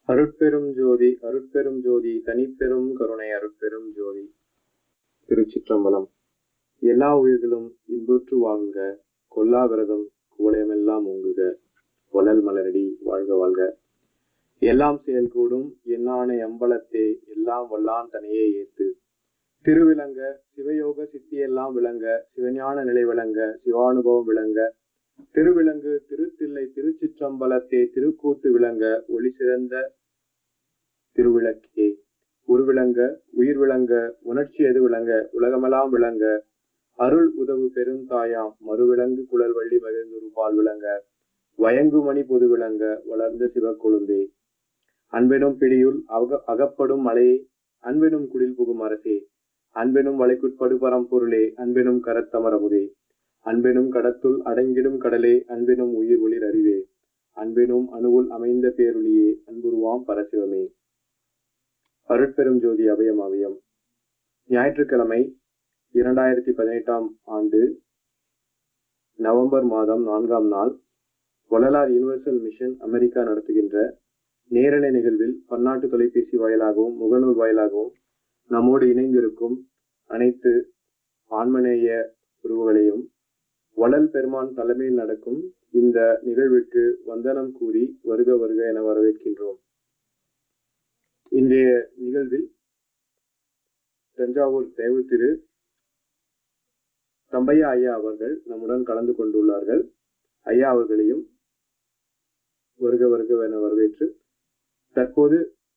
அருட்பெரும் ஜோதி அருட்பெரும் ஜோதி தனிப்பெரும் கருணை அருட்பெரும் ஜோதி திருச்சிற்றம்பலம் எல்லா உயிர்களும் இன்புற்று வாழ்க கொல்லா விரதம் குவளையமெல்லாம் ஓங்குக வளல் மலரடி வாழ்க வாழ்க எல்லாம் செயல்கூடும் எண்ணான எம்பலத்தே எல்லாம் வல்லான் தனையே ஏத்து திருவிளங்க சிவயோக சித்தியெல்லாம் விளங்க சிவஞான நிலை விளங்க சிவானுபவம் விளங்க திருவிலங்கு திருத்தில்லை திருச்சிற்றம்பலத்தே திருக்கூத்து விளங்க ஒளி சிறந்த திருவிளக்கே உருவிளங்க உயிர் விளங்க உணர்ச்சி எது விளங்க உலகமெல்லாம் விளங்க அருள் உதவு பெருந்தாயாம் மறுவிலங்கு குழல் வள்ளி மகிழ்ந்துருபால் விளங்க வயங்குமணி பொது விளங்க வளர்ந்த சிவக்கொழுந்தே அன்பெனும் பிடியுள் அக அகப்படும் மலையே அன்பெனும் குடில் புகும் அரசே அன்பெனும் வளைக்குட்படு பரம்பொருளே அன்பெனும் கரத்தமரமுதே அன்பெனும் கடத்துள் அடங்கிடும் கடலே அன்பெனும் உயிர் ஒளிர் அறிவே அன்பெனும் அணுவுள் அமைந்த பேருளியே அன்புருவாம் பரசிவமே அருட்பெரும் ஜோதி அபயம் அபயம் ஞாயிற்றுக்கிழமை இரண்டாயிரத்தி பதினெட்டாம் ஆண்டு நவம்பர் மாதம் நான்காம் நாள் வள்ளலார் யுனிவர்சல் மிஷன் அமெரிக்கா நடத்துகின்ற நேரலை நிகழ்வில் பன்னாட்டு தொலைபேசி வாயிலாகவும் முகநூல் வாயிலாகவும் நம்மோடு இணைந்திருக்கும் அனைத்து ஆன்மநேய உறவுகளையும் வளல் பெருமான் தலைமையில் நடக்கும் இந்த நிகழ்விற்கு வந்தனம் கூறி வருக வருக என வரவேற்கின்றோம் இன்றைய நிகழ்வில் தஞ்சாவூர் தேவு திரு தம்பையா ஐயா அவர்கள் நம்முடன் கலந்து கொண்டுள்ளார்கள் ஐயா அவர்களையும் வருக வருக என வரவேற்று தற்போது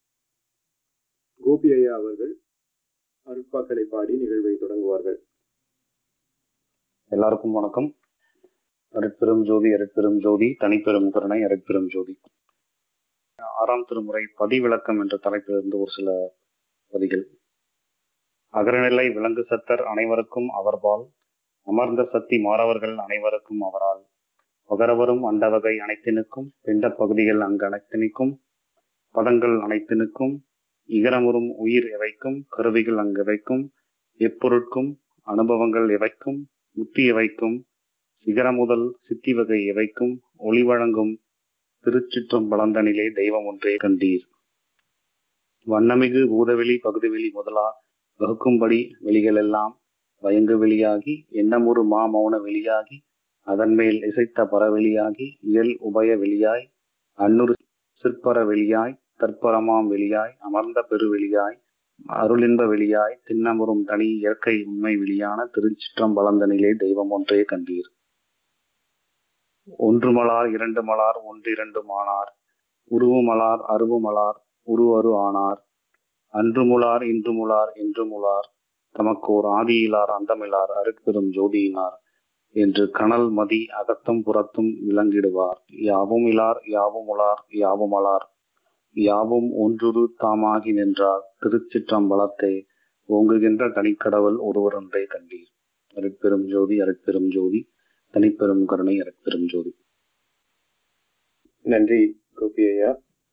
கோபி ஐயா அவர்கள் அருட்பாக்களை பாடி நிகழ்வை தொடங்குவார்கள் எல்லாருக்கும் வணக்கம் அருட்பெரும் ஜோதி அருட்பெரும் ஜோதி தனிப்பெரும் கருணை அருட்பெரும் ஜோதி ஆறாம் திருமுறை பதிவிளக்கம் என்ற தலைப்பிலிருந்து ஒரு சில வரிகள் அகரநிலை விலங்கு சத்தர் அனைவருக்கும் அவர்பால் அமர்ந்த சக்தி மாறவர்கள் அனைவருக்கும் அவரால் பகரவரும் அண்டவகை அனைத்தினுக்கும் பிண்ட பகுதிகள் அங்கு அனைத்தினுக்கும் பதங்கள் அனைத்தினுக்கும் இகரமுறும் உயிர் எவைக்கும் கருவிகள் அங்கு எவைக்கும் எப்பொருட்கும் அனுபவங்கள் எவைக்கும் முத்தி எவைக்கும் சிகர முதல் சித்தி வகை எவைக்கும் ஒளி வழங்கும் திருச்சிற்றம் வளர்ந்தனிலே தெய்வம் ஒன்றே கண்டீர் வண்ணமிகு பூதவெளி பகுதிவெளி முதலா வகுக்கும்படி வெளிகளெல்லாம் வயங்கு வெளியாகி எண்ணமுறு மா மௌன வெளியாகி அதன் மேல் இசைத்த பரவெளியாகி இயல் உபய வெளியாய் அன்னுரு சிற்பர வெளியாய் தற்பரமாம் வெளியாய் அமர்ந்த பெருவெளியாய் அருளின்ப வெளியாய் திண்ணமுறும் தனி இயற்கை உண்மை வெளியான திருச்சிற்றம் வளர்ந்தனிலே தெய்வம் ஒன்றே கண்டீர் ஒன்று மலார் இரண்டு மலார் ஒன்றிரண்டு மானார் உருவு மலார் அருவு மலார் உருவரு ஆனார் அன்று முலார் இன்று முலார் என்று முலார் தமக்கோர் ஆதியிலார் அந்தமிலார் அருட்பெரும் ஜோதியினார் என்று கனல் மதி அகத்தும் புறத்தும் விளங்கிடுவார் யாவும் இலார் யாவும் உலார் யாவும் அலார் யாவும் ஒன்றுரு தாமாகி நின்றார் திருச்சிற்றம்பலத்தை ஓங்குகின்ற தனிக்கடவுள் ஒருவரொன்றே கண்டீர் அருட்பெரும் ஜோதி அருட்பெரும் ஜோதி தனிப்பெரும் கருணை அருட்பெரும் ஜோதி நன்றி கோபி ஐயா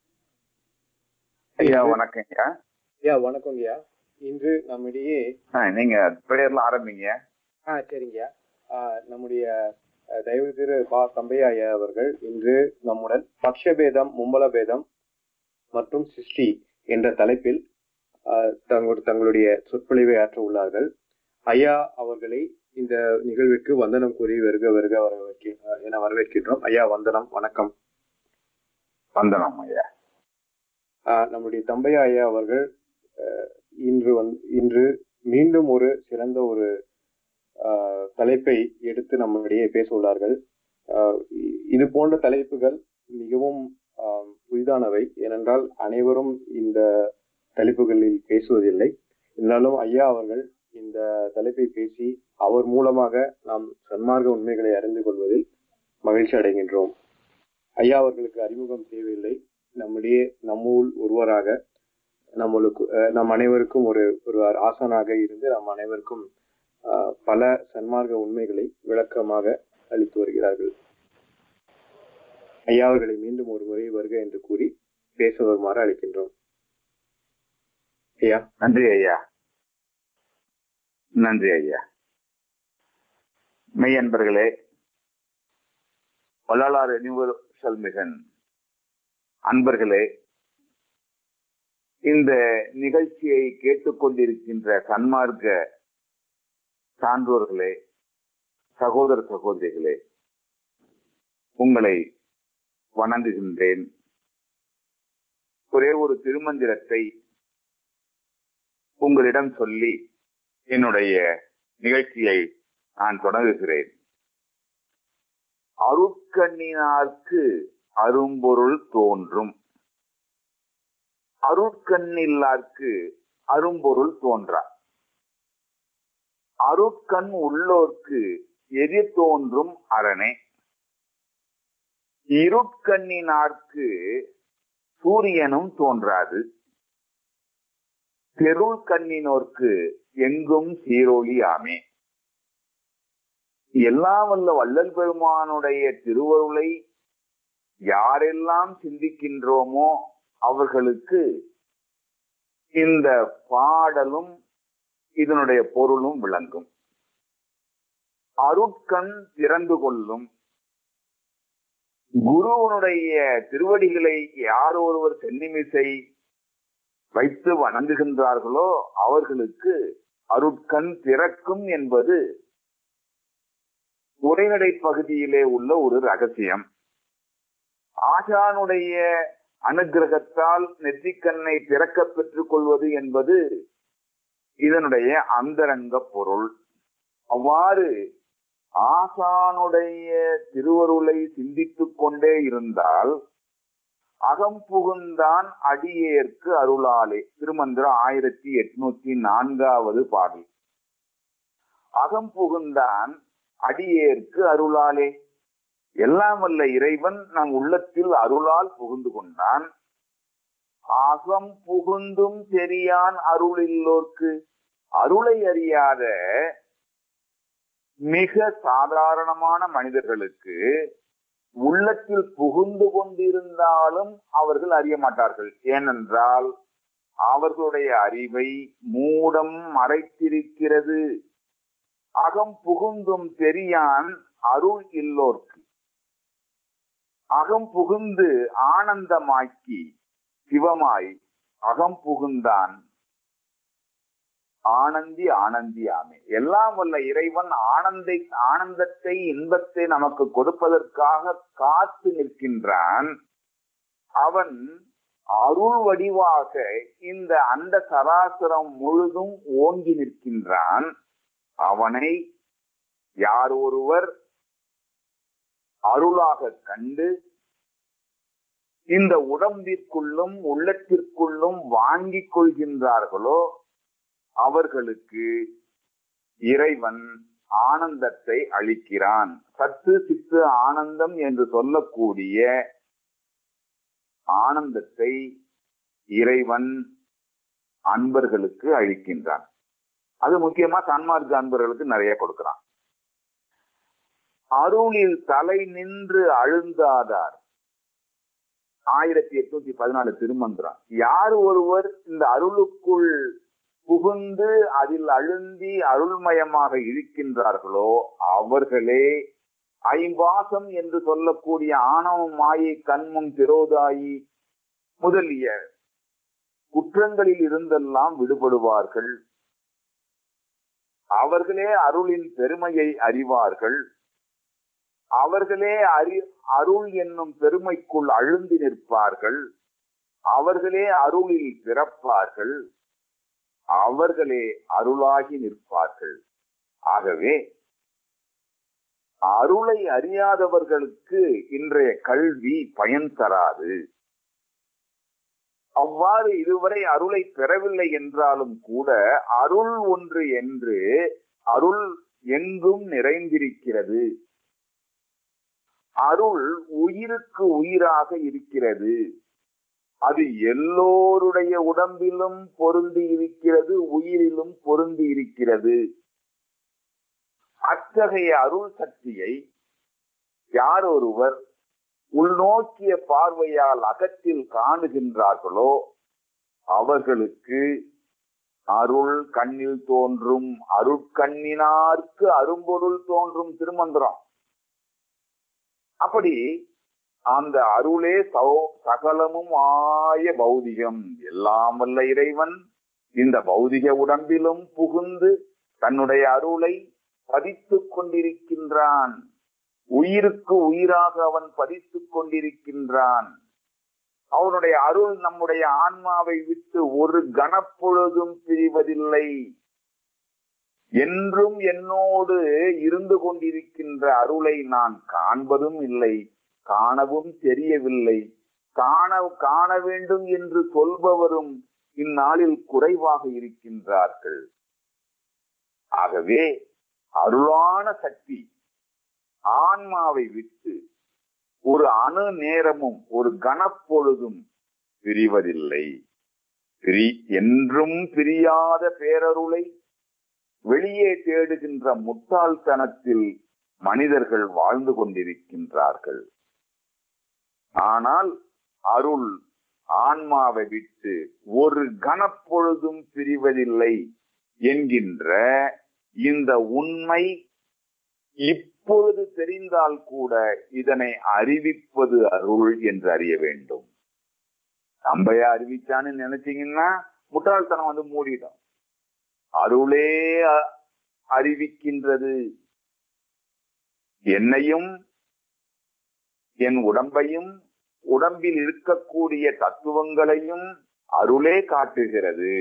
ஐயா வணக்கம் ஐயா ஐயா வணக்கம் ஐயா இன்று நம்மிடையே ஆ, நீங்க பிரேயர்ல ஆரம்பிங்க ஆ சரிங்கய்யா ஆ, நம்முடைய அஹ், தயவு திரு பா தம்பையா ஐயா அவர்கள் இன்று நம்முடன் பக்ஷபேதம் மும்பல பேதம் மற்றும் சிருஷ்டி என்ற தலைப்பில் ஆஹ், தங்களு- தங்களுடைய சொற்பொழிவை ஆற்ற உள்ளார்கள் ஐயா அவர்களை இந்த நிகழ்விற்கு வந்தனம் கூறி வருக வருக வரவேற்க ஆஹ், என வரவேற்கின்றோம் ஐயா வந்தனம் வணக்கம் வந்தனம் ஐயா ஆஹ், நம்முடைய தம்பையா ஐயா அவர்கள் ஆஹ், இன்று வந்து இன்று மீண்டும் ஒரு சிறந்த ஒரு ஆஹ், தலைப்பை எடுத்து நம்மிடையே பேச உள்ளார்கள் ஆஹ், இ- இது போன்ற தலைப்புகள் மிகவும் ஆஹ், புதிதானவை ஏனென்றால் அனைவரும் இந்த தலைப்புகளில் பேசுவதில்லை இருந்தாலும் ஐயா அவர்கள் இந்த தலைப்பை பேசி அவர் மூலமாக நாம் சன்மார்க்க உண்மைகளை அறிந்து கொள்வதில் மகிழ்ச்சி அடைகின்றோம் ஐயா அவர்களுக்கு அறிமுகம் தேவையில்லை நம்முடைய நம்மூல் ஒருவராக நம்மளுக்கு அஹ், நம் அனைவருக்கும் ஒரு ஒரு ஆசானாக இருந்து நம் அனைவருக்கும் ஆஹ், பல சன்மார்க்க உண்மைகளை விளக்கமாக அளித்து வருகிறார்கள் ஐயா அவர்களை மீண்டும் ஒரு முறை வருக என்று கூறி பேச வருமாறு அழைக்கின்றோம் ஐயா நன்றி ஐயா நன்றி ஐயா மெய் அன்பர்களே வள்ளலார் யுனிவர்சல் மிஷன் அன்பர்களே இந்த நிகழ்ச்சியை கேட்டுக்கொண்டிருக்கின்ற சன்மார்க்க சான்றோர்களே சகோதர சகோதரிகளே உங்களை வணங்குகின்றேன் ஒரே ஒரு திருமந்திரத்தை உங்களிடம் சொல்லி என்னுடைய நிகழ்ச்சியை நான் தொடங்குகிறேன் அருட்கண்ணினார்க்கு அரும்பொருள் தோன்றும் அருட்கண்ணில்லார்க்கு அரும்பொருள் தோன்றா அருட்கண் உள்ளோர்க்கு எதிர் தோன்றும் அரணே இருட்கண்ணினார்க்கு சூரியனும் தோன்றாது தெருள் கண்ணினோர்க்கு எங்கும் சீரோழி ஆமே எல்லாம் வல்ல வள்ளல் பெருமானுடைய திருவருளை யாரெல்லாம் சிந்திக்கின்றோமோ அவர்களுக்கு இந்த பாடலும் இதனுடைய பொருளும் விளங்கும் அருட்கண் திறந்து கொள்ளும் குருவனுடைய திருவடிகளை யார் ஒருவர் சென்னிமிசை வைத்து வணங்குகின்றார்களோ அவர்களுக்கு அருட்கண் திறக்கும் என்பது உரைநடை பகுதியிலே உள்ள ஒரு ரகசியம் ஆசானுடைய அனுகிரகத்தால் நெற்றிக்கண்ணை திறக்க பெற்றுக் கொள்வது என்பது இதனுடைய அந்தரங்க பொருள் அவ்வாறு ஆசானுடைய திருவருளை சிந்தித்துக் கொண்டே இருந்தால் அகம் புகுந்தான் அடியேற்கு அருளாலே திருமந்திரம் ஆயிரத்தி எட்நூத்தி நான்காவது பாடல் அகம் புகுந்தான் அடியேற்கு அருளாலே எல்லாம் வல்ல இறைவன் நம் உள்ளத்தில் அருளால் புகுந்து கொண்டான் அகம் புகுந்தும் தெரியான் அருள் இல்லோர்க்கு அருளை அறியாத மிக சாதாரணமான மனிதர்களுக்கு உள்ளத்தில் புகுந்து கொண்டிருந்தாலும் அவர்கள் அறிய மாட்டார்கள் ஏனென்றால் அவர்களுடைய அறிவை மூடம் மறைத்திருக்கிறது அகம் புகுந்தும் தெரியான் அருள் இல்லோர்க்கு அகம் புகுந்து ஆனந்தமாக்கி சிவமாய் அகம் புகுந்தான் ஆனந்தி ஆனந்தி ஆமே எல்லாம் வல்ல இறைவன் ஆனந்தை ஆனந்தத்தை இன்பத்தை நமக்கு கொடுப்பதற்காக காத்து நிற்கின்றான் அவன் அருள் வடிவாக இந்த அந்த சராசரம் முழுதும் ஓங்கி நிற்கின்றான் அவனை யார் ஒருவர் அருளாக கண்டு இந்த உடம்பிற்குள்ளும் உள்ளத்திற்குள்ளும் வாங்கிக் கொள்கின்றார்களோ அவர்களுக்கு இறைவன் ஆனந்தத்தை அளிக்கிறான் சத்து சித்து ஆனந்தம் என்று சொல்லக்கூடிய ஆனந்தத்தை இறைவன் அன்பர்களுக்கு அளிக்கின்றான் அது முக்கியமா சன்மார்க்க அன்பர்களுக்கு நிறைய கொடுக்கிறான் அருளில் தலை நின்று அழுந்தாதார் ஆயிரத்தி எட்நூத்தி பதினாலு திருமந்திரம் யார் ஒருவர் இந்த அருளுக்குள் புகுந்து அதில் அழுந்தி அருள்மயமாக இருக்கின்றார்களோ அவர்களே ஐம்பாசம் என்று சொல்லக்கூடிய ஆணவம் மாயை கண்மம் திரோதாயி முதலிய குற்றங்களில் இருந்தெல்லாம் விடுபடுவார்கள் அவர்களே அருளின் பெருமையை அறிவார்கள் அவர்களே அறி அருள் என்னும் பெருமைக்குள் அழுந்தி நிற்பார்கள் அவர்களே அருளில் பிறப்பார்கள் அவர்களே அருளாகி நிற்பார்கள் ஆகவே அருளை அறியாதவர்களுக்கு இன்றைய கல்வி பயன் தராது அவ்வாறு இதுவரை அருளை பெறவில்லை என்றாலும் கூட அருள் ஒன்று என்று அருள் எங்கும் நிறைந்திருக்கிறது அருள் உயிருக்கு உயிராக இருக்கிறது அது எல்லோருடைய உடம்பிலும் பொருந்தி இருக்கிறது உயிரிலும் பொருந்தி இருக்கிறது அத்தகைய அருள் சக்தியை யார் ஒருவர் உள்நோக்கிய பார்வையால் அகத்தில் காணுகின்றார்களோ அவர்களுக்கு அருள் கண்ணில் தோன்றும் அருட்கண்ணினார்க்கு அரும்பொருள் தோன்றும் திருமந்திரம் அப்படி அந்த அருளே சௌ- சகலமும் ஆய பௌதிகம் எல்லாம் வல்ல இறைவன் இந்த பௌதிக உடம்பிலும் புகுந்து தன்னுடைய அருளை பதித்துக் கொண்டிருக்கின்றான் உயிருக்கு உயிராக அவன் பதித்துக் கொண்டிருக்கின்றான் அவனுடைய அருள் நம்முடைய ஆன்மாவை விட்டு ஒரு கணப்பொழுதும் பிரிவதில்லை என்றும் என்னோடு இருந்து கொண்டிருக்கின்ற அருளை நான் காண்பதும் இல்லை காணவும் தெரியவில்லை காண காண வேண்டும் என்று சொல்பவரும் இந்நாளில் குறைவாக இருக்கின்றார்கள் ஆகவே அருளான சக்தி ஆன்மாவை விட்டு ஒரு அணு நேரமும் ஒரு கணப்பொழுதும் பிரிவதில்லை பிரி என்றும் பிரியாத பேரருளை வெளியே தேடுகின்ற முட்டாள்தனத்தில் மனிதர்கள் வாழ்ந்து கொண்டிருக்கின்றார்கள் ஆனால் அருள் ஆன்மாவை விட்டு ஒரு கணப்பொழுதும் பிரிவதில்லை என்கின்ற இந்த உண்மை இப்பொழுது தெரிந்தால் கூட இதனை அறிவிப்பது அருள் என்று அறிய வேண்டும் நம்பையா அறிவிச்சான்னு நினைச்சீங்கன்னா முட்டாள்தனம் வந்து மூடிடும் அருளே அ- அறிவிக்கின்றது என்னையும் என் உடம்பையும் உடம்பில் இருக்கக்கூடிய தத்துவங்களையும் அருளே காட்டுகிறது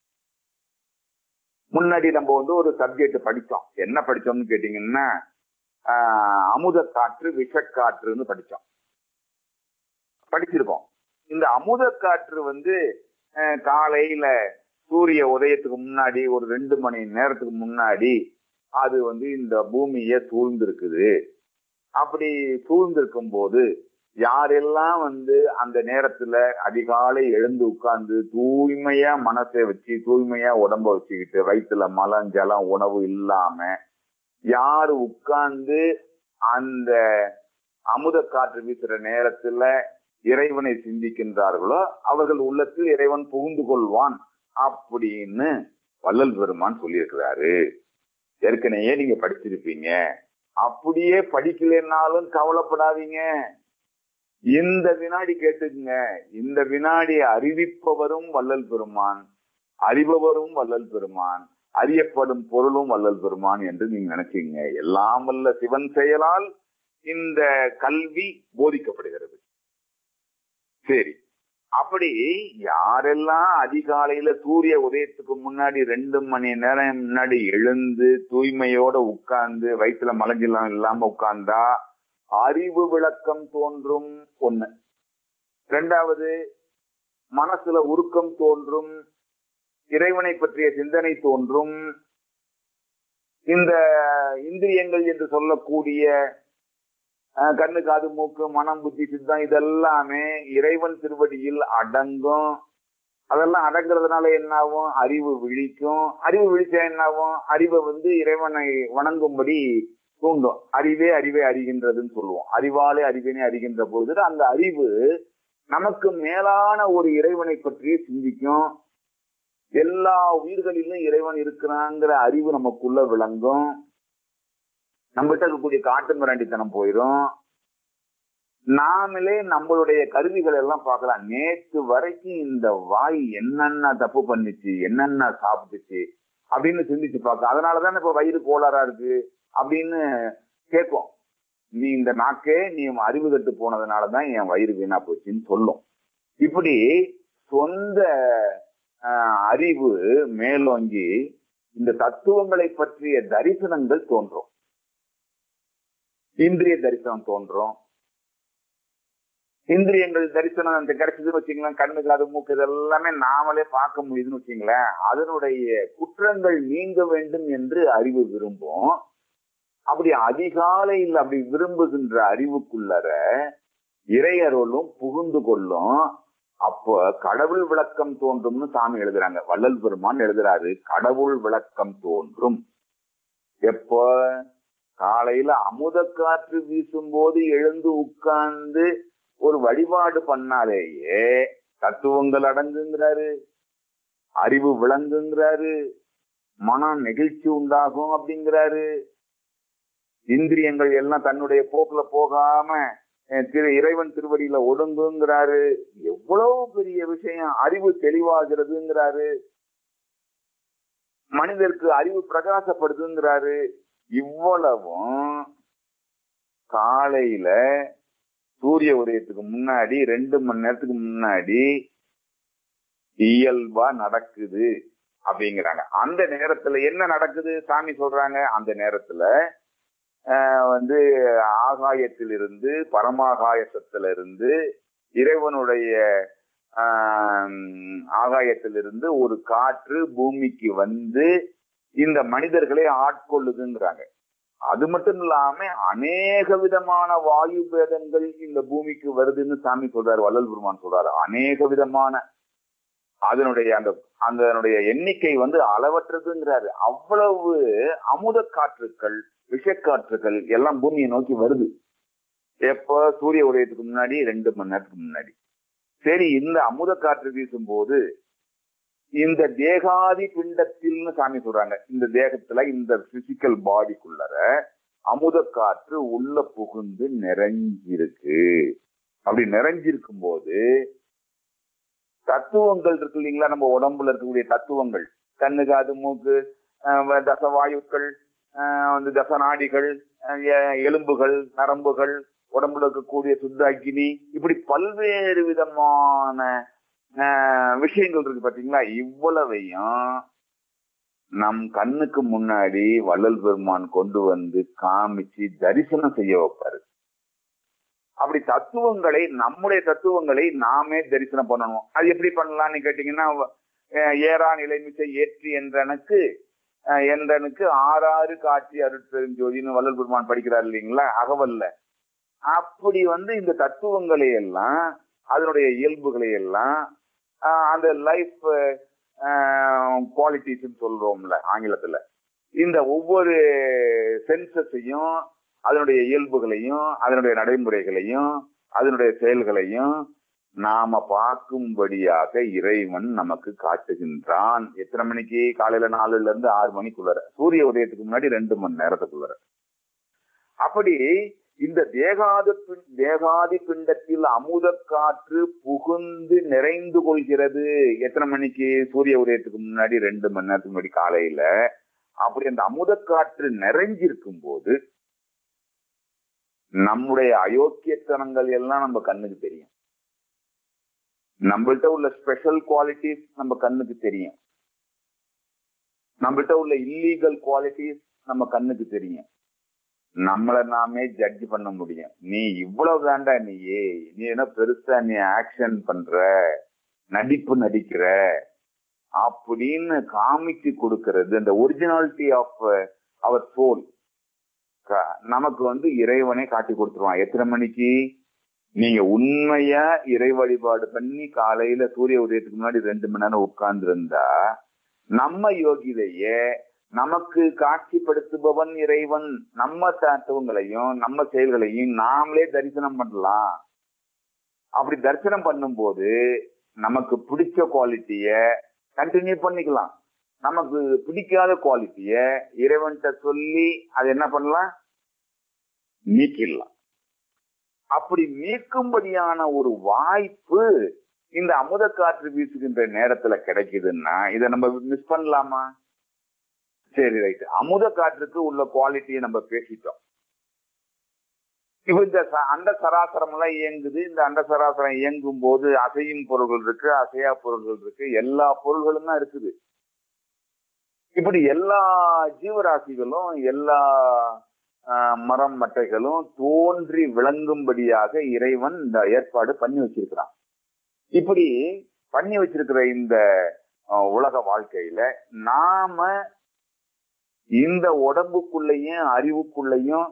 முன்னாடி நம்ம வந்து ஒரு சப்ஜெக்ட் படிச்சோம் என்ன படிச்சோம்னு கேட்டீங்கன்னா ஆஹ், அமுத காற்று விஷக்காற்றுன்னு படிச்சோம் படிச்சிருக்கோம் இந்த அமுத காற்று வந்து அஹ், காலையில சூரிய உதயத்துக்கு முன்னாடி ஒரு ரெண்டு மணி நேரத்துக்கு முன்னாடி அது வந்து இந்த பூமியை சூழ்ந்திருக்குது அப்படி சூழ்ந்திருக்கும் போது யாரெல்லாம் வந்து அந்த நேரத்துல அதிகாலை எழுந்து உட்கார்ந்து தூய்மையா மனசை வச்சு தூய்மையா உடம்ப வச்சுக்கிட்டு வயிற்றுல மலம் ஜலம் உணவு இல்லாம யாரு உட்கார்ந்து அந்த அமுத காற்று வீசுற நேரத்துல இறைவனை சிந்திக்கின்றார்களோ அவர்கள் உள்ளத்தில் இறைவன் புகுந்து கொள்வான் அப்படின்னு வள்ளல் பெருமான் சொல்லியிருக்கிறாரு ஏற்கனவே நீங்க படிச்சிருப்பீங்க அப்படியே படிக்கலைன்னாலும் கவலைப்படாதீங்க இந்த வினாடி கேட்டுக்குங்க இந்த வினாடி அறிவிப்பவரும் வள்ளல் பெருமான் அறிபவரும் வள்ளல் பெருமான் அறியப்படும் பொருளும் வள்ளல் பெருமான் என்று நீங்க நினைச்சீங்க எல்லாம் வல்ல சிவன் செயலால் இந்த கல்வி போதிக்கப்படுகிறது சரி அப்படி யாரெல்லாம் அதிகாலையில சூரிய உதயத்துக்கு முன்னாடி ரெண்டு மணி நேரம் முன்னாடி எழுந்து தூய்மையோட உட்கார்ந்து வயிற்றுல மலஞ்செல்லாம் இல்லாம உட்கார்ந்தா அறிவு விளக்கம் தோன்றும் ஒண்ணு ரெண்டாவது மனசுல உருக்கம் தோன்றும் இறைவனை பற்றிய சிந்தனை தோன்றும் இந்த இந்திரியங்கள் என்று சொல்லக்கூடிய அஹ், கண்ணு காது மூக்கு மனம் புத்தி சித்தம் இதெல்லாமே இறைவன் திருவடியில் அடங்கும் அதெல்லாம் அடங்குறதுனால என்ன ஆகும் அறிவு விழிக்கும் அறிவு விழிச்சா என்ன ஆகும் அறிவை வந்து இறைவனை வணங்கும்படி தூண்டும் அறிவே அறிவை அறிகின்றதுன்னு சொல்லுவோம் அறிவாலே அறிவினை அறிகின்ற பொழுது அந்த அறிவு நமக்கு மேலான ஒரு இறைவனை பற்றியே சிந்திக்கும் எல்லா உயிர்களிலும் இறைவன் இருக்கிறாங்கிற அறிவு நமக்குள்ள விளங்கும் நம்மகிட்ட இருக்கக்கூடிய காட்டு மிராண்டித்தனம் போயிடும் நாமளே நம்மளுடைய கருவிகள் எல்லாம் பார்க்கலாம் நேற்று வரைக்கும் இந்த வாய் என்னென்ன தப்பு பண்ணுச்சு என்னென்ன சாப்பிட்டுச்சு அப்படின்னு சிந்திச்சு பார்க்க அதனாலதானே இப்ப வயிறு கோளாறா இருக்கு அப்படின்னு கேட்கும் நீ இந்த நாக்கே நீ அறிவு கட்டு போனதுனாலதான் என் வயிறு வீணா போச்சுன்னு சொல்லும் இப்படி சொந்த ஆஹ், அறிவு மேலோங்கி இந்த தத்துவங்களை பற்றிய தரிசனங்கள் தோன்றும் இந்திரிய தரிசனம் தோன்றும் இந்திரியங்கள் தரிசனம் அந்த கிடைச்சதுன்னு வச்சுங்களேன் கண்ணு காது மூக்கு இதெல்லாமே நாமளே பார்க்க முடியுதுன்னு வச்சுங்களேன் அதனுடைய குற்றங்கள் நீங்க வேண்டும் என்று அறிவு விரும்பும் அப்படி அதிகாலையில் அப்படி விரும்புகின்ற அறிவுக்குள்ளர இறையருளும் புகுந்து கொள்ளும் அப்போ கடவுள் விளக்கம் தோன்றும்னு சாமி எழுதுறாங்க வள்ளல் பெருமான் எழுதுறாரு கடவுள் விளக்கம் தோன்றும் எப்போ காலையில அமுத காற்று வீசும்போது எழுந்து உட்கார்ந்து ஒரு வழிபாடு பண்ணாலேயே தத்துவங்கள் அடங்குங்கிறாரு அறிவு விளங்குங்கிறாரு மன நெகிழ்ச்சி உண்டாகும் அப்படிங்கிறாரு இந்திரியங்கள் எல்லாம் தன்னுடைய போக்குல போகாம அஹ் திரு இறைவன் திருவடியில ஒடுங்குங்கிறாரு எவ்வளவு பெரிய விஷயம் அறிவு தெளிவாகிறதுங்கிறாரு மனிதருக்கு அறிவு பிரகாசப்படுதுங்கிறாரு இவ்வளவும் காலையில சூரிய உதயத்துக்கு முன்னாடி ரெண்டு மணி நேரத்துக்கு முன்னாடி இயல்பா நடக்குது அப்படிங்கிறாங்க அந்த நேரத்துல என்ன நடக்குது சாமி சொல்றாங்க அந்த நேரத்துல ஆஹ் வந்து ஆகாயத்திலிருந்து பரமாகாயசத்துல இருந்து இறைவனுடைய ஆஹ் ஆகாயத்திலிருந்து ஒரு காற்று பூமிக்கு வந்து இந்த மனிதர்களை ஆட்கொள்ளுதுங்கிறாங்க அது மட்டும் இல்லாம அநேக விதமான வாயு பேதங்கள் இந்த பூமிக்கு வருதுன்னு சாமி சொல்றாரு வள்ளல் பெருமான் சொல்றாரு அநேக விதமான அதனுடைய அந்த அதனுடைய எண்ணிக்கை வந்து அளவற்றதுங்கிறாரு அவ்வளவு அமுத காற்றுக்கள் விஷக்காற்றுகள் எல்லாம் பூமியை நோக்கி வருது எப்ப சூரிய உதயத்துக்கு முன்னாடி ரெண்டு மணி நேரத்துக்கு முன்னாடி சரி இந்த அமுத காற்று வீசும் போது இந்த தேகாதி பிண்டத்தில்னு சாமி சொல்றாங்க இந்த தேகத்துல இந்த பிசிக்கல் பாடிக்குள்ளர அமுத காற்று உள்ள புகுந்து நிறைஞ்சிருக்கு அப்படி நிறைஞ்சிருக்கும் போது தத்துவங்கள் இருக்கு இல்லைங்களா நம்ம உடம்புல இருக்கக்கூடிய தத்துவங்கள் கண்ணு காது மூக்கு அஹ் தசவாயுக்கள் அஹ் வந்து தசநாடிகள் அஹ் எ- எலும்புகள் நரம்புகள் உடம்புல இருக்கக்கூடிய சுத்த அக்னி இப்படி பல்வேறு விதமான அஹ், விஷயங்கள் இருக்கு பாத்தீங்களா இவ்வளவையும் நம் கண்ணுக்கு முன்னாடி வள்ளல் பெருமான் கொண்டு வந்து காமிச்சு தரிசனம் செய்ய வைப்பாரு அப்படி தத்துவங்களை நம்முடைய தத்துவங்களை நாமே தரிசனம் பண்ணணும் அது எப்படி பண்ணலாம்னு கேட்டீங்கன்னா அஹ், ஏறா நிலைமிசை ஏற்றி என்றனுக்கு அஹ், என்றனுக்கு ஆறாறு காட்சி அருட்பெருஞ்சோதின்னு வள்ளல் பெருமான் படிக்கிறார் இல்லைங்களா அகவல்ல அப்படி வந்து இந்த தத்துவங்களை எல்லாம் அதனுடைய இயல்புகளை எல்லாம் ஆஹ் அந்த லைஃப் குவாலிட்டிஸ் சொல்றோம்ல ஆங்கிலத்துல இந்த ஒவ்வொரு சென்சஸையும் அதனுடைய இயல்புகளையும் அதனுடைய நடைமுறைகளையும் அதனுடைய செயல்களையும் நாம பார்க்கும்படியாக இறைவன் நமக்கு காட்டுகின்றான் எத்தனை மணிக்கு காலையில நாலுல இருந்து ஆறு மணிக்குள்ளர சூரிய உதயத்துக்கு முன்னாடி ரெண்டு மணி நேரத்துக்குள்ளர அப்படி இந்த தேகாத பிண்- தேகாதி பிண்டத்தில் அமுத காற்று புகுந்து நிறைந்து கொள்கிறது எத்தனை மணிக்கு சூரிய உதயத்துக்கு முன்னாடி ரெண்டு மணி நேரத்துக்கு முன்னாடி காலையில அப்படி அந்த அமுத காற்று நிறைஞ்சிருக்கும் போது நம்முடைய அயோக்கியத்தனங்கள் எல்லாம் நம்ம கண்ணுக்கு தெரியும் நம்மள்ட்ட உள்ள ஸ்பெஷல் குவாலிட்டிஸ் நம்ம கண்ணுக்கு தெரியும் நம்மள்ட்ட உள்ள இல்லீகல் குவாலிட்டிஸ் நம்ம கண்ணுக்கு தெரியும் நம்மளை நாமே ஜட்ஜ் பண்ண முடியும் நீ இவ்வளவு தாண்டா நீ நீ என்ன பெருசா நீ ஆக்ஷன் பண்ற நடிப்பு நடிக்கிற அப்படின்னு காமிச்சு கொடுக்கிறது அந்த ஒரிஜினாலிட்டி ஆஃப் அவர் சோல் நமக்கு வந்து இறைவனே காட்டி கொடுத்துருவான் எத்தனை மணிக்கு நீங்க உண்மையா இறை வழிபாடு பண்ணி காலையில சூரிய உதயத்துக்கு முன்னாடி ரெண்டு மணி நேரம் உட்கார்ந்து இருந்தா நம்ம யோகிதையே நமக்கு காட்சிப்படுத்துபவன் இறைவன் நம்ம தத்துவங்களையும் நம்ம செயல்களையும் நாமளே தரிசனம் பண்ணலாம் அப்படி தரிசனம் பண்ணும்போது நமக்கு பிடிச்ச குவாலிட்டிய கண்டினியூ பண்ணிக்கலாம் நமக்கு பிடிக்காத குவாலிட்டிய இறைவன்கிட்ட சொல்லி அது என்ன பண்ணலாம் நீக்கிடலாம் அப்படி நீக்கும்படியான ஒரு வாய்ப்பு இந்த அமுத காற்று வீசுகின்ற நேரத்துல கிடைக்குதுன்னா இதை நம்ம மிஸ் பண்ணலாமா சரி ரைட் அமுத காற்றுக்கு உள்ள குவாலிட்டியை நம்ம பேசிட்டோம் இப்ப இந்த ச- அண்ட சராசரம் எல்லாம் இயங்குது இந்த அண்ட சராசரம் இயங்கும் போது அசையும் பொருள்கள் இருக்கு அசையா பொருள்கள் இருக்கு எல்லா பொருள்களும் தான் இருக்குது இப்படி எல்லா ஜீவராசிகளும் எல்லா ஆஹ், மரம் மட்டைகளும் தோன்றி விளங்கும்படியாக இறைவன் இந்த ஏற்பாடு பண்ணி வச்சிருக்கிறான் இப்படி பண்ணி வச்சிருக்கிற இந்த ஆஹ், உலக வாழ்க்கையில நாம இந்த உடம்புக்குள்ளேயும் அறிவுக்குள்ளேயும்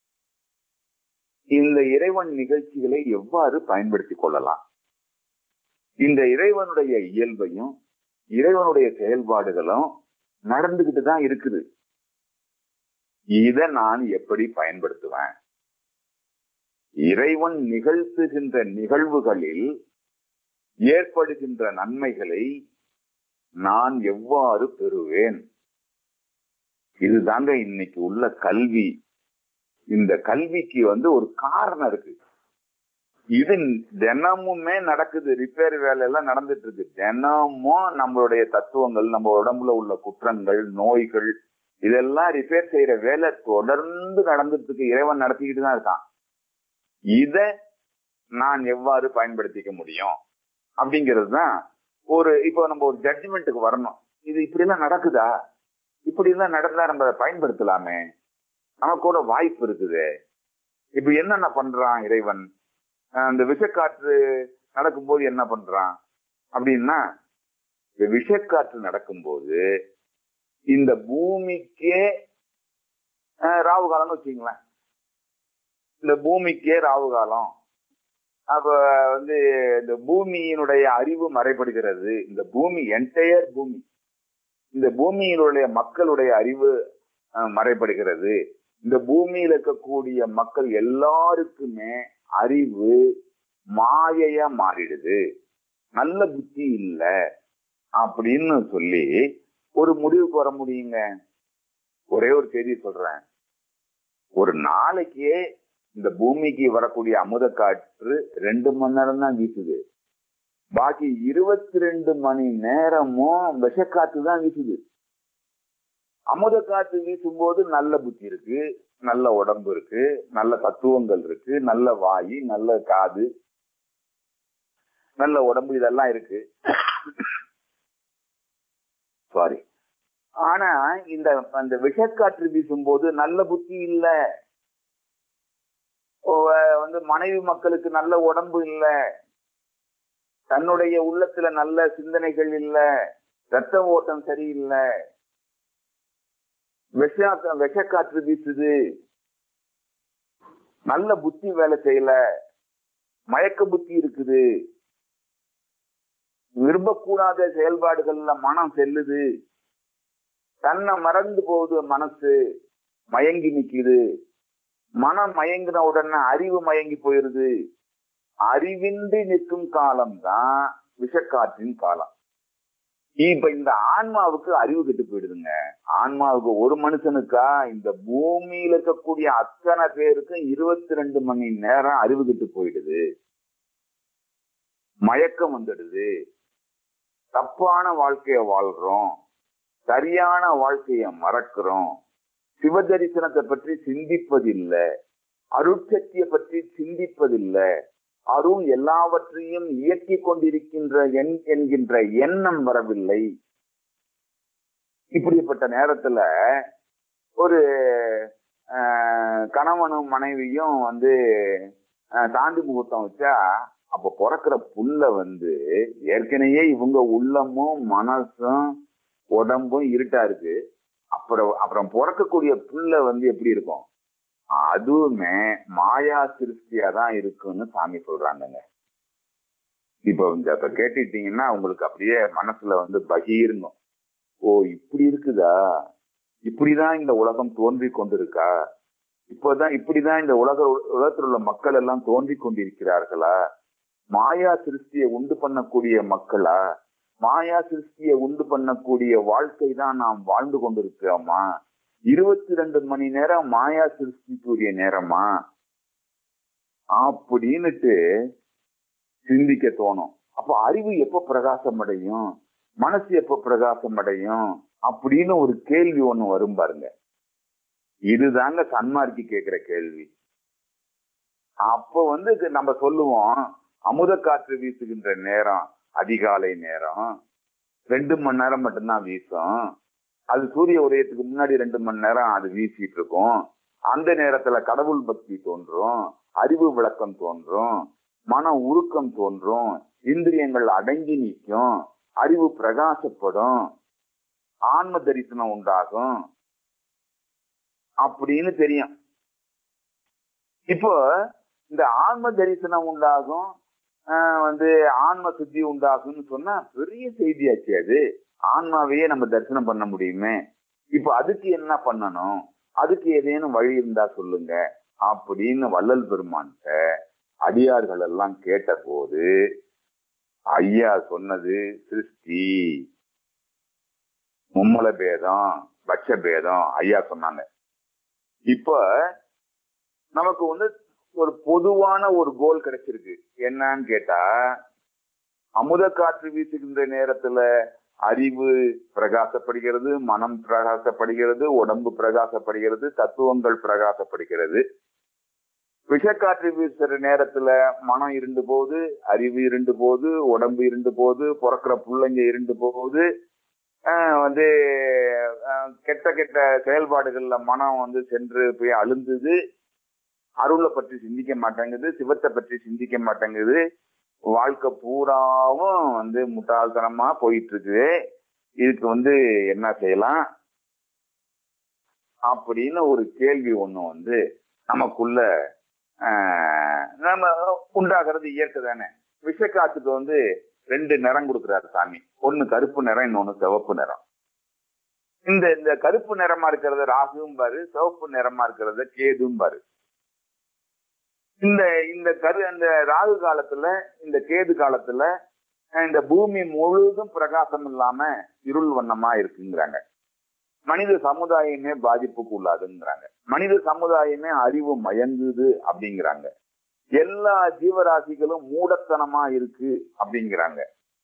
இந்த இறைவன் நிகழ்ச்சிகளை எவ்வாறு பயன்படுத்திக் கொள்ளலாம் இந்த இறைவனுடைய இயல்பையும் இறைவனுடைய செயல்பாடுகளும் நடந்துகிட்டு தான் இருக்குது இத நான் எப்படி பயன்படுத்துவேன் இறைவன் நிகழ்த்துகின்ற நிகழ்வுகளில் ஏற்படுகின்ற நன்மைகளை நான் எவ்வாறு பெறுவேன் இதுதாங்க இன்னைக்கு உள்ள கல்வி இந்த கல்விக்கு வந்து ஒரு காரணம் இருக்கு இது தினமுமே நடக்குது ரிப்பேர் வேலை எல்லாம் நடந்துட்டு இருக்கு தினமும் நம்மளுடைய தத்துவங்கள் நம்ம உடம்புல உள்ள குற்றங்கள் நோய்கள் இதெல்லாம் ரிப்பேர் செய்யற வேலை தொடர்ந்து நடந்துட்டு இருக்கு இறைவன் நடத்திக்கிட்டு தான் இருக்கான் இத நான் எவ்வாறு பயன்படுத்திக்க முடியும் அப்படிங்கிறது தான் ஒரு இப்போ நம்ம ஒரு ஜட்ஜ்மெண்ட்டுக்கு வரணும் இது இப்படி எல்லாம் நடக்குதா இப்படி எல்லாம் நடந்தா நம்ம அதை பயன்படுத்தலாமே நமக்கு கூட வாய்ப்பு இருக்குது இப்ப என்னென்ன பண்றான் இறைவன் அஹ் அந்த விஷக்காற்று நடக்கும்போது என்ன பண்றான் அப்படின்னா இந்த விஷக்காற்று நடக்கும்போது இந்த பூமிக்கே அஹ், ராவு காலம்னு வச்சுங்களேன் இந்த பூமிக்கே ராவு காலம் அப்ப வந்து இந்த பூமியினுடைய அறிவு மறைபடுகிறது இந்த பூமி என்டையர் பூமி இந்த பூமியினுடைய மக்களுடைய அறிவு அஹ், மறைபடுகிறது இந்த பூமியில இருக்கக்கூடிய மக்கள் எல்லாருக்குமே அறிவு மாயையா மாறிடுது நல்ல புத்தி இல்ல அப்படின்னு சொல்லி ஒரு முடிவுக்கு வர முடியுங்க ஒரே ஒரு செய்தி சொல்றேன் ஒரு நாளைக்கே இந்த பூமிக்கு வரக்கூடிய அமுத காற்று ரெண்டு மணி நேரம் தான் வீசுது பாக்கி இருபத்தி ரெண்டு மணி நேரமும் விஷக்காற்று தான் வீசுது அமுத காற்று வீசும்போது நல்ல புத்தி இருக்கு நல்ல உடம்பு இருக்கு நல்ல தத்துவங்கள் இருக்கு நல்ல வாயு நல்ல காது நல்ல உடம்பு இதெல்லாம் இருக்கு சாரி ஆனா இந்த அந்த விஷக்காற்று வீசும்போது நல்ல புத்தி இல்ல ஓ, அஹ் வந்து மனைவி மக்களுக்கு நல்ல உடம்பு இல்ல தன்னுடைய உள்ளத்துல நல்ல சிந்தனைகள் இல்ல ரத்த ஓட்டம் சரியில்லை விஷ விஷக்காற்று வீசுது நல்ல புத்தி வேலை செய்யல மயக்க புத்தி இருக்குது விரும்பக்கூடாத செயல்பாடுகள்ல மனம் செல்லுது தன்னை மறந்து போகுது மனசு மயங்கி நிக்குது மனம் மயங்கின உடனே அறிவு மயங்கி போயிருது அறிவின்றி நிற்கும் காலம் தான் விஷக்காற்றின் காலம் இப்ப இந்த ஆன்மாவுக்கு அறிவு கெட்டு போயிடுதுங்க ஆன்மாவுக்கு ஒரு மனுஷனுக்கா இந்த பூமியில இருக்கக்கூடிய அத்தனை பேருக்கும் இருபத்தி ரெண்டு மணி நேரம் அறிவு கெட்டு போயிடுது மயக்கம் வந்துடுது தப்பான வாழ்க்கைய வாழ்றோம் சரியான வாழ்க்கைய மறக்கிறோம் சிவ தரிசனத்தை பற்றி சிந்திப்பதில்லை அருட்சக்தியை பற்றி சிந்திப்பதில்லை அருள் எல்லாவற்றையும் இயக்கிக் கொண்டிருக்கின்ற எண் என்கின்ற எண்ணம் வரவில்லை இப்படிப்பட்ட நேரத்துல ஒரு ஆஹ், கணவனும் மனைவியும் வந்து ஆஹ், தாண்டி முகூர்த்தம் வச்சா அப்ப பிறக்கிற புள்ள வந்து ஏற்கனவே இவங்க உள்ளமும் மனசும் உடம்பும் இருட்டா இருக்கு அப்புறம் அப்புறம் பிறக்கக்கூடிய புள்ள வந்து எப்படி இருக்கும் அதுவுமே மாயா சிருஷ்டியா தான் இருக்குன்னு சாமி சொல்றாங்கங்க இப்ப இந்த இப்ப கேட்டுட்டீங்கன்னா உங்களுக்கு அப்படியே மனசுல வந்து பகீர்னும் ஓ இப்படி இருக்குதா இப்படிதான் இந்த உலகம் தோன்றி கொண்டிருக்கா இப்பதான் இப்படிதான் இந்த உலக உலகத்தில் உள்ள மக்கள் எல்லாம் தோன்றி கொண்டிருக்கிறார்களா மாயா சிருஷ்டியை உண்டு பண்ணக்கூடிய மக்களா மாயா சிருஷ்டியை உண்டு பண்ணக்கூடிய வாழ்க்கை தான் நாம் வாழ்ந்து கொண்டிருக்கிறோமா இருபத்தி ரெண்டு மணி நேரம் மாயா சிருஷ்டிக்குரிய நேரமா அப்படின்னுட்டு சிந்திக்க தோணும் அப்ப அறிவு எப்ப பிரகாசம் அடையும் மனசு எப்ப பிரகாசம் அடையும் அப்படின்னு ஒரு கேள்வி ஒண்ணு வரும் பாருங்க இதுதாங்க சன்மார்க்கி கேக்குற கேள்வி அப்ப வந்து இது நம்ம சொல்லுவோம் அமுத காற்று வீசுகின்ற நேரம் அதிகாலை நேரம் ரெண்டு மணி நேரம் மட்டும்தான் வீசும் அது சூரிய உதயத்துக்கு முன்னாடி ரெண்டு மணி நேரம் அது வீசிட்டு இருக்கும் அந்த நேரத்துல கடவுள் பக்தி தோன்றும் அறிவு விளக்கம் தோன்றும் மன உருக்கம் தோன்றும் இந்திரியங்கள் அடங்கி நிற்கும் அறிவு பிரகாசப்படும் ஆன்ம தரிசனம் உண்டாகும் அப்படின்னு தெரியும் இப்போ இந்த ஆன்ம தரிசனம் உண்டாகும் ஆஹ் வந்து ஆன்ம சுத்தி உண்டாகும்னு சொன்னா பெரிய செய்தியாச்சு அது ஆன்மாவையே நம்ம தரிசனம் பண்ண முடியுமே இப்போ அதுக்கு என்ன பண்ணணும் அதுக்கு ஏதேனும் வழி இருந்தா சொல்லுங்க அப்படின்னு வள்ளல் பெருமான்கிட்ட அடியார்கள் எல்லாம் கேட்ட போது ஐயா சொன்னது சிருஷ்டி மும்மல பேதம் பட்ச பேதம் ஐயா சொன்னாங்க இப்ப நமக்கு வந்து ஒரு பொதுவான ஒரு கோல் கிடைச்சிருக்கு என்னன்னு கேட்டா அமுத காற்று வீசுகின்ற நேரத்துல அறிவு பிரகாசப்படுகிறது மனம் பிரகாசப்படுகிறது உடம்பு பிரகாசப்படுகிறது தத்துவங்கள் பிரகாசப்படுகிறது விஷக்காற்று வீசுற நேரத்துல மனம் இருண்டு போகுது அறிவு இருண்டு போகுது உடம்பு இருண்டு போகுது பிறக்கிற பிள்ளைங்க இருண்டு போகுது ஆஹ் வந்து ஆஹ் கெட்ட கெட்ட செயல்பாடுகள்ல மனம் வந்து சென்று போய் அழுந்துது அருளை பற்றி சிந்திக்க மாட்டேங்குது சிவத்தை பற்றி சிந்திக்க மாட்டேங்குது வாழ்க்கை பூராவும் வந்து முட்டாள்தனமா போயிட்டு இருக்குது இதுக்கு வந்து என்ன செய்யலாம் அப்படின்னு ஒரு கேள்வி ஒண்ணு வந்து நமக்குள்ள ஆஹ், நம்ம உண்டாகிறது இயற்கை தானே விஷக்காத்துக்கு வந்து ரெண்டு நிறம் கொடுக்குறாரு சாமி ஒண்ணு கருப்பு நிறம் இன்னொன்னு சிவப்பு நிறம் இந்த இந்த கருப்பு நிறமா இருக்கிறத ராகுவும் பாரு சிவப்பு நிறமா இருக்கிறத கேதும் பாரு இந்த இந்த கரு அந்த ராகு காலத்துல இந்த கேது காலத்துல அஹ், இந்த பூமி முழுதும் பிரகாசம் இல்லாம இருள் வண்ணமா இருக்குங்கிறாங்க மனித சமுதாயமே பாதிப்புக்கு உள்ளாதுங்கிறாங்க மனித சமுதாயமே அறிவு மயங்குது அப்படிங்கிறாங்க எல்லா ஜீவராசிகளும் மூடத்தனமா இருக்கு அப்படிங்கிறாங்க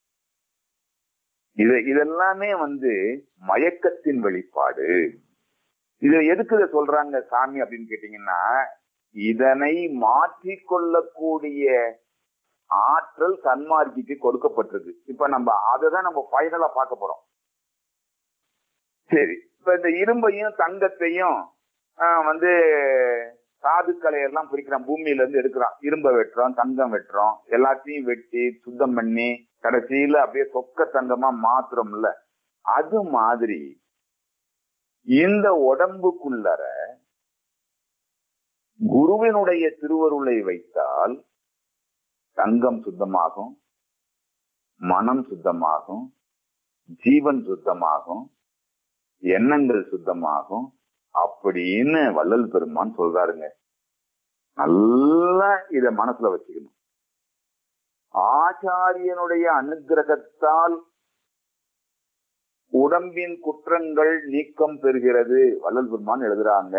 இது இதெல்லாமே வந்து மயக்கத்தின் வெளிப்பாடு இது எதுக்கு இதை சொல்றாங்க சாமி அப்படின்னு கேட்டீங்கன்னா இதனை மாற்றிக் கொள்ளக்கூடிய ஆற்றல் சன்மார்க்கிக்கு கொடுக்கப்பட்டிருக்கு இப்ப நம்ம அதை தான் நம்ம ஃபைனலா பார்க்க போறோம் சரி இப்ப இந்த இரும்பையும் தங்கத்தையும் ஆஹ், வந்து சாதுக்களை எல்லாம் பிரிக்கிறான் பூமியில இருந்து எடுக்கிறான் இரும்பை வெட்டுறோம் தங்கம் வெட்டுறோம் எல்லாத்தையும் வெட்டி சுத்தம் பண்ணி கடைசியில அப்படியே சொக்க தங்கமா மாத்துறோம்ல அது மாதிரி இந்த உடம்புக்குள்ளர குருவினுடைய திருவருளை வைத்தால் தங்கம் சுத்தமாகும் மனம் சுத்தமாகும் ஜீவன் சுத்தமாகும் எண்ணங்கள் சுத்தமாகும் அப்படின்னு வள்ளல் பெருமான் சொல்றாருங்க நல்லா இத மனசுல வச்சுக்கணும் ஆச்சாரியனுடைய அனுகிரகத்தால் உடம்பின் குற்றங்கள் நீக்கம் பெறுகிறது வள்ளல் பெருமான் எழுதுறாங்க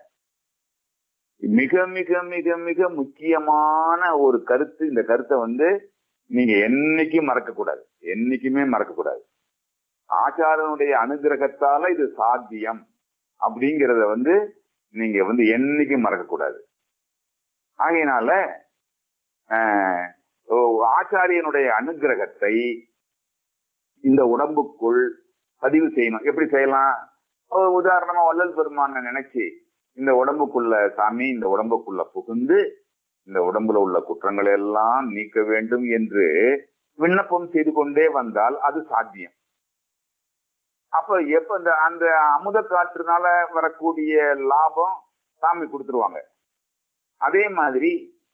மிக மிக மிக மிக முக்கியமான ஒரு கருத்து இந்த கருத்தை வந்து நீங்க என்னைக்கும் மறக்க கூடாது என்னைக்குமே மறக்க கூடாது ஆச்சாரனுடைய அனுகிரகத்தால இது சாத்தியம் அப்படிங்கறத வந்து நீங்க வந்து என்னைக்கும் மறக்க கூடாது ஆகையினால ஆஹ், ஓ, ஆச்சாரியனுடைய அனுகிரகத்தை இந்த உடம்புக்குள் பதிவு செய்யணும் எப்படி செய்யலாம் ஓ, உதாரணமா வள்ளல் பெருமான நினைச்சு இந்த உடம்புக்குள்ள சாமி இந்த உடம்புக்குள்ள புகுந்து இந்த உடம்புல உள்ள குற்றங்களை எல்லாம் நீக்க வேண்டும் என்று விண்ணப்பம் செய்து கொண்டே வந்தால் அது சாத்தியம் அப்ப எப்ப இந்த அந்த அமுத காற்றுனால வரக்கூடிய லாபம் சாமி கொடுத்துருவாங்க அதே மாதிரி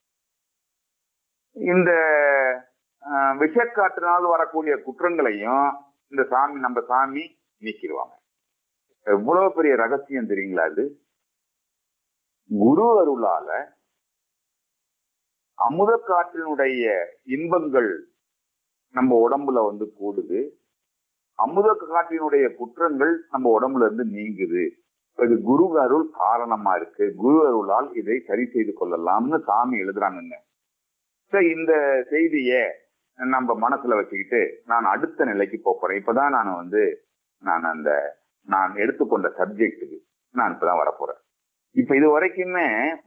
இந்த அஹ், விஷக்காற்றினால் வரக்கூடிய குற்றங்களையும் இந்த சாமி நம்ம சாமி நீக்கிடுவாங்க எவ்வளவு பெரிய ரகசியம் தெரியுங்களா அது குரு அருளால அமுத காற்றினுடைய இன்பங்கள் நம்ம உடம்புல வந்து கூடுது அமுத காற்றினுடைய குற்றங்கள் நம்ம உடம்புல இருந்து நீங்குது இது குரு அருள் காரணமா இருக்கு குரு அருளால் இதை சரி செய்து கொள்ளலாம்னு சாமி எழுதுறாங்கங்க சரி இந்த செய்திய நம்ம மனசுல வச்சுக்கிட்டு நான் அடுத்த நிலைக்கு போப் போறேன் இப்பதான் நான் வந்து நான் அந்த நான் எடுத்துக்கொண்ட சப்ஜெக்ட்டுக்கு நான் இப்பதான் வரப்போறேன் இப்ப இது வரைக்குமே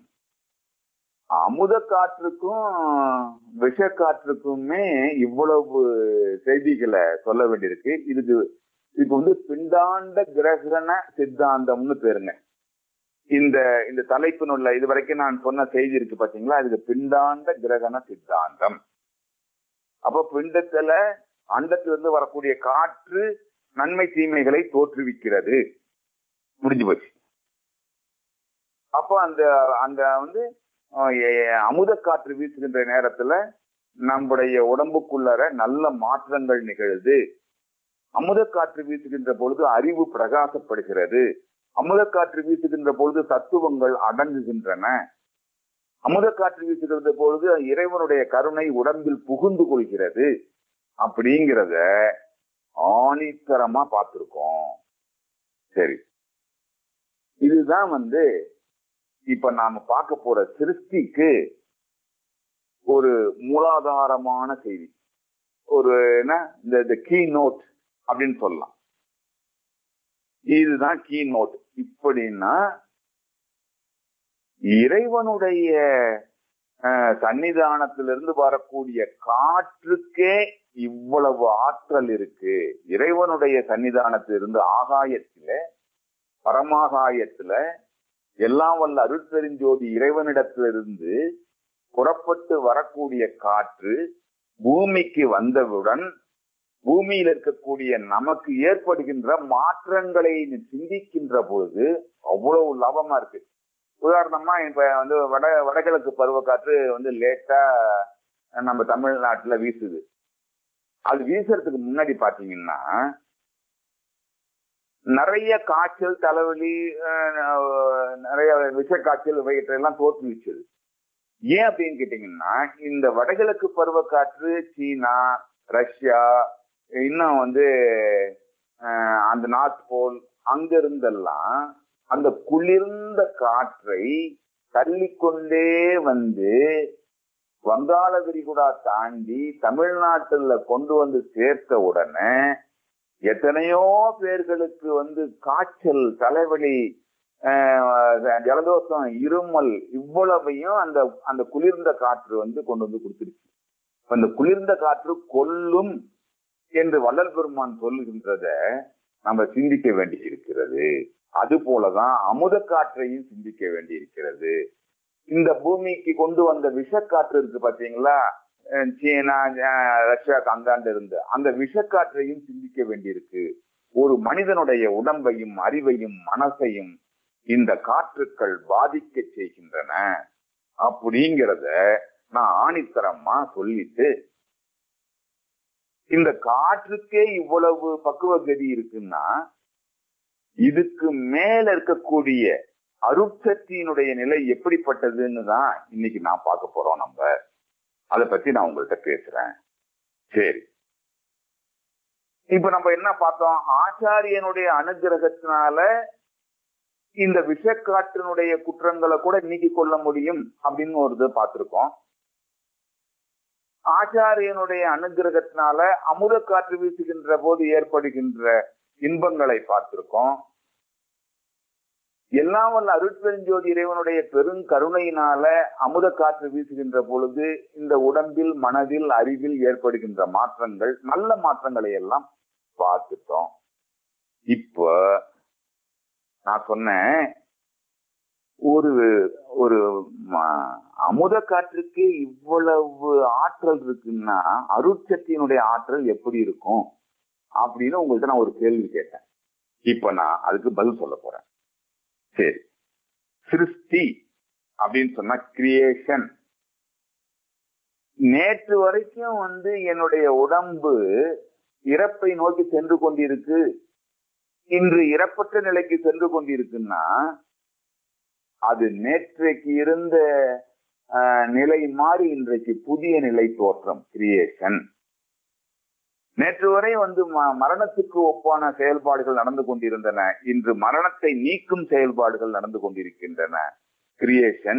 அமுத காற்றுக்கும் விஷ காற்றுக்குமே இவ்வளவு செய்திகளை சொல்ல வேண்டியிருக்கு இதுக்கு இதுக்கு வந்து பிண்டாண்ட கிரகண சித்தாந்தம்னு பேருங்க இந்த இந்த தலைப்பினுள்ள இது வரைக்கும் நான் சொன்ன செய்தி இருக்கு பாத்தீங்களா இதுக்கு பிண்டாண்ட கிரகண சித்தாந்தம் அப்ப பிண்டத்துல அண்டத்திலிருந்து வரக்கூடிய காற்று நன்மை தீமைகளை தோற்றுவிக்கிறது முடிஞ்சு போச்சு அப்போ அந்த அந்த வந்து அஹ், எ- அமுத காற்று வீசுகின்ற நேரத்துல நம்முடைய உடம்புக்குள்ளர நல்ல மாற்றங்கள் நிகழுது அமுத காற்று வீசுகின்ற பொழுது அறிவு பிரகாசப்படுகிறது அமுத காற்று வீசுகின்ற பொழுது தத்துவங்கள் அடங்குகின்றன அமுத காற்று வீசுகின்ற பொழுது இறைவனுடைய கருணை உடம்பில் புகுந்து கொள்கிறது அப்படிங்கிறத ஆணித்தரமா பார்த்திருக்கோம் சரி இதுதான் வந்து இப்ப நாம பார்க்க போற சிருஷ்டிக்கு ஒரு மூலாதாரமான செய்தி ஒரு என்ன இந்த கீ நோட் அப்படின்னு சொல்லலாம் இதுதான் கீ நோட் இப்படின்னா இறைவனுடைய அஹ், சன்னிதானத்திலிருந்து வரக்கூடிய காற்றுக்கே இவ்வளவு ஆற்றல் இருக்கு இறைவனுடைய சன்னிதானத்திலிருந்து ஆகாயத்தில பரமாகாயத்துல எல்லாம் வல்ல அருட்பெருஞ்சோதி இறைவனிடத்திலிருந்து புறப்பட்டு வரக்கூடிய காற்று பூமிக்கு வந்தவுடன் பூமியில் இருக்கக்கூடிய நமக்கு ஏற்படுகின்ற மாற்றங்களை சிந்திக்கின்ற பொழுது அவ்வளவு லாபமா இருக்கு உதாரணமா இப்ப வந்து வட வடகிழக்கு பருவக்காற்று வந்து லேட்டா நம்ம தமிழ்நாட்டுல வீசுது அது வீசுறதுக்கு முன்னாடி பாத்தீங்கன்னா நிறைய காய்ச்சல் தலைவலி அஹ், நிறைய விஷ காய்ச்சல் இவையெல்லாம் தோற்றுவிச்சது ஏன் அப்படின்னு கேட்டீங்கன்னா இந்த வடகிழக்கு பருவக்காற்று சீனா ரஷ்யா இன்னும் வந்து அஹ், அந்த நார்த் போல் அங்க இருந்தெல்லாம் அந்த குளிர்ந்த காற்றை தள்ளிக்கொண்டே வந்து வங்காள விரிகுடா தாண்டி தமிழ்நாட்டுல கொண்டு வந்து சேர்த்த உடனே எத்தனையோ பேர்களுக்கு வந்து காய்ச்சல் தலைவலி ஆஹ், ஜலதோஷம் இருமல் இவ்வளவையும் அந்த அந்த குளிர்ந்த காற்று வந்து கொண்டு வந்து கொடுத்துருச்சு அந்த குளிர்ந்த காற்று கொல்லும் என்று வள்ளல் பெருமான் சொல்லுகின்றத நம்ம சிந்திக்க வேண்டி இருக்கிறது அது போலதான் அமுத காற்றையும் சிந்திக்க வேண்டி இருக்கிறது இந்த பூமிக்கு கொண்டு வந்த விஷக்காற்று இருக்கு பாத்தீங்களா அஹ் சீனா அஹ் ரஷ்யாக்கு அந்தாண்டு இருந்து அந்த விஷக்காற்றையும் சிந்திக்க வேண்டியிருக்கு ஒரு மனிதனுடைய உடம்பையும் அறிவையும் மனசையும் இந்த காற்றுக்கள் பாதிக்க செய்கின்றன அப்படிங்கிறத நான் ஆணித்தரமா சொல்லிட்டு இந்த காற்றுக்கே இவ்வளவு பக்குவ கதி இருக்குன்னா இதுக்கு மேல இருக்கக்கூடிய அருட்சக்தியினுடைய நிலை எப்படிப்பட்டதுன்னு தான் இன்னைக்கு நான் பார்க்க போறோம் நம்ம அதை பத்தி நான் உங்கள்கிட்ட பேசுறேன் சரி இப்ப நம்ம என்ன பார்த்தோம் ஆச்சாரியனுடைய அனுகிரகத்தினால இந்த விஷக்காற்றினுடைய குற்றங்களை கூட நீக்கிக் கொள்ள முடியும் அப்படின்னு ஒரு இது பார்த்திருக்கோம் ஆச்சாரியனுடைய அனுகிரகத்தினால அமுத காற்று வீசுகின்ற போது ஏற்படுகின்ற இன்பங்களை பார்த்திருக்கோம் எல்லாம் வல்ல அருட்பெருஞ்சோதி இறைவனுடைய பெருங்கருணையினால அமுத காற்று வீசுகின்ற பொழுது இந்த உடம்பில் மனதில் அறிவில் ஏற்படுகின்ற மாற்றங்கள் நல்ல மாற்றங்களை எல்லாம் பார்த்துட்டோம் இப்போ நான் சொன்னேன் ஒரு ஒரு ம- அமுத காற்றுக்கு இவ்வளவு ஆற்றல் இருக்குன்னா அருட்சக்தியினுடைய ஆற்றல் எப்படி இருக்கும் அப்படின்னு உங்கள்ட்ட நான் ஒரு கேள்வி கேட்டேன் இப்ப நான் அதுக்கு பதில் சொல்ல போறேன் சரி சிருஷ்டி அப்படின்னு சொன்னா கிரியேஷன் நேற்று வரைக்கும் வந்து என்னுடைய உடம்பு இறப்பை நோக்கி சென்று கொண்டிருக்கு இன்று இறப்பற்ற நிலைக்கு சென்று கொண்டிருக்குன்னா அது நேற்றைக்கு இருந்த ஆஹ், நிலை மாறி இன்றைக்கு புதிய நிலை தோற்றம் கிரியேஷன் நேற்று வரை வந்து ம- மரணத்துக்கு ஒப்பான செயல்பாடுகள் நடந்து கொண்டிருந்தன இன்று மரணத்தை நீக்கும் செயல்பாடுகள் நடந்து கொண்டிருக்கின்றன கிரியேஷன்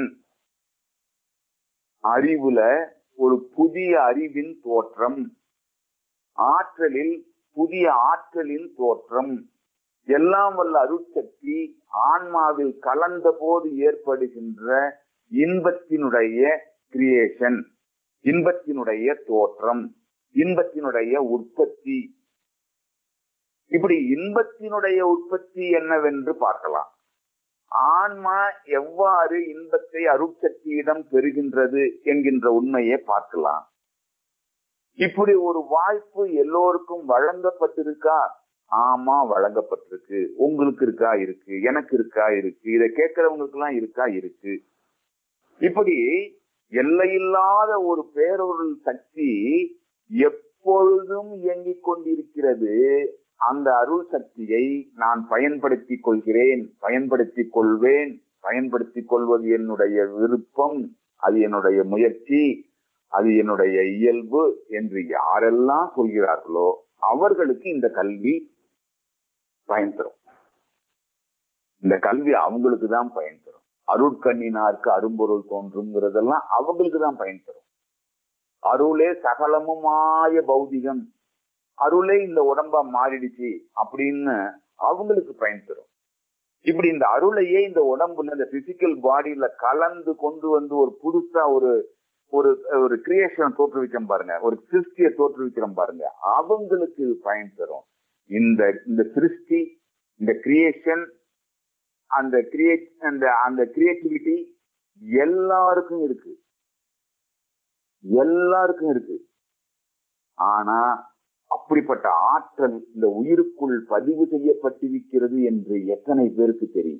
அறிவுல ஒரு புதிய அறிவின் தோற்றம் ஆற்றலில் புதிய ஆற்றலின் தோற்றம் எல்லாம் வல்ல அருட்சக்தி ஆன்மாவில் கலந்த போது ஏற்படுகின்ற இன்பத்தினுடைய கிரியேஷன் இன்பத்தினுடைய தோற்றம் இன்பத்தினுடைய உற்பத்தி இப்படி இன்பத்தினுடைய உற்பத்தி என்னவென்று பார்க்கலாம் ஆன்மா எவ்வாறு இன்பத்தை அருட்சக்தியிடம் பெறுகின்றது என்கின்ற உண்மையை பார்க்கலாம் இப்படி ஒரு வாய்ப்பு எல்லோருக்கும் வழங்கப்பட்டிருக்கா ஆமா வழங்கப்பட்டிருக்கு உங்களுக்கு இருக்கா இருக்கு எனக்கு இருக்கா இருக்கு இதை கேட்கிறவங்களுக்கு எல்லாம் இருக்கா இருக்கு இப்படி எல்லையில்லாத ஒரு பேரொருள் சக்தி எப்பொழுதும் இயங்கிக் கொண்டிருக்கிறது அந்த அருள் சக்தியை நான் பயன்படுத்திக் கொள்கிறேன் பயன்படுத்திக் கொள்வேன் பயன்படுத்திக் கொள்வது என்னுடைய விருப்பம் அது என்னுடைய முயற்சி அது என்னுடைய இயல்பு என்று யாரெல்லாம் சொல்கிறார்களோ அவர்களுக்கு இந்த கல்வி பயன் தரும் இந்த கல்வி அவங்களுக்கு தான் பயன் தரும் அருட்கண்ணினாருக்கு அரும்பொருள் தோன்றுங்கிறதெல்லாம் அவங்களுக்கு தான் பயன் தரும் அருளே சகலமுமாய பௌதிகம் அருளே இந்த உடம்பா மாறிடுச்சு அப்படின்னு அவங்களுக்கு பயன் தரும் இப்படி இந்த அருளையே இந்த உடம்புல இந்த பிசிக்கல் பாடியில கலந்து கொண்டு வந்து ஒரு புதுசா ஒரு ஒரு ஒரு கிரியேஷன் தோற்றுவிக்கிறோம் பாருங்க ஒரு சிருஷ்டியை தோற்றுவிக்கிறோம் பாருங்க அவங்களுக்கு பயன் தரும் இந்த இந்த சிருஷ்டி இந்த கிரியேஷன் அந்த கிரியேட் அந்த அந்த கிரியேட்டிவிட்டி எல்லாருக்கும் இருக்கு எல்லாருக்கும் இருக்கு ஆனா அப்படிப்பட்ட ஆற்றல் இந்த உயிருக்குள் பதிவு செய்யப்பட்டிருக்கிறது என்று எத்தனை பேருக்கு தெரியும்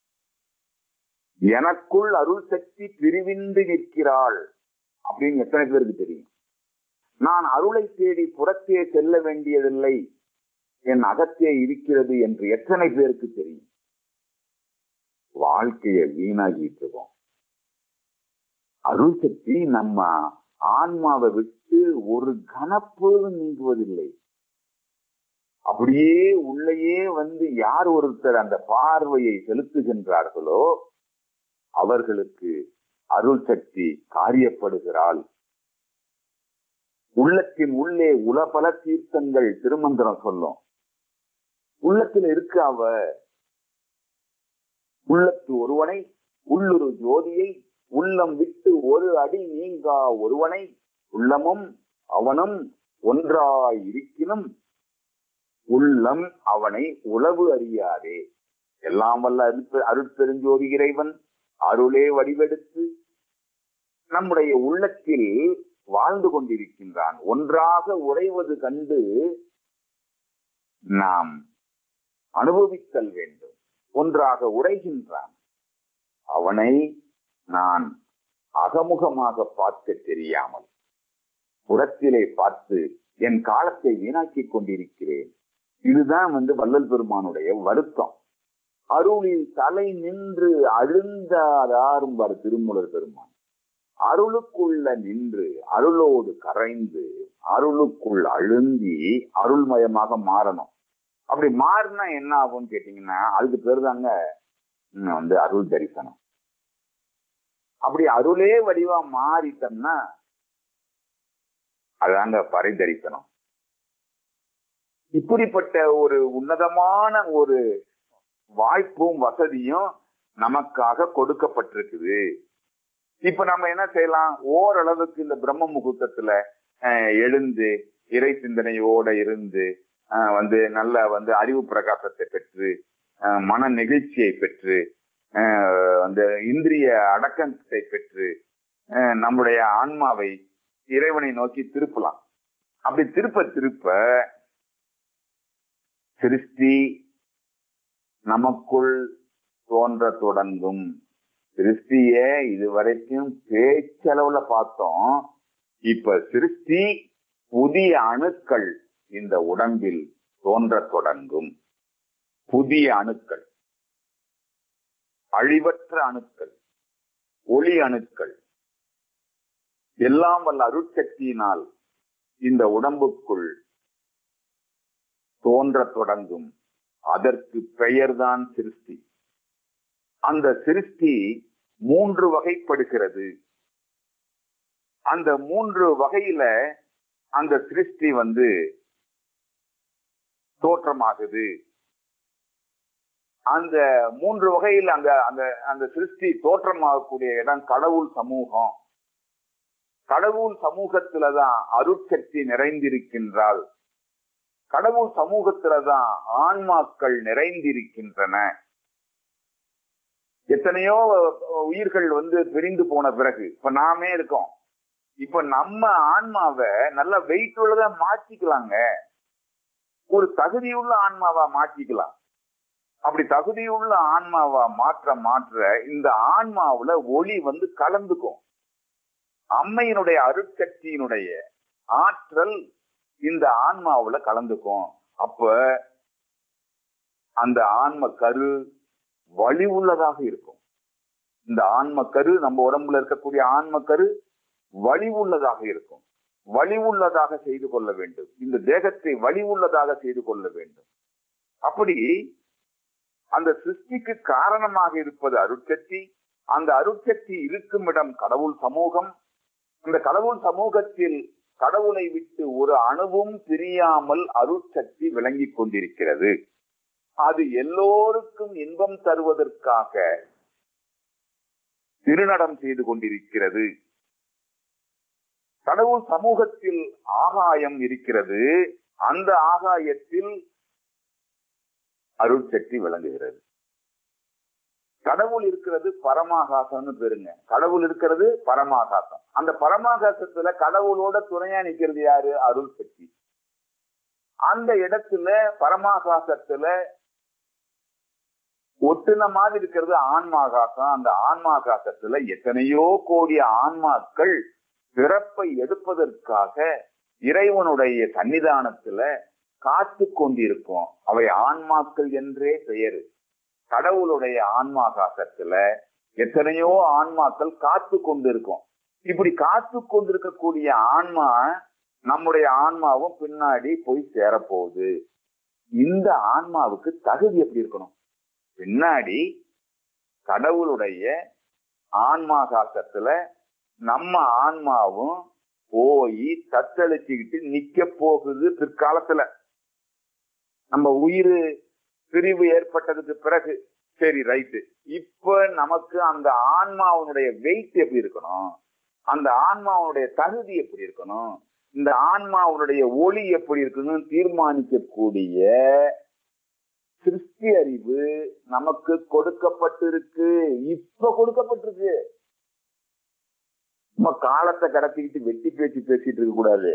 எனக்குள் அருள் சக்தி பிரிவின்றி நிற்கிறாள் அப்படின்னு எத்தனை பேருக்கு தெரியும் நான் அருளை தேடி புறத்தே செல்ல வேண்டியதில்லை என் அகத்தே இருக்கிறது என்று எத்தனை பேருக்கு தெரியும் வாழ்க்கையை வீணாகிட்டு இருக்கோம் அருள் சக்தி நம்ம ஆன்மாவை விட்டு ஒரு கனப்பொழுதும் நீங்குவதில்லை அப்படியே உள்ளேயே வந்து யார் ஒருத்தர் அந்த பார்வையை செலுத்துகின்றார்களோ அவர்களுக்கு அருள் சக்தி காரியப்படுகிறாள் உள்ளத்தின் உள்ளே உலபல தீர்த்தங்கள் திருமந்திரம் சொல்லும் உள்ளத்துல இருக்கு அவ உள்ளத்து ஒருவனை உள்ளுரு ஜோதியை உள்ளம் விட்டு ஒரு அடி நீங்கா ஒருவனை உள்ளமும் அவனும் ஒன்றாய் இருக்கினும் உள்ளம் அவனை உளவு அறியாதே எல்லாம் வல்ல அருட்பெ- அருட்பெருஞ்சோதி இறைவன் அருளே வடிவெடுத்து நம்முடைய உள்ளத்தில் வாழ்ந்து கொண்டிருக்கின்றான் ஒன்றாக உறைவது கண்டு நாம் அனுபவித்தல் வேண்டும் ஒன்றாக உரைகின்றான் அவனை நான் அகமுகமாக பார்க்க தெரியாமல் புறத்திலே பார்த்து என் காலத்தை வீணாக்கிக் கொண்டிருக்கிறேன் இதுதான் வந்து வள்ளல் பெருமானுடைய வருத்தம் அருளில் தலை நின்று அழுந்தாதாரும்பார் திருமூலர் பெருமான் அருளுக்குள்ள நின்று அருளோடு கரைந்து அருளுக்குள் அழுந்தி அருள்மயமாக மாறணும் அப்படி மாறினா என்ன ஆகும்னு கேட்டீங்கன்னா அதுக்கு பேர் தாங்க ம், வந்து அருள் தரிசனம் அப்படி அருளே வடிவா மாறிட்டோம்னா அதாங்க பறை தரிசனம் இப்படிப்பட்ட ஒரு உன்னதமான ஒரு வாய்ப்பும் வசதியும் நமக்காக கொடுக்கப்பட்டிருக்குது இப்ப நம்ம என்ன செய்யலாம் ஓரளவுக்கு இந்த பிரம்ம முகூர்த்தத்துல அஹ், எழுந்து இறை சிந்தனையோட இருந்து அஹ், வந்து நல்ல வந்து அறிவு பிரகாசத்தை பெற்று அஹ், மன நெகிழ்ச்சியை பெற்று அஹ், அந்த இந்திரிய அடக்கத்தை பெற்று அஹ், நம்முடைய ஆன்மாவை இறைவனை நோக்கி திருப்பலாம் அப்படி திருப்ப திருப்ப சிருஷ்டி நமக்குள் தோன்ற தொடங்கும் சிருஷ்டிய இதுவரைக்கும் பேச்சளவுல பார்த்தோம் இப்ப சிருஷ்டி புதிய அணுக்கள் இந்த உடம்பில் தோன்ற தொடங்கும் புதிய அணுக்கள் அழிவற்ற அணுக்கள் ஒளி அணுக்கள் எல்லாம் வல்ல அருட்சக்தியினால் இந்த உடம்புக்குள் தோன்ற தொடங்கும் அதற்கு பெயர்தான் சிருஷ்டி அந்த சிருஷ்டி மூன்று வகைப்படுகிறது அந்த மூன்று வகையில அந்த சிருஷ்டி வந்து தோற்றமாகுது அந்த மூன்று வகையில் அந்த அந்த அந்த சிருஷ்டி தோற்றமாகக்கூடிய இடம் கடவுள் சமூகம் கடவுள் சமூகத்துலதான் அருட்சக்தி நிறைந்திருக்கின்றாள் கடவுள் சமூகத்துலதான் ஆன்மாக்கள் நிறைந்திருக்கின்றன எத்தனையோ உயிர்கள் வந்து பிரிந்து போன பிறகு இப்ப நாமே இருக்கோம் இப்ப நம்ம ஆன்மாவை நல்ல வெயிட் உள்ளதா மாற்றிக்கலாங்க ஒரு தகுதியுள்ள ஆன்மாவா மாற்றிக்கலாம் அப்படி தகுதியுள்ள ஆன்மாவா மாற்ற மாற்ற இந்த ஆன்மாவுல ஒளி வந்து கலந்துக்கும் அம்மையினுடைய அருட்சக்தியினுடைய ஆற்றல் இந்த ஆன்மாவுல கலந்துக்கும் அப்ப அந்த ஆன்ம கரு வலி உள்ளதாக இருக்கும் இந்த ஆன்ம கரு நம்ம உடம்புல இருக்கக்கூடிய ஆன்ம கரு வலி உள்ளதாக இருக்கும் வலி உள்ளதாக செய்து கொள்ள வேண்டும் இந்த தேகத்தை வலி உள்ளதாக செய்து கொள்ள வேண்டும் அப்படி அந்த சிருஷ்டிக்கு காரணமாக இருப்பது அருட்சக்தி அந்த அருட்சக்தி இருக்கும் இடம் கடவுள் சமூகம் அந்த கடவுள் சமூகத்தில் கடவுளை விட்டு ஒரு அணுவும் பிரியாமல் அருட்சக்தி விளங்கிக் கொண்டிருக்கிறது அது எல்லோருக்கும் இன்பம் தருவதற்காக திருநடம் செய்து கொண்டிருக்கிறது கடவுள் சமூகத்தில் ஆகாயம் இருக்கிறது அந்த ஆகாயத்தில் அருட்சக்தி விளங்குகிறது கடவுள் இருக்கிறது பரமாகாசம்னு பேருங்க கடவுள் இருக்கிறது பரமாகாசம் அந்த பரமாகாசத்துல கடவுளோட துணையா நிக்கிறது யாரு அருள் சக்தி அந்த இடத்துல பரமாகாசத்துல ஒட்டுன மாதிரி இருக்கிறது ஆன்மாகாசம் அந்த ஆன்மாகாசத்துல எத்தனையோ கோடி ஆன்மாக்கள் பிறப்பை எடுப்பதற்காக இறைவனுடைய சன்னிதானத்துல காத்து கொண்டிருக்கும் அவை ஆன்மாக்கள் என்றே பெயரு கடவுளுடைய ஆன்மாகாசத்துல எத்தனையோ ஆன்மாக்கள் காத்து கொண்டிருக்கும் இப்படி காத்து கொண்டிருக்கக்கூடிய ஆன்மா நம்முடைய ஆன்மாவும் பின்னாடி போய் சேரப்போகுது இந்த ஆன்மாவுக்கு தகுதி எப்படி இருக்கணும் பின்னாடி கடவுளுடைய ஆன்மாகாசத்துல நம்ம ஆன்மாவும் போய் தத்தளிச்சுக்கிட்டு நிக்க போகுது பிற்காலத்துல நம்ம உயிர் பிரிவு ஏற்பட்டதுக்கு பிறகு சரி ரைட்டு இப்ப நமக்கு அந்த ஆன்மாவனுடைய வெயிட் எப்படி இருக்கணும் அந்த ஆன்மாவனுடைய தகுதி எப்படி இருக்கணும் இந்த ஆன்மாவனுடைய ஒளி எப்படி இருக்கணும் தீர்மானிக்கக்கூடிய சிருஷ்டி அறிவு நமக்கு கொடுக்கப்பட்டிருக்கு இப்ப கொடுக்கப்பட்டிருக்கு நம்ம காலத்தை கடத்திக்கிட்டு வெட்டி பேச்சு பேசிட்டு இருக்க கூடாது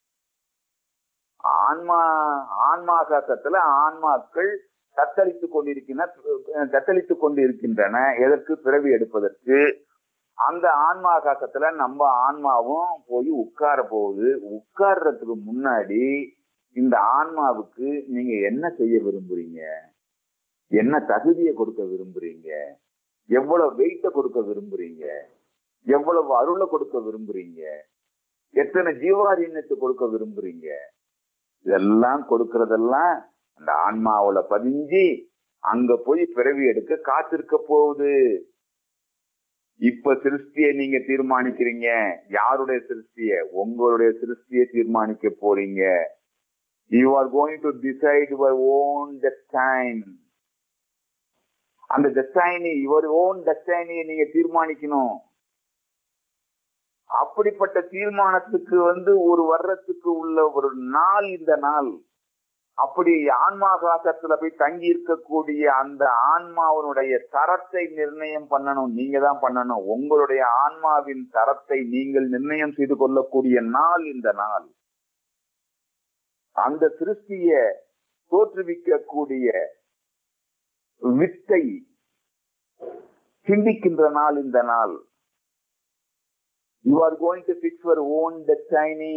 ஆன்மா ஆன்மாகாசத்துல ஆன்மாக்கள் தத்தளித்துக் கொண்டிருக்கின்றன தத்தளித்துக் கொண்டிருக்கின்றன எதற்கு பிறவி எடுப்பதற்கு அந்த ஆன்மாகாசத்துல நம்ம ஆன்மாவும் போய் உட்கார போகுது உட்கார்றதுக்கு முன்னாடி இந்த ஆன்மாவுக்கு நீங்க என்ன செய்ய விரும்புறீங்க என்ன தகுதியை கொடுக்க விரும்புறீங்க எவ்வளவு வெயிட்ட கொடுக்க விரும்புறீங்க எவ்வளவு அருளை கொடுக்க விரும்புறீங்க எத்தனை ஜீவாதீனத்தை கொடுக்க விரும்புறீங்க இதெல்லாம் கொடுக்கறதெல்லாம் அந்த ஆன்மாவுல பதிஞ்சு அங்க போய் பிறவி எடுக்க காத்திருக்க போகுது இப்ப சிருஷ்டியை நீங்க தீர்மானிக்கிறீங்க யாருடைய சிருஷ்டிய உங்களுடைய சிருஷ்டியை தீர்மானிக்க போறீங்க you are going to decide your own destiny அந்த டெஸ்டைனி யுவர் ஓன் டெஸ்டைனியை நீங்க தீர்மானிக்கணும் அப்படிப்பட்ட தீர்மானத்துக்கு வந்து ஒரு வர்றதுக்கு உள்ள ஒரு நாள் இந்த நாள் அப்படி ஆன்மாகாசத்துல போய் தங்கி இருக்கக்கூடிய அந்த ஆன்மாவனுடைய தரத்தை நிர்ணயம் பண்ணணும் நீங்க தான் பண்ணணும் உங்களுடைய ஆன்மாவின் தரத்தை நீங்கள் நிர்ணயம் செய்து கொள்ளக்கூடிய நாள் இந்த நாள் அந்த சிருஷ்டிய தோற்றுவிக்கக்கூடிய வித்தை சிந்திக்கின்ற நாள் இந்த நாள் you are going to fix your own destiny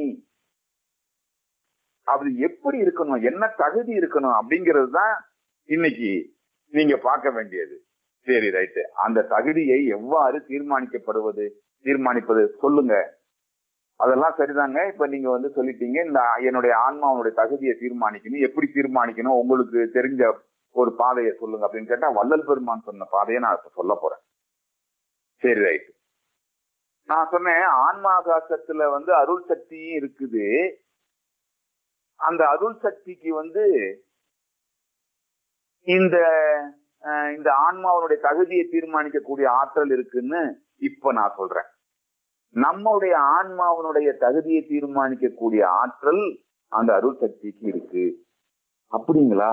அது எப்படி இருக்கணும் என்ன தகுதி இருக்கணும் அப்படிங்கிறது தான் இன்னைக்கு நீங்க பார்க்க வேண்டியது சரி ரைட்டு அந்த தகுதியை எவ்வாறு தீர்மானிக்கப்படுவது தீர்மானிப்பது சொல்லுங்க அதெல்லாம் சரிதாங்க இப்ப நீங்க வந்து சொல்லிட்டீங்க இந்த என்னுடைய ஆன்மாவுடைய தகுதியை தீர்மானிக்கணும் எப்படி தீர்மானிக்கணும் உங்களுக்கு தெரிஞ்ச ஒரு பாதையை சொல்லுங்க அப்படின்னு கேட்டா வள்ளல் பெருமான் சொன்ன பாதையை நான் இப்ப சொல்ல போறேன் சரி ரைட் நான் சொன்னேன் ஆன்மாகாசத்துல வந்து அருள் சக்தியும் இருக்குது அந்த அருள் சக்திக்கு வந்து இந்த இந்த ஆன்மாவனுடைய தகுதியை தீர்மானிக்கக்கூடிய ஆற்றல் இருக்குன்னு இப்ப நான் சொல்றேன் நம்முடைய ஆன்மாவனுடைய தகுதியை தீர்மானிக்கக்கூடிய ஆற்றல் அந்த அருள் சக்திக்கு இருக்கு அப்படிங்களா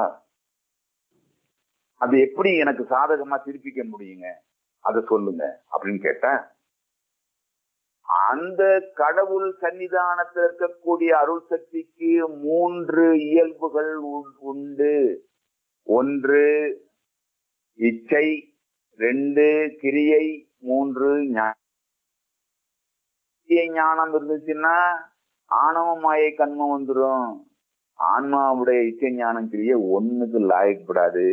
அது எப்படி எனக்கு சாதகமா திருப்பிக்க முடியுங்க அதை சொல்லுங்க அப்படின்னு கேட்டா அந்த கடவுள் சன்னிதானத்தில் இருக்கக்கூடிய அருள் சக்திக்கு மூன்று இயல்புகள் உண்டு ஒன்று இச்சை ரெண்டு கிரியை மூன்று ஞானம் இருந்துச்சுன்னா ஆணவ மாயை கண்மம் வந்துடும் ஆன்மாவுடைய இச்சை ஞானம் கிரியை ஒண்ணுக்கு லாயக்கப்படாது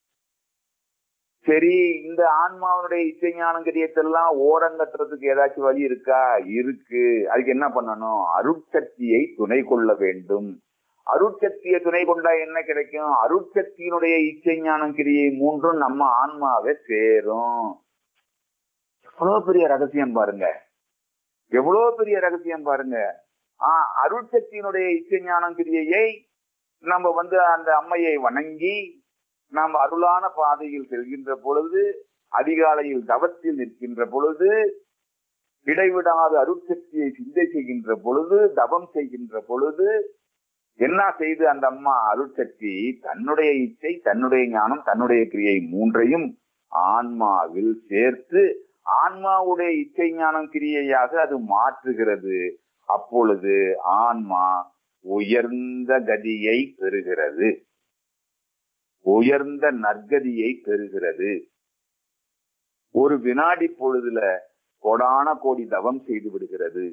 சரி இந்த ஆன்மாவனுடைய இசை ஞானம் கிரியத்தெல்லாம் ஓரங்கட்டுறதுக்கு ஏதாச்சும் வழி இருக்கா இருக்கு அதுக்கு என்ன பண்ணணும் அருட்சக்தியை துணை கொள்ள வேண்டும் அருட்சக்தியை துணை கொண்டா என்ன கிடைக்கும் அருட்சக்தியினுடைய இச்சை ஞானம் கிரியை மூன்றும் நம்ம ஆன்மாவை சேரும் எவ்வளவு பெரிய ரகசியம் பாருங்க எவ்வளவு பெரிய ரகசியம் பாருங்க ஆஹ் அருட்சக்தியினுடைய இச்சை ஞானம் கிரியையை நம்ம வந்து அந்த அம்மையை வணங்கி நாம் அருளான பாதையில் செல்கின்ற பொழுது அதிகாலையில் தவத்தில் நிற்கின்ற பொழுது இடைவிடாத அருட்சக்தியை சிந்தை செய்கின்ற பொழுது தவம் செய்கின்ற பொழுது என்ன செய்து அந்த அம்மா அருட்சக்தி தன்னுடைய இச்சை தன்னுடைய ஞானம் தன்னுடைய கிரியை மூன்றையும் ஆன்மாவில் சேர்த்து ஆன்மாவுடைய இச்சை ஞானம் கிரியையாக அது மாற்றுகிறது அப்பொழுது ஆன்மா உயர்ந்த கதியை பெறுகிறது உயர்ந்த நற்கதியை பெறுகிறது ஒரு வினாடி பொழுதுல கொடான கோடி தவம் செய்து விடுகிறது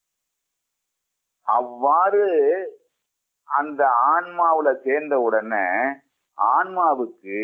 அவ்வாறு அந்த ஆன்மாவுல சேர்ந்த உடனே ஆன்மாவுக்கு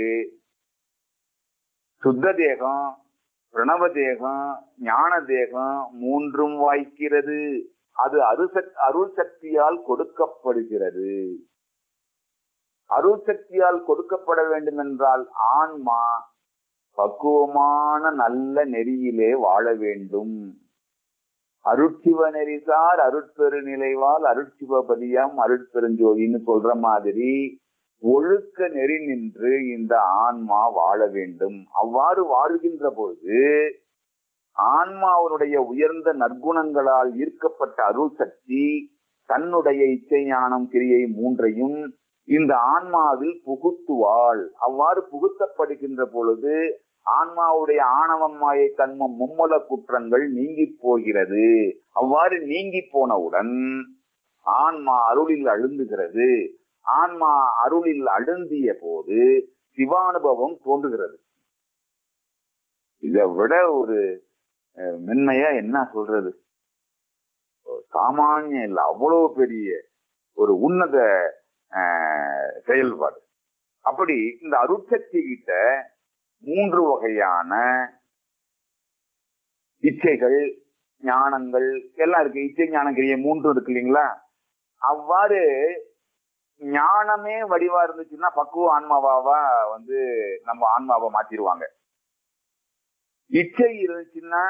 சுத்த தேகம் பிரணவ தேகம் ஞான தேகம் மூன்றும் வாய்க்கிறது அது அருசக் அருள் சக்தியால் கொடுக்கப்படுகிறது அருள் சக்தியால் கொடுக்கப்பட வேண்டும் என்றால் ஆன்மா பக்குவமான நல்ல நெறியிலே வாழ வேண்டும் அருட்சிவ நெறிசார் அருட்பெரு நிலைவால் அருட்சிவபதியாம் அருட்பெருஞ்சோதின்னு சொல்ற மாதிரி ஒழுக்க நெறி நின்று இந்த ஆன்மா வாழ வேண்டும் அவ்வாறு வாழ்கின்ற பொழுது ஆன்மாவுடைய உயர்ந்த நற்குணங்களால் ஈர்க்கப்பட்ட அருள் சக்தி தன்னுடைய இச்சை ஞானம் கிரியை மூன்றையும் இந்த ஆன்மாவில் புகுத்துவாள் அவ்வாறு புகுத்தப்படுகின்ற பொழுது ஆன்மாவுடைய ஆணவம் மாயை கண்மம் மும்மல குற்றங்கள் நீங்கி போகிறது அவ்வாறு நீங்கி போனவுடன் ஆன்மா அருளில் அழுந்துகிறது ஆன்மா அருளில் அழுந்திய போது சிவானுபவம் தோன்றுகிறது இதை விட ஒரு அஹ், மென்மையா என்ன சொல்றது ஒரு சாமானியம் இல்லை அவ்வளவு பெரிய ஒரு உன்னத அஹ், செயல்பாடு அப்படி இந்த அருட்சக்தி கிட்ட மூன்று வகையான இச்சைகள் ஞானங்கள் எல்லாம் இருக்கு இச்சை ஞானம் கிரியை மூன்று இருக்கு இல்லைங்களா அவ்வாறு ஞானமே வடிவா இருந்துச்சுன்னா பக்குவ ஆன்மாவாவா வந்து நம்ம ஆன்மாவை மாத்திருவாங்க இச்சை இருந்துச்சுன்னா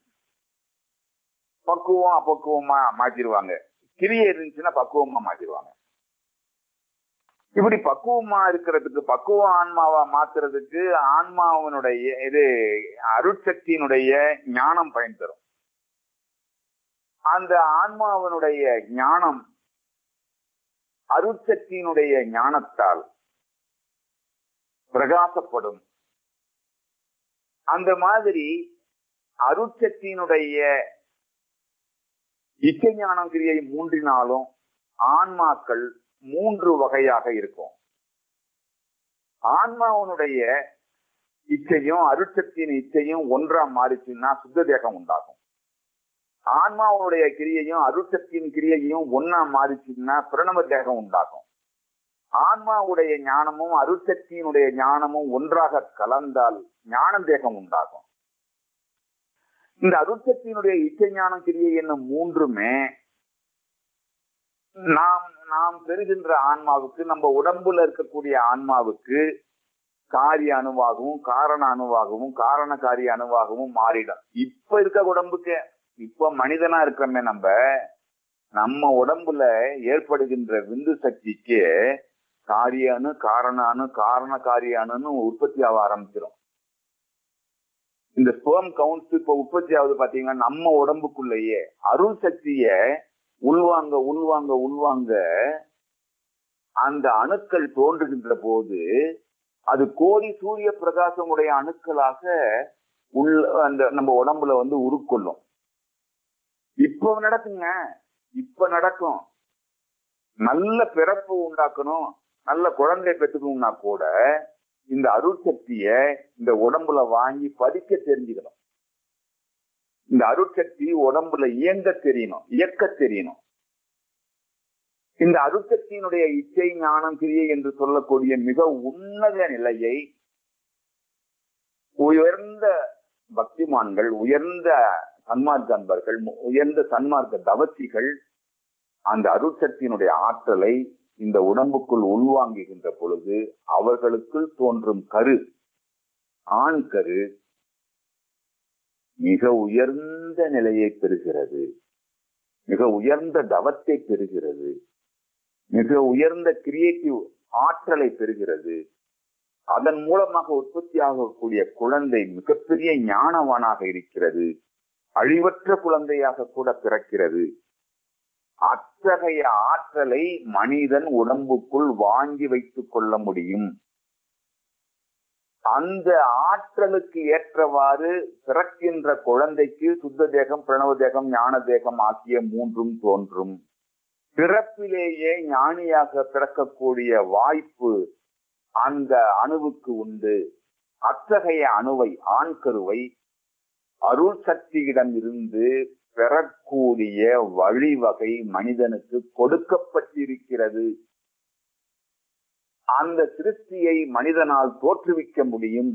பக்குவம் அப்பக்குவமா மாத்திருவாங்க கிரியை இருந்துச்சுன்னா பக்குவமா மாத்திருவாங்க இப்படி பக்குவமா இருக்கிறதுக்கு பக்குவ ஆன்மாவா மாத்துறதுக்கு ஆன்மாவினுடைய இது அருட்சக்தியினுடைய ஞானம் பயன் தரும் அந்த ஆன்மாவினுடைய ஞானம் அருட்சக்தியினுடைய ஞானத்தால் பிரகாசப்படும் அந்த மாதிரி அருட்சக்தியினுடைய இச்சை ஞானம் கிரியை மூன்றினாலும் ஆன்மாக்கள் மூன்று வகையாக இருக்கும் ஆன்மாவனுடைய இச்சையும் அருட்சக்தியின் இச்சையும் ஒன்றா மாறிச்சுன்னா சுத்த தேகம் உண்டாகும் ஆன்மாவுடைய கிரியையும் அருட்சக்தியின் கிரியையும் ஒன்னா மாறிச்சுன்னா பிரணவ தேகம் உண்டாகும் ஆன்மாவுடைய ஞானமும் அருட்சக்தியினுடைய ஞானமும் ஒன்றாக கலந்தால் ஞான தேகம் உண்டாகும் இந்த அருட்சக்தியினுடைய இச்சை ஞானம் கிரியை என்னும் மூன்றுமே நாம் நாம் பெறுகின்ற ஆன்மாவுக்கு நம்ம உடம்புல இருக்கக்கூடிய ஆன்மாவுக்கு காரிய அணுவாகவும் காரண அணுவாகவும் காரண காரிய அணுவாகவும் மாறிடும் இப்ப இருக்க உடம்புக்கு இப்ப மனிதனா இருக்கிறோமே நம்ம நம்ம உடம்புல ஏற்படுகின்ற விந்து சக்திக்கு காரிய அணு காரண அணு காரண காரிய அணுன்னு உற்பத்தி ஆக ஆரம்பிச்சிடும் இந்த ஸ்பேம் கவுண்ட்ஸ் இப்ப உற்பத்தி ஆகுது பாத்தீங்கன்னா நம்ம உடம்புக்குள்ளேயே அருள் சக்திய உள்வாங்க உள்வாங்க உள்வாங்க அந்த அணுக்கள் தோன்றுகின்ற போது அது கோடி சூரிய பிரகாசம் உடைய அணுக்களாக உள்ள அந்த நம்ம உடம்புல வந்து உருக்கொள்ளும் இப்ப நடக்குங்க இப்ப நடக்கும் நல்ல பிறப்பு உண்டாக்கணும் நல்ல குழந்தை பெற்றுக்கணும்னா கூட இந்த அருட்சக்திய இந்த உடம்புல வாங்கி பதிக்க தெரிஞ்சுக்கணும் இந்த அருட்சக்தி உடம்புல இயங்க தெரியணும் இயக்க தெரியணும் இந்த அருட்சக்தியினுடைய இச்சை ஞானம் கிரியை என்று சொல்லக்கூடிய மிக உன்னத நிலையை உயர்ந்த பக்திமான்கள் உயர்ந்த சன்மார்க்க அன்பர்கள் உயர்ந்த சன்மார்க்க தவத்திகள் அந்த அருட்சக்தியினுடைய ஆற்றலை இந்த உடம்புக்குள் உள்வாங்குகின்ற பொழுது அவர்களுக்குள் தோன்றும் கரு ஆண் கரு மிக உயர்ந்த நிலையை பெறுகிறது மிக உயர்ந்த தவத்தை பெறுகிறது மிக உயர்ந்த கிரியேட்டிவ் ஆற்றலை பெறுகிறது அதன் மூலமாக உற்பத்தியாகக்கூடிய குழந்தை மிகப்பெரிய ஞானவானாக இருக்கிறது அழிவற்ற குழந்தையாக கூட பிறக்கிறது அத்தகைய ஆற்றலை மனிதன் உடம்புக்குள் வாங்கி வைத்துக் கொள்ள முடியும் அந்த ஆற்றலுக்கு ஏற்றவாறு பிறக்கின்ற குழந்தைக்கு சுத்த தேகம் பிரணவ தேகம் ஞான தேகம் ஆகிய மூன்றும் தோன்றும் பிறப்பிலேயே ஞானியாக பிறக்கக்கூடிய வாய்ப்பு அந்த அணுவுக்கு உண்டு அத்தகைய அணுவை ஆண் கருவை அருள் சக்தியிடம் இருந்து பெறக்கூடிய வழிவகை மனிதனுக்கு கொடுக்கப்பட்டிருக்கிறது அந்த சிருஷ்டியை மனிதனால் தோற்றுவிக்க முடியும்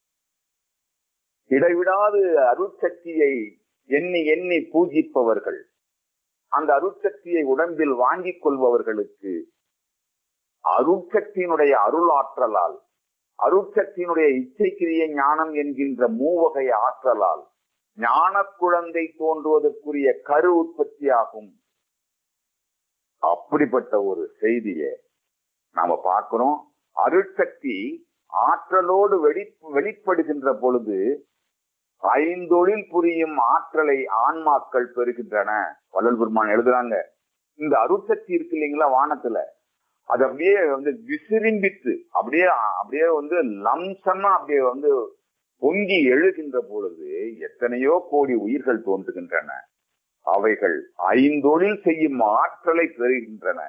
இடைவிடாது அருட்சக்தியை எண்ணி எண்ணி பூஜிப்பவர்கள் அந்த அருட்சக்தியை உடம்பில் வாங்கிக் கொள்பவர்களுக்கு அருட்சக்தியினுடைய அருள் ஆற்றலால் அருட்சக்தியினுடைய இச்சைக்கிரிய ஞானம் என்கின்ற மூவகை ஆற்றலால் ஞான குழந்தை தோன்றுவதற்குரிய கரு உற்பத்தியாகும் அப்படிப்பட்ட ஒரு செய்தியை நாம பார்க்கிறோம் அருட்சக்தி ஆற்றலோடு வெளி வெளிப்படுகின்ற பொழுது ஐந்தொழில் புரியும் ஆற்றலை ஆன்மாக்கள் பெறுகின்றன வள்ளல் பெருமான் எழுதுறாங்க இந்த அருட்சக்தி இருக்கு இல்லைங்களா வானத்துல அது அப்படியே வந்து விசிறிம்பித்து அப்படியே அப்படியே வந்து லம்சமா அப்படியே வந்து பொங்கி எழுகின்ற பொழுது எத்தனையோ கோடி உயிர்கள் தோன்றுகின்றன அவைகள் ஐந்தொழில் செய்யும் ஆற்றலை பெறுகின்றன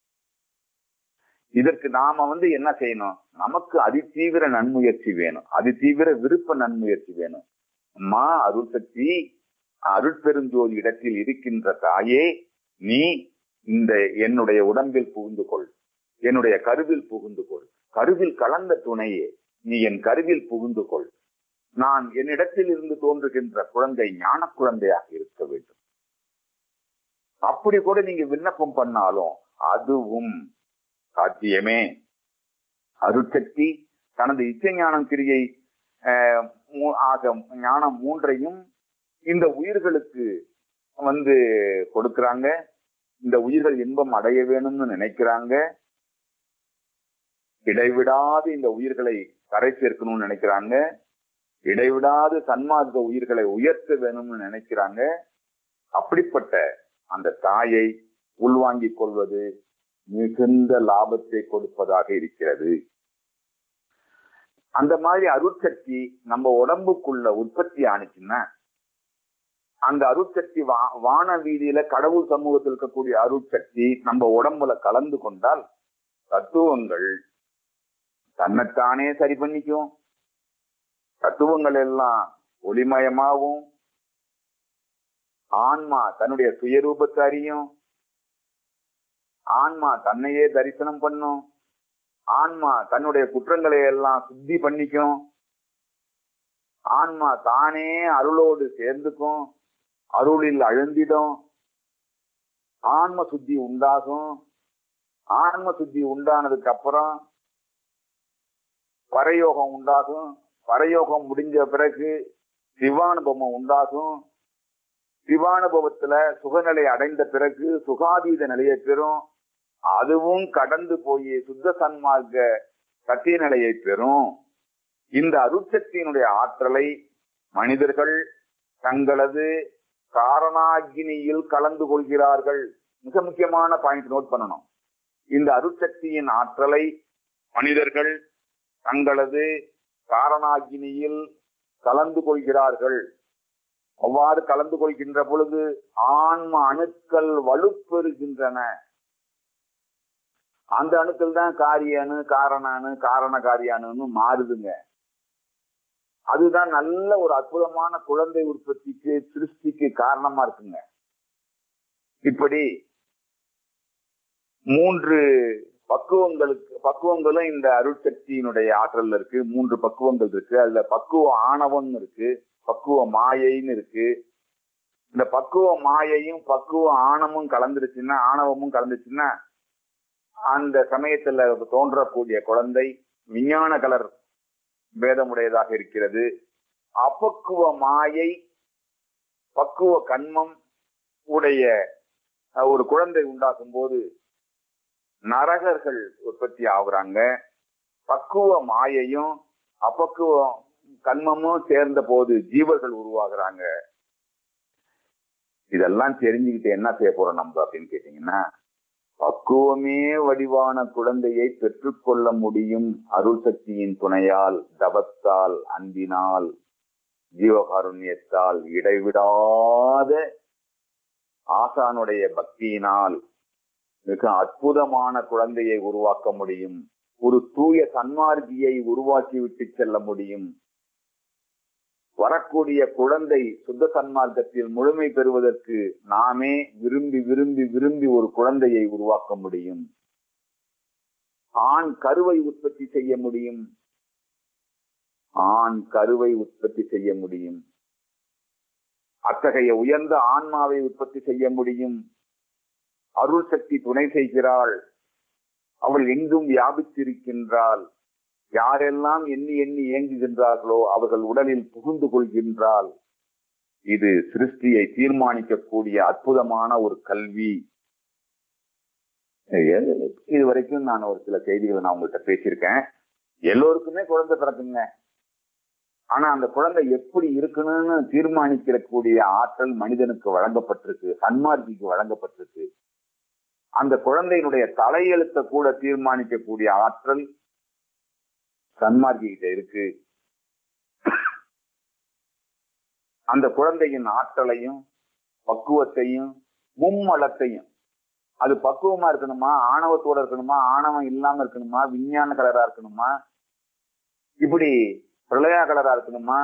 இதற்கு நாம வந்து என்ன செய்யணும் நமக்கு அதிதீவிர நன்முயற்சி வேணும் அதிதீவிர விருப்ப நன்முயற்சி வேணும் அம்மா அருள்சக்தி அருட்பெருஞ்சோதி இடத்தில் இருக்கின்ற தாயே நீ இந்த என்னுடைய உடம்பில் புகுந்து கொள் என்னுடைய கருவில் புகுந்து கொள் கருவில் கலந்த துணையே நீ என் கருவில் புகுந்து கொள் நான் என்னிடத்தில் இருந்து தோன்றுகின்ற குழந்தை ஞான குழந்தையாக இருக்க வேண்டும் அப்படி கூட நீங்க விண்ணப்பம் பண்ணாலும் அதுவும் சாத்தியமே அருட்சக்தி தனது இச்சை ஞானம் கிரியை ஆக ஞானம் மூன்றையும் இந்த உயிர்களுக்கு வந்து கொடுக்கிறாங்க இந்த உயிர்கள் இன்பம் அடைய வேணும்னு நினைக்கிறாங்க இடைவிடாது இந்த உயிர்களை கரை சேர்க்கணும்னு நினைக்கிறாங்க இடைவிடாது சன்மார்க்க உயிர்களை உயர்த்த வேணும்னு நினைக்கிறாங்க அப்படிப்பட்ட அந்த தாயை உள்வாங்கிக் கொள்வது மிகுந்த லாபத்தை கொடுப்பதாக இருக்கிறது அந்த மாதிரி அருட்சக்தி நம்ம உடம்புக்குள்ள உற்பத்தி ஆனிச்சுன்னா அந்த அருட்சக்தி வா வான வீதியில கடவுள் சமூகத்தில் இருக்கக்கூடிய அருட்சக்தி நம்ம உடம்புல கலந்து கொண்டால் தத்துவங்கள் தன்னைத்தானே சரி பண்ணிக்கும் தத்துவங்கள் எல்லாம் ஒளிமயமாவும் ஆன்மா தன்னுடைய சுயரூபத்தை அறியும் ஆன்மா தன்னையே தரிசனம் பண்ணும் ஆன்மா தன்னுடைய குற்றங்களை எல்லாம் சுத்தி பண்ணிக்கும் ஆன்மா தானே அருளோடு சேர்ந்துக்கும் அருளில் அழுந்திடும் ஆன்ம சுத்தி உண்டாகும் ஆன்ம சுத்தி உண்டானதுக்கு அப்புறம் பரயோகம் உண்டாகும் பரயோகம் முடிஞ்ச பிறகு சிவானுபவம் உண்டாகும் சிவானுபவத்துல சுகநிலை அடைந்த பிறகு சுகாதீத நிலையை பெறும் அதுவும் கடந்து போய் சுத்த சன்மார்க்க சத்திய நிலையை பெறும் இந்த அருட்சக்தியினுடைய ஆற்றலை மனிதர்கள் தங்களது காரணாகினியில் கலந்து கொள்கிறார்கள் மிக முக்கியமான பாயிண்ட் நோட் பண்ணணும் இந்த அருட்சக்தியின் ஆற்றலை மனிதர்கள் தங்களது காரணாகினியில் கலந்து கொள்கிறார்கள் அவ்வாறு கலந்து கொள்கின்ற பொழுது ஆன்ம அணுக்கள் வலுப்பெறுகின்றன அந்த அணுக்கள் தான் காரிய அணு காரண அணு காரண காரிய அணுன்னு மாறுதுங்க அதுதான் நல்ல ஒரு அற்புதமான குழந்தை உற்பத்திக்கு சிருஷ்டிக்கு காரணமா இருக்குங்க இப்படி மூன்று பக்குவங்களுக்கு பக்குவங்களும் இந்த அருட்சக்தியினுடைய ஆற்றல் இருக்கு மூன்று பக்குவங்கள் இருக்கு அதுல பக்குவ ஆணவம் இருக்கு பக்குவ மாயைன்னு இருக்கு இந்த பக்குவ மாயையும் பக்குவ ஆணமும் கலந்துருச்சுன்னா ஆணவமும் கலந்துச்சுன்னா அந்த சமயத்துல தோன்றக்கூடிய குழந்தை விஞ்ஞான கலர் பேதமுடையதாக இருக்கிறது அப்பக்குவ மாயை பக்குவ கண்மம் உடைய அஹ், ஒரு குழந்தை உண்டாக்கும் போது நரகர்கள் உற்பத்தி ஆகுறாங்க பக்குவ மாயையும் அப்பக்குவ கண்மமும் சேர்ந்த போது ஜீவர்கள் உருவாகுறாங்க இதெல்லாம் தெரிஞ்சுக்கிட்டு என்ன செய்ய போறோம் நம்ம அப்படின்னு கேட்டீங்கன்னா பக்குவமே வடிவான குழந்தையை பெற்றுக்கொள்ள முடியும் அருள் சக்தியின் துணையால் தவத்தால் அன்பினால் ஜீவகாருண்யத்தால் இடைவிடாத ஆசானுடைய பக்தியினால் மிக அற்புதமான குழந்தையை உருவாக்க முடியும் ஒரு தூய சன்மார்க்கியை உருவாக்கி விட்டு செல்ல முடியும் வரக்கூடிய குழந்தை சுத்த சன்மார்க்கத்தில் முழுமை பெறுவதற்கு நாமே விரும்பி விரும்பி விரும்பி ஒரு குழந்தையை உருவாக்க முடியும் ஆண் கருவை உற்பத்தி செய்ய முடியும் ஆண் கருவை உற்பத்தி செய்ய முடியும் அத்தகைய உயர்ந்த ஆன்மாவை உற்பத்தி செய்ய முடியும் அருள் சக்தி துணை செய்கிறாள் அவள் எங்கும் வியாபித்திருக்கின்றாள் யாரெல்லாம் எண்ணி எண்ணி ஏங்குகின்றார்களோ அவர்கள் உடலில் புகுந்து கொள்கின்றாள் இது சிருஷ்டியை தீர்மானிக்கக்கூடிய அற்புதமான ஒரு கல்வி இது வரைக்கும் நான் ஒரு சில செய்திகளை நான் உங்கள்கிட்ட பேசியிருக்கேன் எல்லோருக்குமே குழந்தை பிறக்குங்க ஆனா அந்த குழந்தை எப்படி இருக்கணும்னு தீர்மானிக்கக்கூடிய ஆற்றல் மனிதனுக்கு வழங்கப்பட்டிருக்கு சன்மார்க்கிக்கு வழங்கப்பட்டிருக்கு அந்த குழந்தையினுடைய தலையெழுத்தை கூட தீர்மானிக்கக்கூடிய ஆற்றல் சன்மார்க்கி கிட்ட இருக்கு அந்த குழந்தையின் ஆற்றலையும் பக்குவத்தையும் மும்மலத்தையும் அது பக்குவமா இருக்கணுமா ஆணவத்தோட இருக்கணுமா ஆணவம் இல்லாம இருக்கணுமா விஞ்ஞான கலரா இருக்கணுமா இப்படி பிரளயா கலரா இருக்கணுமா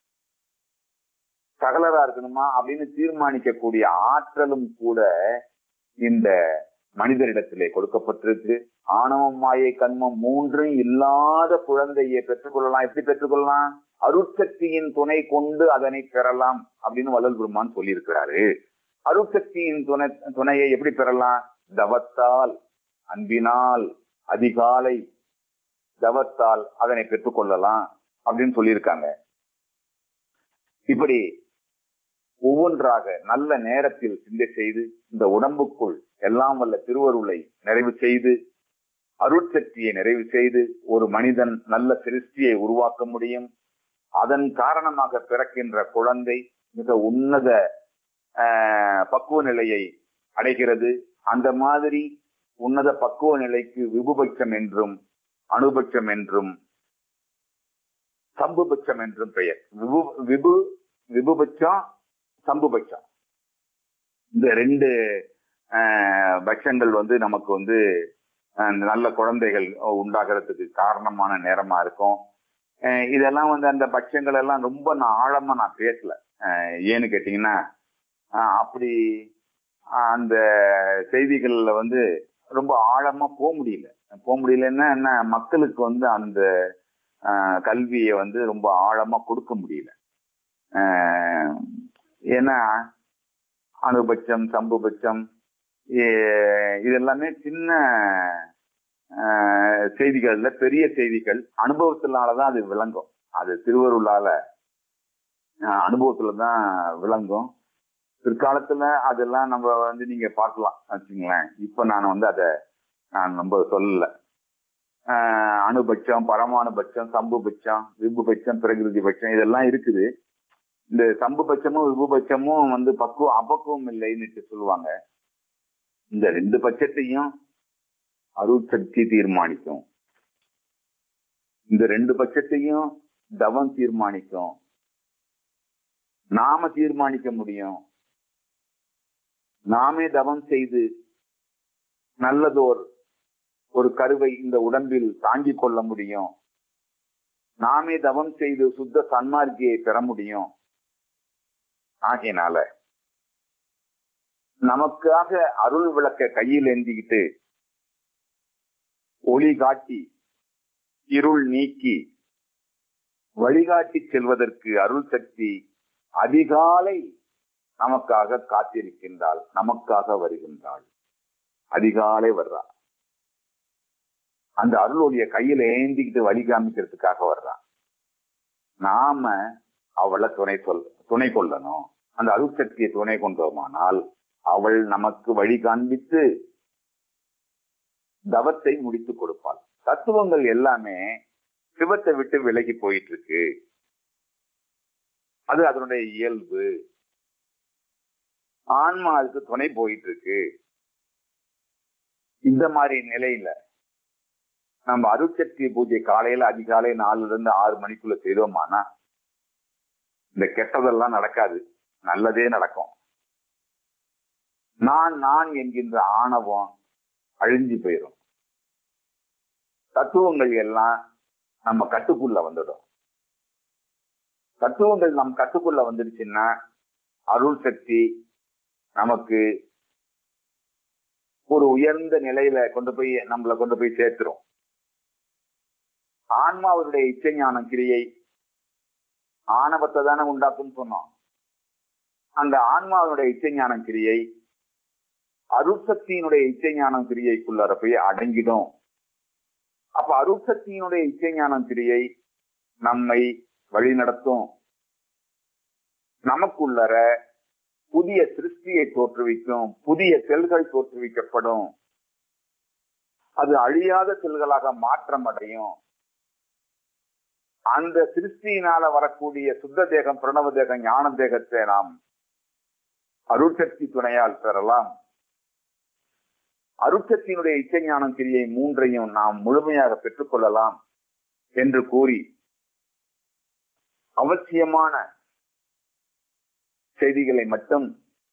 சகலரா இருக்கணுமா அப்படின்னு தீர்மானிக்கக்கூடிய ஆற்றலும் கூட இந்த மனிதரிடத்திலே கொடுக்கப்பட்டிருக்கு ஆணவம் மாயை கண்மம் மூன்றும் இல்லாத குழந்தையை பெற்றுக்கொள்ளலாம் எப்படி பெற்றுக்கொள்ளலாம் அருட்சக்தியின் துணை கொண்டு அதனை பெறலாம் அப்படின்னு வள்ளல் பெருமான் சொல்லியிருக்கிறாரு அருட்சக்தியின் துணை துணையை எப்படி பெறலாம் தவத்தால் அன்பினால் அதிகாலை தவத்தால் அதனை பெற்றுக்கொள்ளலாம் அப்படின்னு சொல்லியிருக்காங்க இப்படி ஒவ்வொன்றாக நல்ல நேரத்தில் சிந்தை செய்து இந்த உடம்புக்குள் எல்லாம் வல்ல திருவருளை நிறைவு செய்து அருட்சக்தியை நிறைவு செய்து ஒரு மனிதன் நல்ல சிருஷ்டியை உருவாக்க முடியும் அதன் காரணமாக பிறக்கின்ற குழந்தை மிக உன்னத பக்குவ நிலையை அடைகிறது அந்த மாதிரி உன்னத பக்குவ நிலைக்கு விபுபட்சம் என்றும் அணுபட்சம் என்றும் சம்புபட்சம் என்றும் பெயர் விபு விபு விபுபட்சம் சம்புபட்சம் இந்த ரெண்டு பட்சங்கள் வந்து நமக்கு வந்து நல்ல குழந்தைகள் உண்டாகிறதுக்கு காரணமான நேரமா இருக்கும் இதெல்லாம் வந்து அந்த பட்சங்கள் எல்லாம் ரொம்ப நான் ஆழமா நான் பேசல ஏன்னு கேட்டீங்கன்னா அப்படி அந்த செய்திகள்ல வந்து ரொம்ப ஆழமா போக முடியல போக முடியலன்னா என்ன மக்களுக்கு வந்து அந்த கல்வியை வந்து ரொம்ப ஆழமா கொடுக்க முடியல ஏன்னா அணுபட்சம் சம்புபட்சம் இது எல்லாமே சின்ன செய்திகள்ல பெரிய செய்திகள் அனுபவத்தினாலதான் அது விளங்கும் அது திருவருளால அனுபவத்துல தான் விளங்கும் பிற்காலத்துல அதெல்லாம் நம்ம வந்து நீங்க பார்க்கலாம் வச்சுங்களேன் இப்ப நான் வந்து அதை நான் ரொம்ப சொல்லல அணுபட்சம் பரமாணுபட்சம் சம்புபட்சம் விபுபட்சம் பிரகிருதி பட்சம் இதெல்லாம் இருக்குது இந்த சம்புபட்சமும் விபுபட்சமும் வந்து பக்குவம் அபக்குவம் இல்லைன்னு சொல்லுவாங்க இந்த ரெண்டு பட்சத்தையும் அருள் சக்தி தீர்மானிக்கும் இந்த ரெண்டு பட்சத்தையும் தவம் தீர்மானிக்கும் நாம தீர்மானிக்க முடியும் நாமே தவம் செய்து நல்லதோர் ஒரு கருவை இந்த உடம்பில் தாங்கிக் கொள்ள முடியும் நாமே தவம் செய்து சுத்த சன்மார்க்கியை பெற முடியும் ஆகையினால நமக்காக அருள் விளக்க கையில் ஏந்திக்கிட்டு ஒளி காட்டி இருள் நீக்கி வழிகாட்டி செல்வதற்கு அருள் சக்தி அதிகாலை நமக்காக காத்திருக்கின்றாள் நமக்காக வருகின்றாள் அதிகாலை வர்றா அந்த அருள் ஒளிய கையில ஏந்திக்கிட்டு வழி காமிக்கிறதுக்காக வர்றான் நாம அவளை துணை சொல் துணை கொள்ளணும் அந்த அருட்சக்தியை துணை கொண்டோமானால் அவள் நமக்கு வழி காண்பித்து தவத்தை முடித்து கொடுப்பாள் தத்துவங்கள் எல்லாமே சிவத்தை விட்டு விலகி போயிட்டு இருக்கு அது அதனுடைய இயல்பு ஆன்மா அதுக்கு துணை போயிட்டு இருக்கு இந்த மாதிரி நிலையில நம்ம அருட்சக்தி பூஜை காலையில அதிகாலை நாலுல இருந்து ஆறு மணிக்குள்ள செய்தோமானா இந்த கெட்டதெல்லாம் நடக்காது நல்லதே நடக்கும் நான் நான் என்கின்ற ஆணவம் அழிஞ்சு போயிடும் தத்துவங்கள் எல்லாம் நம்ம கட்டுக்குள்ள வந்துடும் தத்துவங்கள் நம் கட்டுக்குள்ள வந்துடுச்சுன்னா அருள் சக்தி நமக்கு ஒரு உயர்ந்த நிலையில கொண்டு போய் நம்மளை கொண்டு போய் சேர்த்துரும் ஆன்மாவுடைய இச்சை ஞானம் கிரியை ஆணவத்தை தானே உண்டாக்குன்னு சொன்னோம் அந்த ஆன்மாவுடைய இச்சை ஞானம் கிரியை அருட்சக்தியினுடைய இச்சை ஞானம் கிரியைக்குள்ளார போய் அடங்கிடும் அப்ப அருட்சக்தியினுடைய இச்சை ஞானம் கிரியை நம்மை வழிநடத்தும் நமக்குள்ளர புதிய சிருஷ்டியை தோற்றுவிக்கும் புதிய செல்கள் தோற்றுவிக்கப்படும் அது அழியாத செல்களாக மாற்றம் அடையும் அந்த சிருஷ்டியினால வரக்கூடிய சுத்த தேகம் பிரணவ தேகம் ஞான தேகத்தை நாம் அருட்சக்தி துணையால் பெறலாம் அருட்சக்தியினுடைய இச்சை ஞானம் கிரியை மூன்றையும் நாம் முழுமையாக பெற்றுக்கொள்ளலாம் என்று கூறி அவசியமான செய்திகளை மட்டும்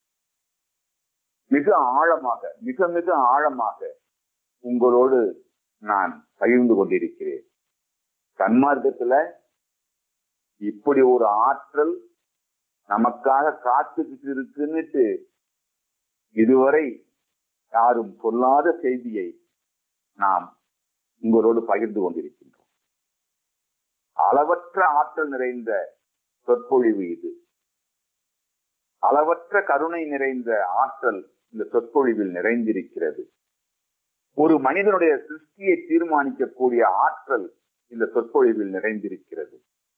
மிக ஆழமாக மிக மிக ஆழமாக உங்களோடு நான் பகிர்ந்து கொண்டிருக்கிறேன் சன்மார்க்கத்துல இப்படி ஒரு ஆற்றல் நமக்காக காத்துக்கிட்டு இருக்குன்னுட்டு இதுவரை யாரும் சொல்லாத செய்தியை நாம் உங்களோடு பகிர்ந்து கொண்டிருக்கின்றோம் அளவற்ற ஆற்றல் நிறைந்த சொற்பொழிவு இது அளவற்ற கருணை நிறைந்த ஆற்றல் இந்த சொற்பொழிவில் நிறைந்திருக்கிறது ஒரு மனிதனுடைய சிருஷ்டியை தீர்மானிக்கக்கூடிய ஆற்றல் இந்த சொற்பொழிவில் நிறைந்திருக்கிறது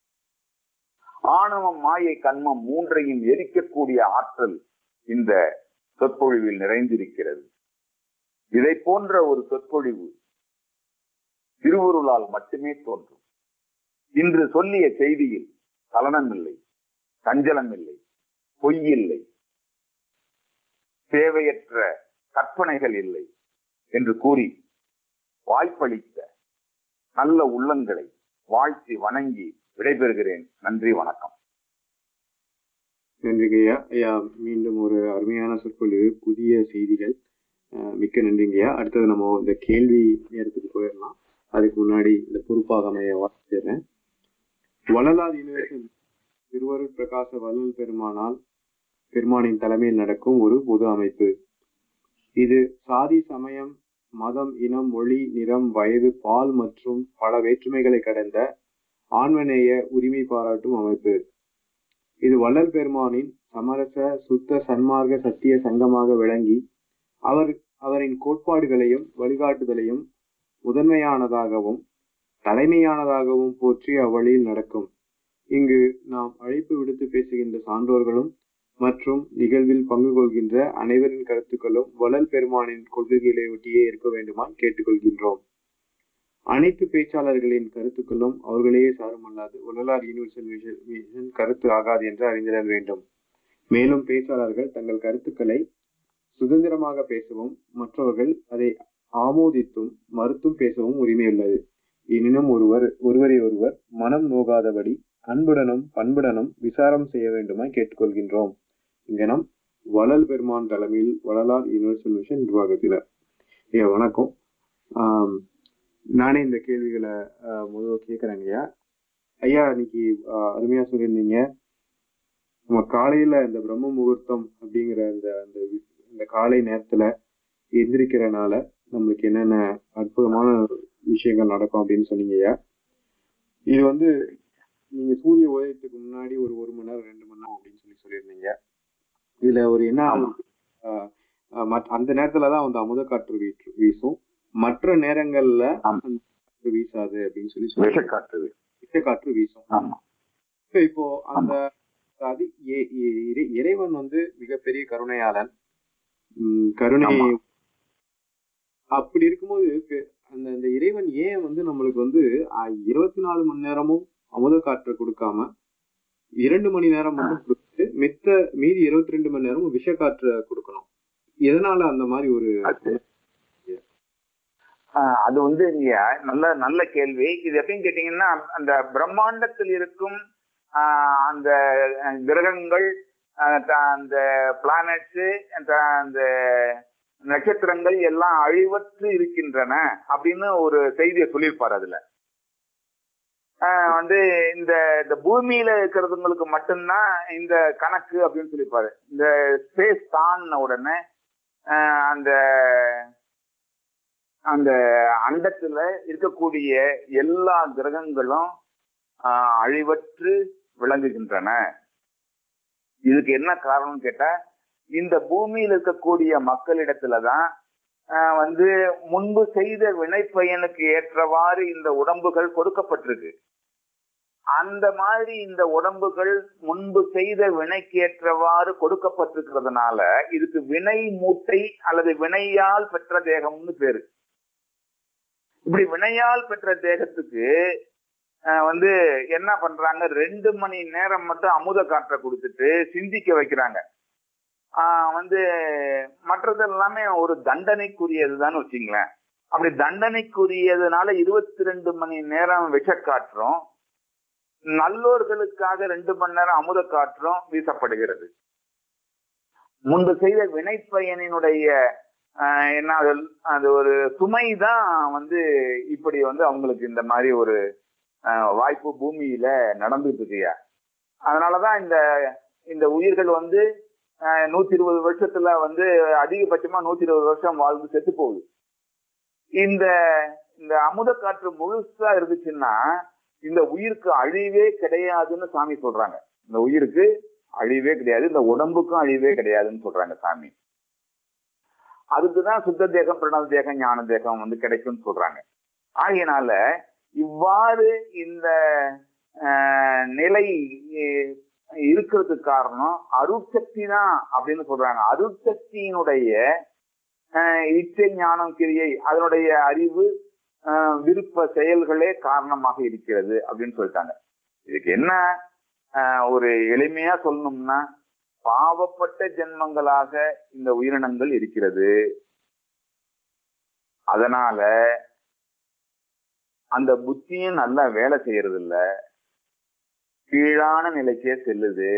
ஆணவம் மாயை கண்மம் மூன்றையும் எரிக்கக்கூடிய ஆற்றல் இந்த சொற்பொழிவில் நிறைந்திருக்கிறது இதை போன்ற ஒரு சொற்பொழிவு திருவுருளால் மட்டுமே தோன்றும் இன்று சொல்லிய செய்தியில் சலனம் இல்லை சஞ்சலம் இல்லை பொய் இல்லை தேவையற்ற கற்பனைகள் இல்லை என்று கூறி வாய்ப்பளித்த நல்ல உள்ளங்களை வாழ்த்தி வணங்கி விடைபெறுகிறேன் நன்றி வணக்கம் நன்றிங்க ஐயா ஐயா மீண்டும் ஒரு அருமையான சொற்பொழிவு புதிய செய்திகள் அஹ் மிக்க நன்றிங்கய்யா அடுத்தது நம்ம இந்த கேள்வி நேரத்துக்கு போயிடலாம் அதுக்கு முன்னாடி இந்த பொறுப்பாகமைய வாசிச்சிடுறேன் வள்ளலார் யூனிவர்சல் திருவருட் பிரகாச வள்ளல் பெருமானால் பெருமானின் தலைமையில் நடக்கும் ஒரு பொது அமைப்பு இது சாதி சமயம் மதம் இனம் மொழி நிறம் வயது பால் மற்றும் பல வேற்றுமைகளை கடந்த ஆண்மநேய உரிமை பாராட்டும் அமைப்பு இது வள்ளல் பெருமானின் சமரச சுத்த சன்மார்க்க சத்திய சங்கமாக விளங்கி அவர் அவரின் கோட்பாடுகளையும் வழிகாட்டுதலையும் முதன்மையானதாகவும் தலைமையானதாகவும் போற்றி அவ்வழியில் நடக்கும் இங்கு நாம் அழைப்பு விடுத்து பேசுகின்ற சான்றோர்களும் மற்றும் நிகழ்வில் பங்கு கொள்கின்ற அனைவரின் கருத்துக்களும் வள்ளல் பெருமானின் கொள்கைகளை ஒட்டியே இருக்க வேண்டுமாய் கேட்டுக்கொள்கின்றோம் அனைத்து பேச்சாளர்களின் கருத்துக்களும் அவர்களையே சாருமல்லாது வள்ளலார் யூனிவர்சல் விஷன் விஷன் கருத்து ஆகாது என்று அறிந்திடல் வேண்டும் மேலும் பேச்சாளர்கள் தங்கள் கருத்துக்களை சுதந்திரமாக பேசவும் மற்றவர்கள் அதை ஆமோதித்தும் மறுத்தும் பேசவும் உரிமையுள்ளது எனினும் ஒருவர் ஒருவரை ஒருவர் மனம் நோகாதபடி அன்புடனும் பண்புடனும் விசாரம் செய்ய வேண்டுமாய் கேட்டுக்கொள்கின்றோம் இங்கனம் வளல் பெருமான் தலைமையில் வளலார் யூனிவர்சல் மிஷன் நிர்வாகத்தினர் ஐயா வணக்கம் ஆம், நானே இந்த கேள்விகளை ஆஹ், முதல்ல கேட்கறேங்க ஐயா ஐயா இன்னைக்கு ஆஹ், அருமையா சொல்லியிருந்தீங்க நம்ம காலையில இந்த பிரம்ம முகூர்த்தம் அப்படிங்கிற அந்த அந்த வி- இந்த காலை நேரத்துல எந்திரிக்கிறனால நம்மளுக்கு என்னென்ன அற்புதமான விஷயங்கள் நடக்கும் அப்படின்னு சொன்னீங்க ஐயா இது வந்து நீங்க சூரிய உதயத்துக்கு முன்னாடி ஒரு ஒரு மணி நேரம் ரெண்டு மணி நேரம் அப்படின்னு சொல்லி சொல்லியிருந்தீங்க இதுல ஒரு என்ன ஆமா. ஆஹ், ஆஹ், மற்ற- அந்த நேரத்துலதான் வந்து அமுத காற்று வீற்று- வீசும் மற்ற நேரங்கள்ல ஆமா. அந்த காற்று வீசாது அப்படின்னு சொல்லி சொல்லி விஷக்காற்று காற்று வீசும் ஆமா So, இப்போ அந்த அது இ- இ- இறை- இறைவன் வந்து மிகப்பெரிய கருணையாளன் உம் கருணை ஆமா. அப்படி இருக்கும்போது பெ- அந்த அந்த இறைவன் ஏன் வந்து நம்மளுக்கு வந்து அஹ், இருபத்தி நாலு மணி நேரமும் அமுத காற்றை கொடுக்காம இரண்டு மணி நேரம் மட்டும் கொடுத்து மித்த மீதி இருபத்தி ரெண்டு மணி நேரமும் விஷ காற்றை கொடுக்கணும் எதனால அந்த மாதிரி ஒரு அது ஆஹ் அது வந்து நீங்க நல்ல நல்ல கேள்வி இது எப்படின்னு கேட்டீங்கன்னா அந்த பிரம்மாண்டத்தில் இருக்கும் ஆஹ் அந்த அஹ், கிரகங்கள் ஆஹ் த- அந்த பிளானட்ஸ் அந்த நட்சத்திரங்கள் எல்லாம் அழிவற்று இருக்கின்றன அப்படின்னு ஒரு செய்தியை சொல்லியிருப்பாரு அதுல ஆஹ் வந்து இந்த இந்த பூமியில இருக்கிறதுங்களுக்கு மட்டும்தான் இந்த கணக்கு அப்படின்னு சொல்லியிருப்பாரு இந்த ஸ்பேஸ் தாண்டின உடனே ஆஹ் அந்த அந்த அண்டத்துல இருக்கக்கூடிய எல்லா கிரகங்களும் ஆஹ், அழிவற்று விளங்குகின்றன இதுக்கு என்ன காரணம் கேட்டா இந்த பூமியில் இருக்கக்கூடிய மக்களிடத்துலதான் ஆஹ், வந்து முன்பு செய்த வினைப்பயனுக்கு ஏற்றவாறு இந்த உடம்புகள் கொடுக்கப்பட்டிருக்கு அந்த மாதிரி இந்த உடம்புகள் முன்பு செய்த வினைக்கு ஏற்றவாறு கொடுக்கப்பட்டிருக்கிறதுனால இதுக்கு வினை மூட்டை அல்லது வினையால் பெற்ற தேகம்னு பேரு இப்படி வினையால் பெற்ற தேகத்துக்கு அஹ், வந்து என்ன பண்றாங்க ரெண்டு மணி நேரம் மட்டும் அமுத காற்றை கொடுத்துட்டு சிந்திக்க வைக்கிறாங்க ஆஹ், வந்து மற்றது எல்லாமே ஒரு தண்டனைக்குரியதுதான் வச்சுங்களேன் அப்படி தண்டனைக்குரியதுனால இருபத்தி ரெண்டு மணி நேரம் விஷக்காற்றும் நல்லோர்களுக்காக ரெண்டு மணி நேரம் அமுத காற்றும் வீசப்படுகிறது முன்பு செய்த வினைப்பயனினுடைய ஆஹ், என்ன அது அது ஒரு சுமை தான் வந்து இப்படி வந்து அவங்களுக்கு இந்த மாதிரி ஒரு ஆஹ், வாய்ப்பு பூமியில நடந்துட்டு இருக்குயா அதனாலதான் இந்த இந்த உயிர்கள் வந்து ஆஹ், நூத்தி இருபது வருஷத்துல வந்து அதிகபட்சமா நூத்தி இருபது வருஷம் வாழ்ந்து செத்து போகுது இந்த இந்த அமுத காற்று முழுசா இருந்துச்சுன்னா இந்த உயிருக்கு அழிவே கிடையாதுன்னு சாமி சொல்றாங்க இந்த உயிருக்கு அழிவே கிடையாது இந்த உடம்புக்கும் அழிவே கிடையாதுன்னு சொல்றாங்க சாமி அதுக்குதான் சுத்த தேகம் பிரணவ தேகம் ஞான தேகம் வந்து கிடைக்கும்னு சொல்றாங்க ஆகையினால இவ்வாறு இந்த ஆஹ், நிலை அஹ், இருக்கிறதுக்கு காரணம் அருட்சக்தி தான் அப்படின்னு சொல்றாங்க அருட்சக்தியினுடைய ஆஹ், இச்சை ஞானம் கிரியை அதனுடைய அறிவு ஆஹ், விருப்ப செயல்களே காரணமாக இருக்கிறது அப்படின்னு சொல்லிட்டாங்க இதுக்கு என்ன ஆஹ், ஒரு எளிமையா சொல்லணும்னா பாவப்பட்ட ஜென்மங்களாக இந்த உயிரினங்கள் இருக்கிறது அதனால அந்த புத்தியும் நல்லா வேலை செய்யறது இல்ல கீழான நிலைக்கே செல்லுது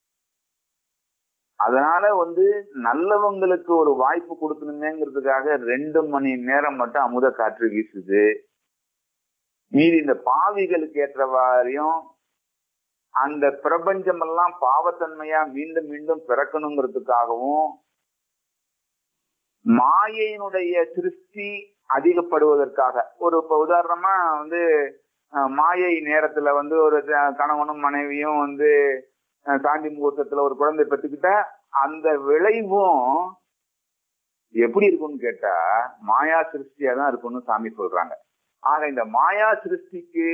அதனால வந்து நல்லவங்களுக்கு ஒரு வாய்ப்பு கொடுக்கணுமேங்கிறதுக்காக ரெண்டு மணி நேரம் மட்டும் அமுத காற்று வீசுது மீறி இந்த பாவிகளுக்கு ஏற்றவாறையும் அந்த பிரபஞ்சம் எல்லாம் பாவத்தன்மையா மீண்டும் மீண்டும் பிறக்கணுங்கிறதுக்காகவும் மாயையினுடைய சிருஷ்டி அதிகப்படுவதற்காக ஒரு இப்ப உதாரணமா வந்து அஹ், மாயை நேரத்துல வந்து ஒரு த- கணவனும் மனைவியும் வந்து அஹ், சாந்தி முகூர்த்தத்துல ஒரு குழந்தை பெற்றுக்கிட்டா அந்த விளைவும் எப்படி இருக்கும்னு கேட்டா மாயா சிருஷ்டியா தான் இருக்கும்னு சாமி சொல்றாங்க ஆக இந்த மாயா சிருஷ்டிக்கு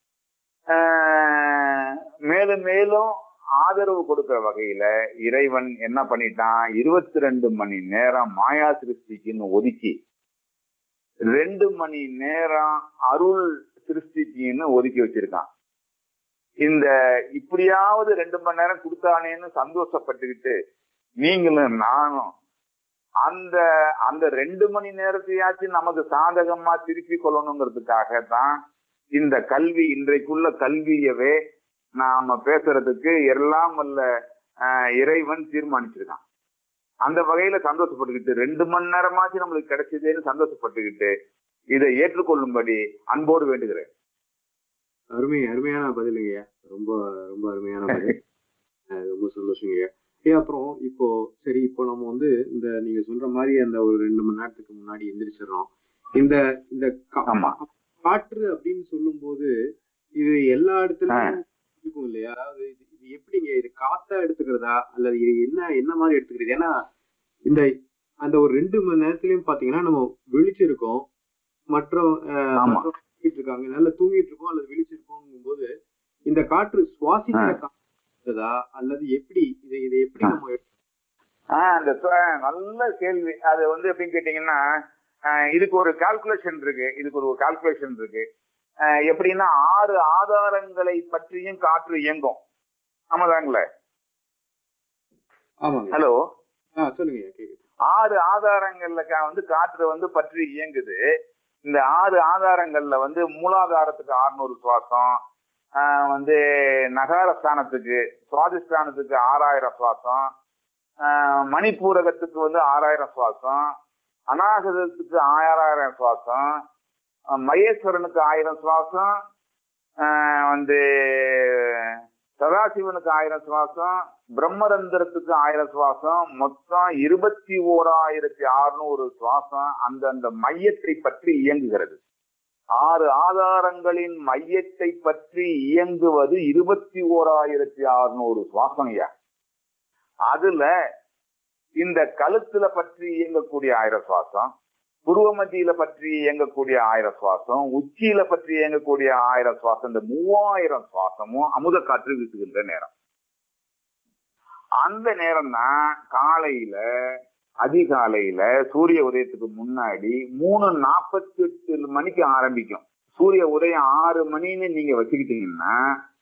ஆஹ், மேலும் மேலும் ஆதரவு கொடுக்கிற வகையில இறைவன் என்ன பண்ணிட்டான் இருபத்தி ரெண்டு மணி நேரம் மாயா சிருஷ்டிக்குன்னு ஒதுக்கி ரெண்டு மணி நேரம் அருள் சிருஷ்டிக்குன்னு ஒதுக்கி வச்சிருக்கான் இந்த இப்படியாவது ரெண்டு மணி நேரம் கொடுத்தானேன்னு சந்தோஷப்பட்டுக்கிட்டு நீங்களும் நானும் அந்த அந்த ரெண்டு மணி நேரத்தையாச்சும் நமக்கு சாதகமா திருப்பி கொள்ளணுங்கிறதுக்காக தான் இந்த கல்வி இன்றைக்குள்ள கல்வியவே நாம பேசுறதுக்கு எல்லாம் வல்ல ஆஹ், இறைவன் தீர்மானிச்சிருக்கான் அந்த வகையில சந்தோஷப்பட்டுக்கிட்டு ரெண்டு மணி நேரமாச்சும் நம்மளுக்கு கிடைச்சதேன்னு சந்தோஷப்பட்டுக்கிட்டு இதை ஏற்றுக்கொள்ளும்படி அன்போடு வேண்டுகிறேன் அருமை அருமையான பதிலுங்கய்யா ரொம்ப ரொம்ப அருமையான பதில் அஹ் ரொம்ப சந்தோஷங்கய்யா ஏன் அப்புறம் இப்போ சரி இப்போ நம்ம வந்து இந்த நீங்க சொல்ற மாதிரி அந்த ஒரு ரெண்டு மணி நேரத்துக்கு முன்னாடி எந்திரிச்சிடுறோம் இந்த இந்த கா- ஆமா. காற்று அப்படின்னு சொல்லும்போது இது எல்லா இடத்துலயும் இருக்கும் இல்லையா அதாவது இது இது எப்படிங்க இது காத்தா எடுத்துக்கிறதா அல்லது இது என்ன என்ன மாதிரி எடுத்துக்கிறது ஏன்னா இந்த அந்த ஒரு ரெண்டு மணி நேரத்துலயும் பாத்தீங்கன்னா நம்ம விழிச்சிருக்கோம் மற்ற அஹ், ஆமா. மற்றவங்க தூங்கிட்டு இருக்காங்க நல்லா தூங்கிட்டு இருக்கோம் அல்லது விழிச்சிருக்கோம் போது இந்த காற்று சுவாசிக்கிற ஆ. காற்றா இயங்குதா அல்லது எப்படி இதை இதை எப்படி நம்ம ஆஹ் அந்த சொ- நல்ல கேள்வி அது வந்து எப்படின்னு கேட்டீங்கன்னா ஆஹ் இதுக்கு ஒரு கால்குலேஷன் இருக்கு இதுக்கு ஒரு கால்குலேஷன் இருக்கு ஆஹ் எப்படின்னா ஆறு ஆதாரங்களை பற்றியும் காற்று இயங்கும் ஆமாதாங்களே ஆமாங்க ஹலோ ஆ சொல்லுங்க ஐயா கேக்குது ஆறு ஆதாரங்கள்ல கா- வந்து காற்று வந்து பற்றி இயங்குது இந்த ஆறு ஆதாரங்கள்ல வந்து மூலாதாரத்துக்கு 600 சுவாசம் ஆஹ் வந்து நகாரஸ்தானத்துக்கு சுவாதிஷ்டானத்துக்கு ஆறாயிரம் சுவாசம் ஆஹ் மணிப்பூரகத்துக்கு வந்து ஆறாயிரம் சுவாசம் அநாகதத்துக்கு ஆறாயிரம் சுவாசம் ஆஹ் மகேஸ்வரனுக்கு ஆயிரம் சுவாசம் ஆஹ் வந்து சதாசிவனுக்கு ஆயிரம் சுவாசம் பிரம்மரந்திரத்துக்கு ஆயிரம் சுவாசம் மொத்தம் இருபத்தி ஓராயிரத்தி அறுநூறு சுவாசம் அந்தந்த மையத்தை பற்றி இயங்குகிறது ஆறு ஆதாரங்களின் மையத்தை பற்றி இயங்குவது இருபத்தி ஓராயிரத்தி அறுநூறு சுவாசம் ஐயா அதுல இந்த கழுத்துல பற்றி இயங்கக்கூடிய ஆயிரம் சுவாசம் புருவ மத்தியில பற்றி இயங்கக்கூடிய ஆயிரம் சுவாசம் உச்சியில பற்றி இயங்கக்கூடிய ஆயிரம் சுவாசம் இந்த மூவாயிரம் சுவாசமும் அமுத காற்று வீசுகின்ற நேரம் அந்த நேரம் தான் காலையில அதிகாலையில சூரிய உதயத்துக்கு முன்னாடி மூணு நாற்பத்தி எட்டு மணிக்கு ஆரம்பிக்கும் சூரிய உதயம் ஆறு மணின்னு நீங்க வச்சுக்கிட்டீங்கன்னா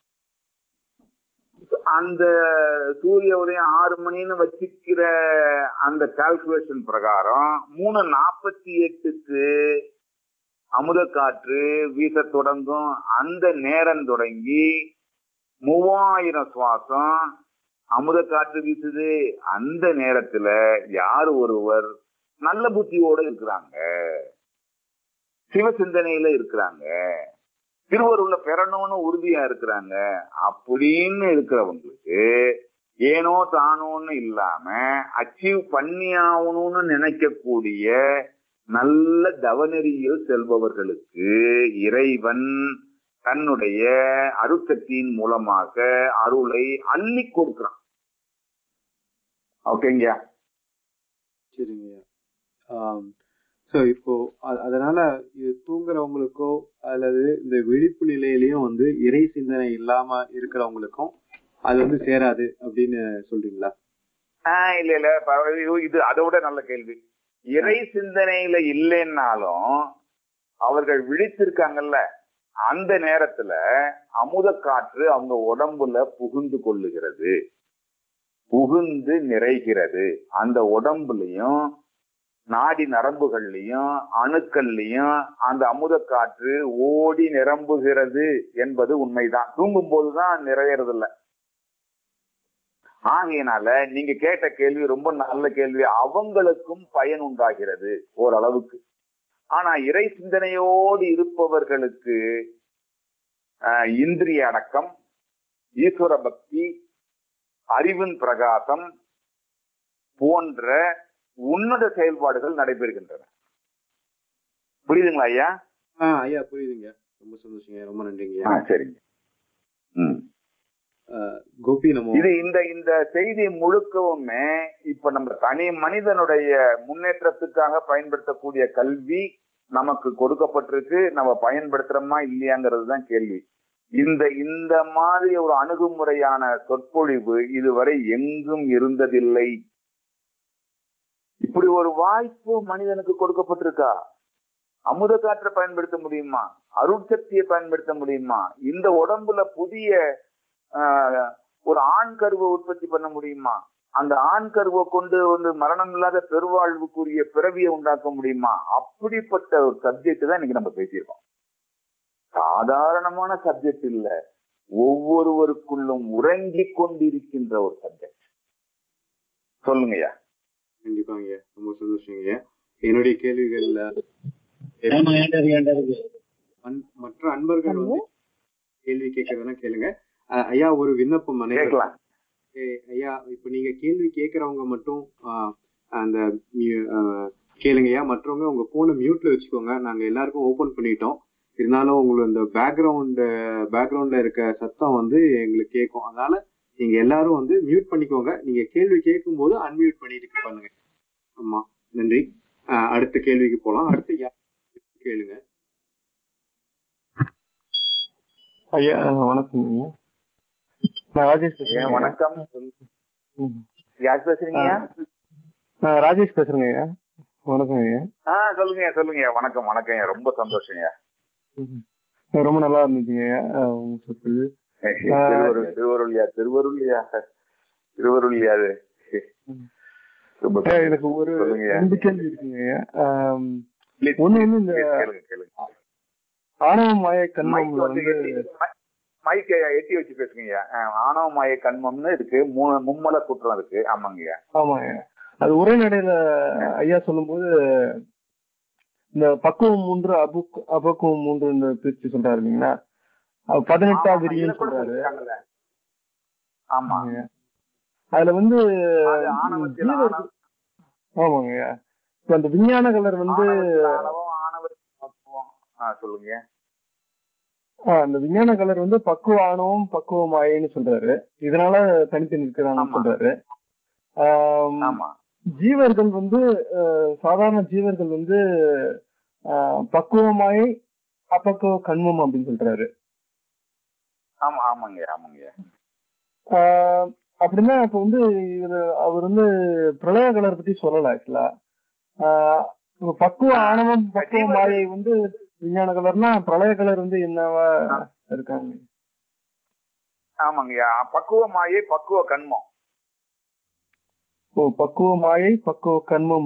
அந்த சூரிய உதயம் ஆறு மணின்னு வச்சுக்கிற அந்த கால்குலேஷன் பிரகாரம் மூணு நாற்பத்தி எட்டுக்கு அமுத காற்று வீச தொடங்கும் அந்த நேரம் தொடங்கி மூவாயிரம் சுவாசம் அமுத காற்று வீசுது அந்த நேரத்துல யார் ஒருவர் நல்ல புத்தியோட இருக்கிறாங்க சிவசிந்தனையில இருக்கிறாங்க திருவருள்ல பெறணும்னு உறுதியா இருக்கிறாங்க அப்படின்னு இருக்கிறவங்களுக்கு ஏனோ தானோன்னு இல்லாம அச்சீவ் பண்ணி ஆகணும்னு நினைக்கக்கூடிய நல்ல தவநெறியில் செல்பவர்களுக்கு இறைவன் தன்னுடைய அருட்சக்தியின் மூலமாக அருளை அள்ளி கொடுக்கிறான் ஓகேங்கய்யா சரிங்க ஸோ இப்போ அ- அதனால இது தூங்குறவங்களுக்கோ அல்லது இந்த விழிப்பு நிலையிலயும் வந்து இறை சிந்தனை இல்லாம இருக்கிறவங்களுக்கும் அது வந்து சேராது அப்படின்னு சொல்றீங்களா ஆஹ் இல்ல இல்ல பரவாயில்ல. இது- இது அதை விட நல்ல கேள்வி இறை சிந்தனையில இல்லைன்னாலும் அவர்கள் விழித்திருக்காங்கல்ல அந்த நேரத்துல அமுத காற்று அவங்க உடம்புல புகுந்து கொள்ளுகிறது புகுந்து நிறைகிறது அந்த உடம்புலயும் நாடி நரம்புகள்லயும் அணுக்கள்லயும் அந்த அமுத காற்று ஓடி நிரம்புகிறது என்பது உண்மைதான் தூங்கும் போதுதான் நிறையறது இல்ல ஆகையினால நீங்க கேட்ட கேள்வி ரொம்ப நல்ல கேள்வி அவங்களுக்கும் பயன் உண்டாகிறது ஓரளவுக்கு ஆனா இறை சிந்தனையோடு இருப்பவர்களுக்கு ஆஹ், இந்திரிய அடக்கம் ஈஸ்வர பக்தி அறிவின் பிரகாசம் போன்ற உன்னத செயல்பாடுகள் நடைபெறுகின்றன புரியுதுங்களா ஐயா ஆ ஐயா புரியுதுங்க ரொம்ப சந்தோஷங்க ரொம்ப நன்றிங்க ஆ, சரிங்க ம் கோபி நம்ம இது இந்த இந்த செய்தி முழுக்கவுமே இப்ப நம்ம தனி மனிதனுடைய முன்னேற்றத்துக்காக பயன்படுத்தக்கூடிய கல்வி நமக்கு கொடுக்கப்பட்டிருக்கு நம்ம பயன்படுத்துறோமா இல்லையாங்கிறது தான் கேள்வி இந்த இந்த மாதிரி ஒரு அணுகுமுறையான சொற்பொழிவு இதுவரை எங்கும் இருந்ததில்லை இப்படி ஒரு வாய்ப்பு மனிதனுக்கு கொடுக்கப்பட்டிருக்கா அமுத காற்றை பயன்படுத்த முடியுமா அருட்சக்தியை பயன்படுத்த முடியுமா இந்த உடம்புல புதிய ஆஹ், ஒரு ஆண் கருவை உற்பத்தி பண்ண முடியுமா அந்த ஆண் கருவை கொண்டு வந்து மரணம் இல்லாத பெருவாழ்வுக்குரிய பிறவியை உண்டாக்க முடியுமா அப்படிப்பட்ட ஒரு சப்ஜெக்ட் தான் இன்னைக்கு நம்ம பேசியிருக்கோம் சாதாரணமான சப்ஜெக்ட் இல்ல ஒவ்வொருவருக்குள்ளும் உறங்கிக் கொண்டிருக்கின்ற ஒரு சப்ஜெக்ட் சொல்லுங்கய்யா கண்டிப்பாங்க ரொம்ப சந்தோஷங்க என்னுடைய கேள்விகள்ல அன்- மற்ற அன்பர்கள் வந்து கேள்வி கேட்கறதுனா கேளுங்க அஹ் ஐயா ஒரு விண்ணப்பம் அனைவரும் கேட்கலாம் ஏய், ஐயா இப்ப நீங்க கேள்வி கேட்கறவங்க மட்டும் ஆஹ், அந்த மியூ- ஆஹ், கேளுங்கய்யா மற்றவங்க உங்க போனை மியூட்ல வச்சுக்கோங்க நாங்க எல்லாருக்கும் ஓபன் பண்ணிட்டோம் இருந்தாலும் உங்களுக்கு அந்த பேக்ரவுண்ட் பேக்ரவுண்ட்ல இருக்க சத்தம் வந்து எங்களுக்கு கேட்கும் அதனால நீங்க எல்லாரும் வந்து மியூட் பண்ணிக்கோங்க நீங்க கேள்வி கேட்கும் போது அன்மியூட் பண்ணிட்டு பண்ணுங்க ஆமா நன்றி ஆஹ், அடுத்த கேள்விக்கு போலாம் அடுத்து யார் கேளுங்க ஐயா வணக்கம் ஐயா நான் ராஜேஷ் ஏன் பேசுறேன் வணக்கம் ம். யார் பேசுறீங்க நான் ராஜேஷ் பேசுறேங்க ஐயா வணக்கம் ஐயா ஆ சொல்லுங்க சொல்லுங்க வணக்கம் வணக்கம் ரொம்ப சந்தோஷங்க ம். ரொம்ப நல்லா இருந்துச்சுங்க ஐயா அஹ் உங்க சொற்பொழிவு திருவருள் திருவருள்யா திருவருள்யா திருவருள்யா அது ம். ரொம்ப ஐயா, எனக்கு ஒரு சொல்லுங்க. ரெண்டு கேள்வி இருக்குங்க ஐயா ஆம், Please, ஒண்ணு வந்து இந்த கேளுங்க கேளுங்க ஆணவ மாய மைக் கண்மம்ல வந்து வந்து எட்டி- மை- மைக்கை எட்டி வச்சு பேசுங்க ஆணவ மாய கண்மம்னு இருக்கு மூணு மும்மல குற்றம் இருக்கு ஆமாங்கய்யா ஆமாங்க அது உரைநடையில ஐயா சொல்லும்போது இந்த பக்குவம் மூன்று அபுக் அபக்குவம் மூன்று இந்த பிரிச்சு சொல்றாரு இல்லைங்களா அது பதினெட்டாம் ஆமா, இதை விரின்னு கூட சொல்றாரு சொல்லிருக்காங்கல்ல. ஆமா அதுல வந்து அது ஆணவத்தில் ஜீவர்கள் ஆணவம் ஆமாங்க இப்ப அந்த விஞ்ஞான கலர் வந்து ஆணவத்தில் ஆணவம் ஆணவத்தில் பக்குவம் ஆ, சொல்லுங்க ஆ, அந்த விஞ்ஞான கலர் வந்து பக்குவ ஆணவம் பக்குவ மாயைன்னு சொல்றாரு இதனால தனித்து நிற்கிறாங்கன்னு ஆமா. சொல்றாரு ஆம், ஆமா ஜீவர்கள் வந்து அஹ், சாதாரண ஜீவர்கள் வந்து அஹ், பக்குவமாய் அப்பக்குவ கண்மம் அப்படின்னு சொல்றாரு ஆமா ஆமாங்க ஆமாங்க ஆஹ், அப்படின்னா இப்ப வந்து இவரு அவர் வந்து பிரளய கலர் பத்தி சொல்லல ஆக்சுவலா பக்குவ ஆணவம் பக்குவ ஜீவர்கள் மாயை வந்து விஞ்ஞான கலர்னா பிரளய கலர் வந்து என்னவா இருக்காங்க ஆமாங்கய்யா பக்குவ மாயை பக்குவ கண்மம் ஓ பக்குவ மாயை பக்குவ கண்மம்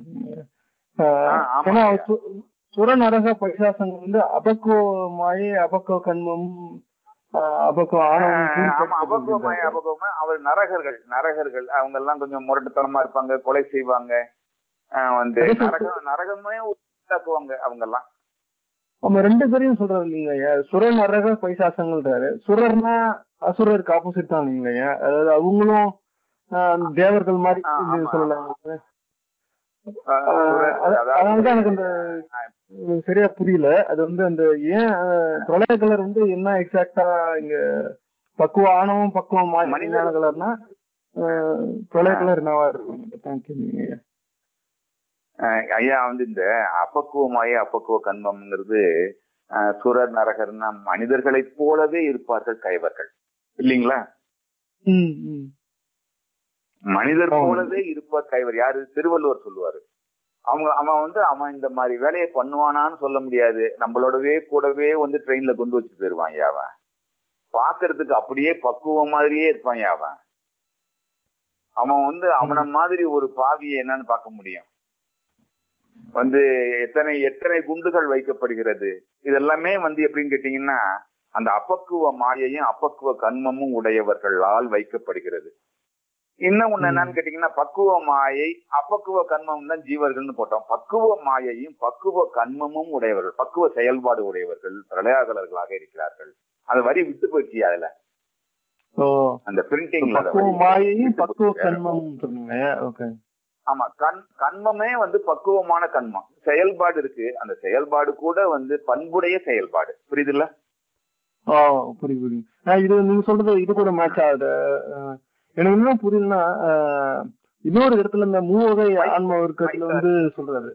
ஆஹ், ஆ, ஆமாங்க. ஏன்னா சு- சுர நரக பைசாசங்கள் வந்து அபக்குவ மாயை அபக்குவ கண்மம் ஆஹ், அபக்குவ ஆணவம் கூடி ஆமா அபக்குவ மாயை சேர்த்து அபக்குவமா அவர் நரகர்கள் நரகர்கள் அவங்க எல்லாம் கொஞ்சம் முரட்டுத்தனமா இருப்பாங்க கொலை செய்வாங்க ஆ, வந்து அது சரி. நரகம் நரகமே உண்டாக்குவாங்க அவங்க எல்லாம் நம்ம ரெண்டு பேரையும் சொல்றது இல்லைங்க சுர நரக பைசாசங்கள்ன்றாரு சுரர்னா அசுரருக்கு ஆப்போசிட் தான் இல்லைங்க அதாவது அவங்களும் ஆஹ், தேவர்கள் மாதிரி ஆ, இது ஆமா. சொல்லலாம் ஆ, ஆஹ், சுரர், அது- அதாவது- அதனாலதான் எனக்கு அந்த எனக்கு சரியா புரியல அது வந்து அந்த ஏன் ஆஹ், பிரளய கலர் வந்து என்ன எக்ஸாக்டா இங்க பக்குவ ஆணவம் பக்குவம் மனிதர். மனிதன கலர்னா ஆஹ், பிரளய கலர் என்னவா இருக்கும் தேங்க்யூ ஆஹ் ஐயா வந்து இந்த அப்பக்குவமாய அப்பக்குவ கண்மம்ங்கிறது ஆஹ் சுரர் நரகர்னா மனிதர்களைப் போலவே இருப்பார்கள் கைவர்கள் இல்லைங்களா ம் ம் மனிதர் ஆமா. போலவே இருப்பார் கைவர் யாரு திருவள்ளுவர் சொல்லுவாரு அவங்க அவன் வந்து அவன் இந்த மாதிரி வேலையை பண்ணுவானான்னு சொல்ல முடியாது நம்மளோடவே கூடவே வந்து ட்ரெயின்ல கொண்டு வச்சு போயிருவான் ஐயா அவன் பாக்குறதுக்கு அப்படியே பக்குவம் மாதிரியே இருப்பான் ஐயா அவன் அவன் வந்து அவன மாதிரி ஒரு பாவியை என்னன்னு பார்க்க முடியும் வந்து எத்தனை எத்தனை குண்டுகள் வைக்கப்படுகிறது இதெல்லாமே வந்து எப்படின்னு கேட்டீங்கன்னா அந்த அப்பக்குவ மாயையும் அப்பக்குவ கண்மமும் உடையவர்களால் வைக்கப்படுகிறது இன்னும் ஒண்ணு என்னன்னு கேட்டீங்கன்னா பக்குவ மாயை அப்பக்குவ கண்மம் தான் ஜீவர்கள்னு போட்டோம் பக்குவ மாயையும் பக்குவ கண்மமும் உடையவர்கள் பக்குவ செயல்பாடு உடையவர்கள் பிரளயாகலர்களாக இருக்கிறார்கள் அது வரி விட்டு போச்சு அதுல ஓ அந்த பிரிண்டிங்ல பக்குவ மாயையும் பக்குவ கண்மம் சொன்னீங்க ஓகே ஆமா கண் கண்மமே வந்து பக்குவமான கண்மம் செயல்பாடு இருக்கு அந்த செயல்பாடு கூட வந்து பண்புடைய செயல்பாடு புரியுதுல்ல ஆ புரியுது புரியுது ஆ, இது நீங்க சொல்றது இது கூட மேட்ச் ஆகுது ஆ, எனக்கு என்ன புரியலன்னா ஆ, இன்னொரு இடத்துல இந்த மூவகை ஆன்ம வர்க்கத்துல வந்து சொல்றாரு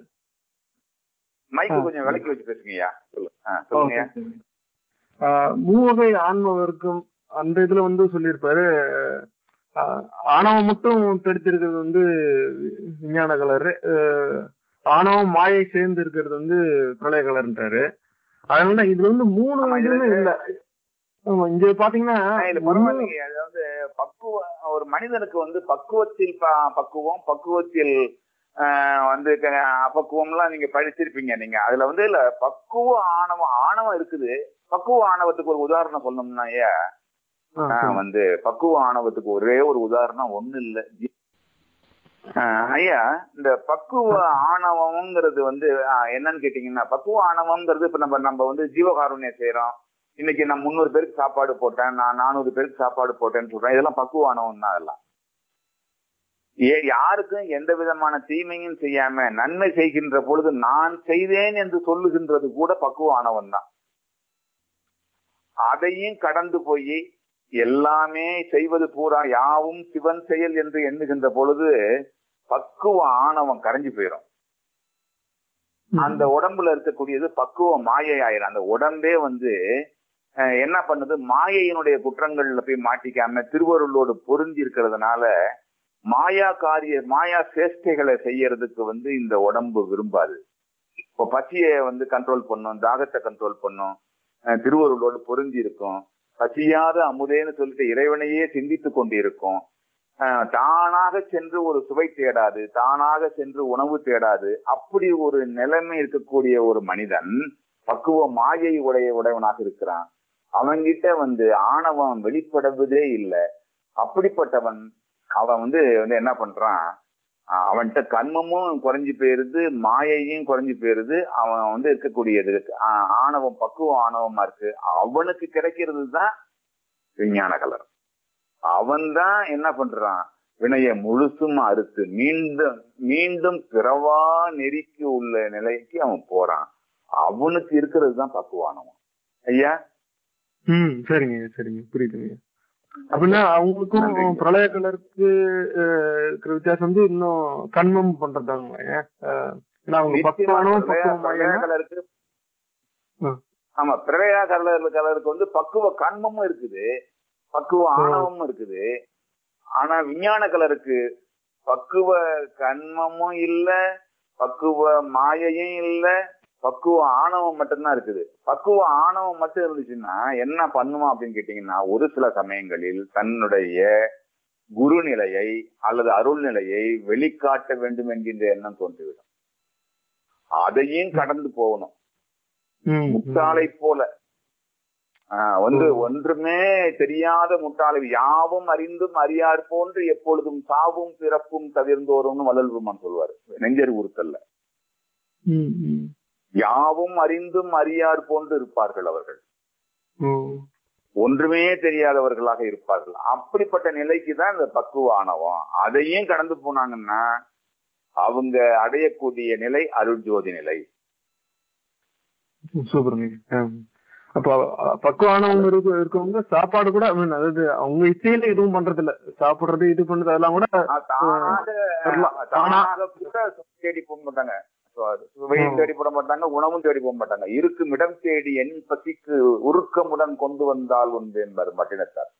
மைக்கு ஆ. கொஞ்சம் விலக்கி வச்சு பேசுங்கய்யா சொல்லு ஆ, சொல்லுங்க ஓகே, சரி. ஆ, மூவகை ஆன்ம வர்க்கம் அந்த இதுல வந்து சொல்லியிருப்பாரு ஆ, ஆணவம் மட்டும் தடுத்திருக்கிறது வந்து விஞ்ஞான கலரு ஆணவம் மாயை சேர்ந்து இருக்கிறது வந்து பிரளய கலர்ன்றாரு அதனால இது வந்து மூணு ஆமா, இதுல இதுவுமே இல்ல ஆமா, இங்க பாத்தீங்கன்னா ஆ, இல்ல ஒண்ணு- பரவாயில்லைங்க அதாவது பக்குவ ஒரு மனிதனுக்கு வந்து பக்குவத்தில் ப- பக்குவம் பக்குவத்தில் ஆ, வந்து க- அப்பக்குவம்லாம் நீங்க படிச்சிருப்பீங்க நீங்க அதுல வந்து இல்ல பக்குவ ஆணவம் ஆணவம் இருக்குது பக்குவ ஆணவத்துக்கு ஒரு உதாரணம் சொல்லணும்னா ஐயா ஆ, ஆ, சரி. வந்து பக்குவ ஆணவத்துக்கு ஒரே ஒரு உதாரணம் ஒண்ணு இல்ல ஆ, ஐயா இந்த பக்குவ ஆணவம்ங்கிறது வந்து ஆ, என்னன்னு கேட்டீங்கன்னா பக்குவ ஆணவம்ங்கிறது இப்ப நம்ம நம்ம வந்து ஜீவகாருண்யம் செய்யறோம் இன்னைக்கு நான் முந்நூறு பேருக்கு சாப்பாடு போட்டேன் நான் நானூறு பேருக்கு சாப்பாடு போட்டேன்னு சொல்றேன் இதெல்லாம் பக்குவ ஆணவம் தான் அதெல்லாம் ஏ யாருக்கும் எந்த விதமான தீமையும் செய்யாம நன்மை செய்கின்ற பொழுது நான் செய்தேன் என்று சொல்லுகின்றது கூட பக்குவ ஆணவம் தான் அதையும் கடந்து போய் எல்லாமே செய்வது பூரா யாவும் சிவன் செயல் என்று எண்ணுகின்ற பொழுது பக்குவ ஆணவம் கரைஞ்சு போயிடும் அந்த உடம்புல இருக்கக்கூடியது பக்குவ மாயை ஆயிரும் அந்த உடம்பே வந்து அஹ், என்ன பண்ணுது மாயையினுடைய குற்றங்கள்ல போய் மாட்டிக்காம திருவருளோடு பொருந்தி இருக்கிறதுனால மாயா காரிய மாயா சேஷ்டைகளை செய்யறதுக்கு வந்து இந்த உடம்பு விரும்பாது இப்போ பசியை வந்து கண்ட்ரோல் பண்ணும் தாகத்தை கண்ட்ரோல் பண்ணும் அஹ், திருவருளோடு பொருந்தி இருக்கும் பசியாத அமுதேன்னு சொல்லிட்டு இறைவனையே சிந்தித்து கொண்டிருக்கும் அஹ், தானாக சென்று ஒரு சுவை தேடாது தானாக சென்று உணவு தேடாது அப்படி ஒரு நிலைமை இருக்கக்கூடிய ஒரு மனிதன் பக்குவ மாயை உடைய உடையவனாக இருக்கிறான் அவன்கிட்ட வந்து ஆணவம் வெளிப்படுவதே இல்லை அப்படிப்பட்டவன் அவன் வந்து வந்து என்ன பண்றான் அஹ் அவன்கிட்ட கண்மமும் குறைஞ்சு போயிருது மாயையும் குறைஞ்சு போயிருது அவன் வந்து இருக்கக்கூடியது அஹ் ஆணவம் பக்குவ ஆணவமா இருக்கு அவனுக்கு கிடைக்கிறது தான் விஞ்ஞான கலர் அவன் தான் என்ன பண்றான் வினைய முழுசும் அறுத்து மீண்டும் மீண்டும் பிறவா நெறிக்கு உள்ள நிலைக்கு அவன் போறான் அவனுக்கு இருக்கிறது தான் பக்குவானவன் ஐயா ம் சரிங்க சரிங்க புரியுதுங்க அப்படின்னா அவங்களுக்கும் நன்றிங்க. பிரளய கலருக்கு இருக்கிற வித்தியாசம் வந்து இன்னும் கண்மம் பண்றதாங்க ஏன்னா அவங்க நிச்சயமா பக்குவானவும் பிரளய- பக்குவம் பிரளய கலருக்கு ஆ. ஆமா பிரளயா கலர் கலருக்கு வந்து பக்குவ கண்மமும் இருக்குது பக்குவ ஆணவமும் இருக்குது ஆனா விஞ்ஞான கலருக்கு பக்குவ கண்மமும் இல்ல பக்குவ மாயையும் இல்ல பக்குவ ஆணவம் மட்டும்தான் இருக்குது பக்குவ ஆணவம் மட்டும் இருந்துச்சுன்னா என்ன பண்ணுவான் அப்படின்னு கேட்டீங்கன்னா ஒரு சில சமயங்களில் தன்னுடைய குரு நிலையை அல்லது அருள் நிலையை வெளிக்காட்ட வேண்டும் என்கின்ற எண்ணம் தோன்றிவிடும் அதையும் கடந்து போகணும் ம், ம். முட்டாளை போல ஆஹ் வந்து ஒன்றுமே தெரியாத முட்டாளை யாவும் அறிந்தும் அறியார் போன்று எப்பொழுதும் சாவும் பிறப்பும் தவிர்ந்தோரும்னு வள்ளல் பெருமான் சொல்வாரு நெஞ்சறி உறுத்தல்ல ம், ம். யாவும் அறிந்தும் அறியார் போன்று இருப்பார்கள் அவர்கள் ஓ. ஒன்றுமே தெரியாதவர்களாக இருப்பார்கள் அப்படிப்பட்ட நிலைக்கு தான் இந்த பக்குவ ஆணவம் அதையும் கடந்து போனாங்கன்னா அவங்க அடையக்கூடிய நிலை அருள் ஜோதி நிலை சூப்பருங்க ஆம். அப்ப அ, பக்குவானவங்க இருக்க இருக்கவங்க சாப்பாடு கூட I mean, அதாவது அவங்க இச்சையில எதுவும் பண்றது இல்ல சாப்பிடுறது இது பண்றது அதெல்லாம் கூட ஆஹ் தானாக வரலாம். தானாக கூட தேடி போக மாட்டாங்க So, சுவையும் ம். தேடி போட மாட்டாங்க உணவும் தேடி போக மாட்டாங்க இருக்கும் இடம் தேடி என் பசிக்கு உருக்கமுடன் கொண்டு வந்தால் உண்டு என்பார் மட்டினத்தார்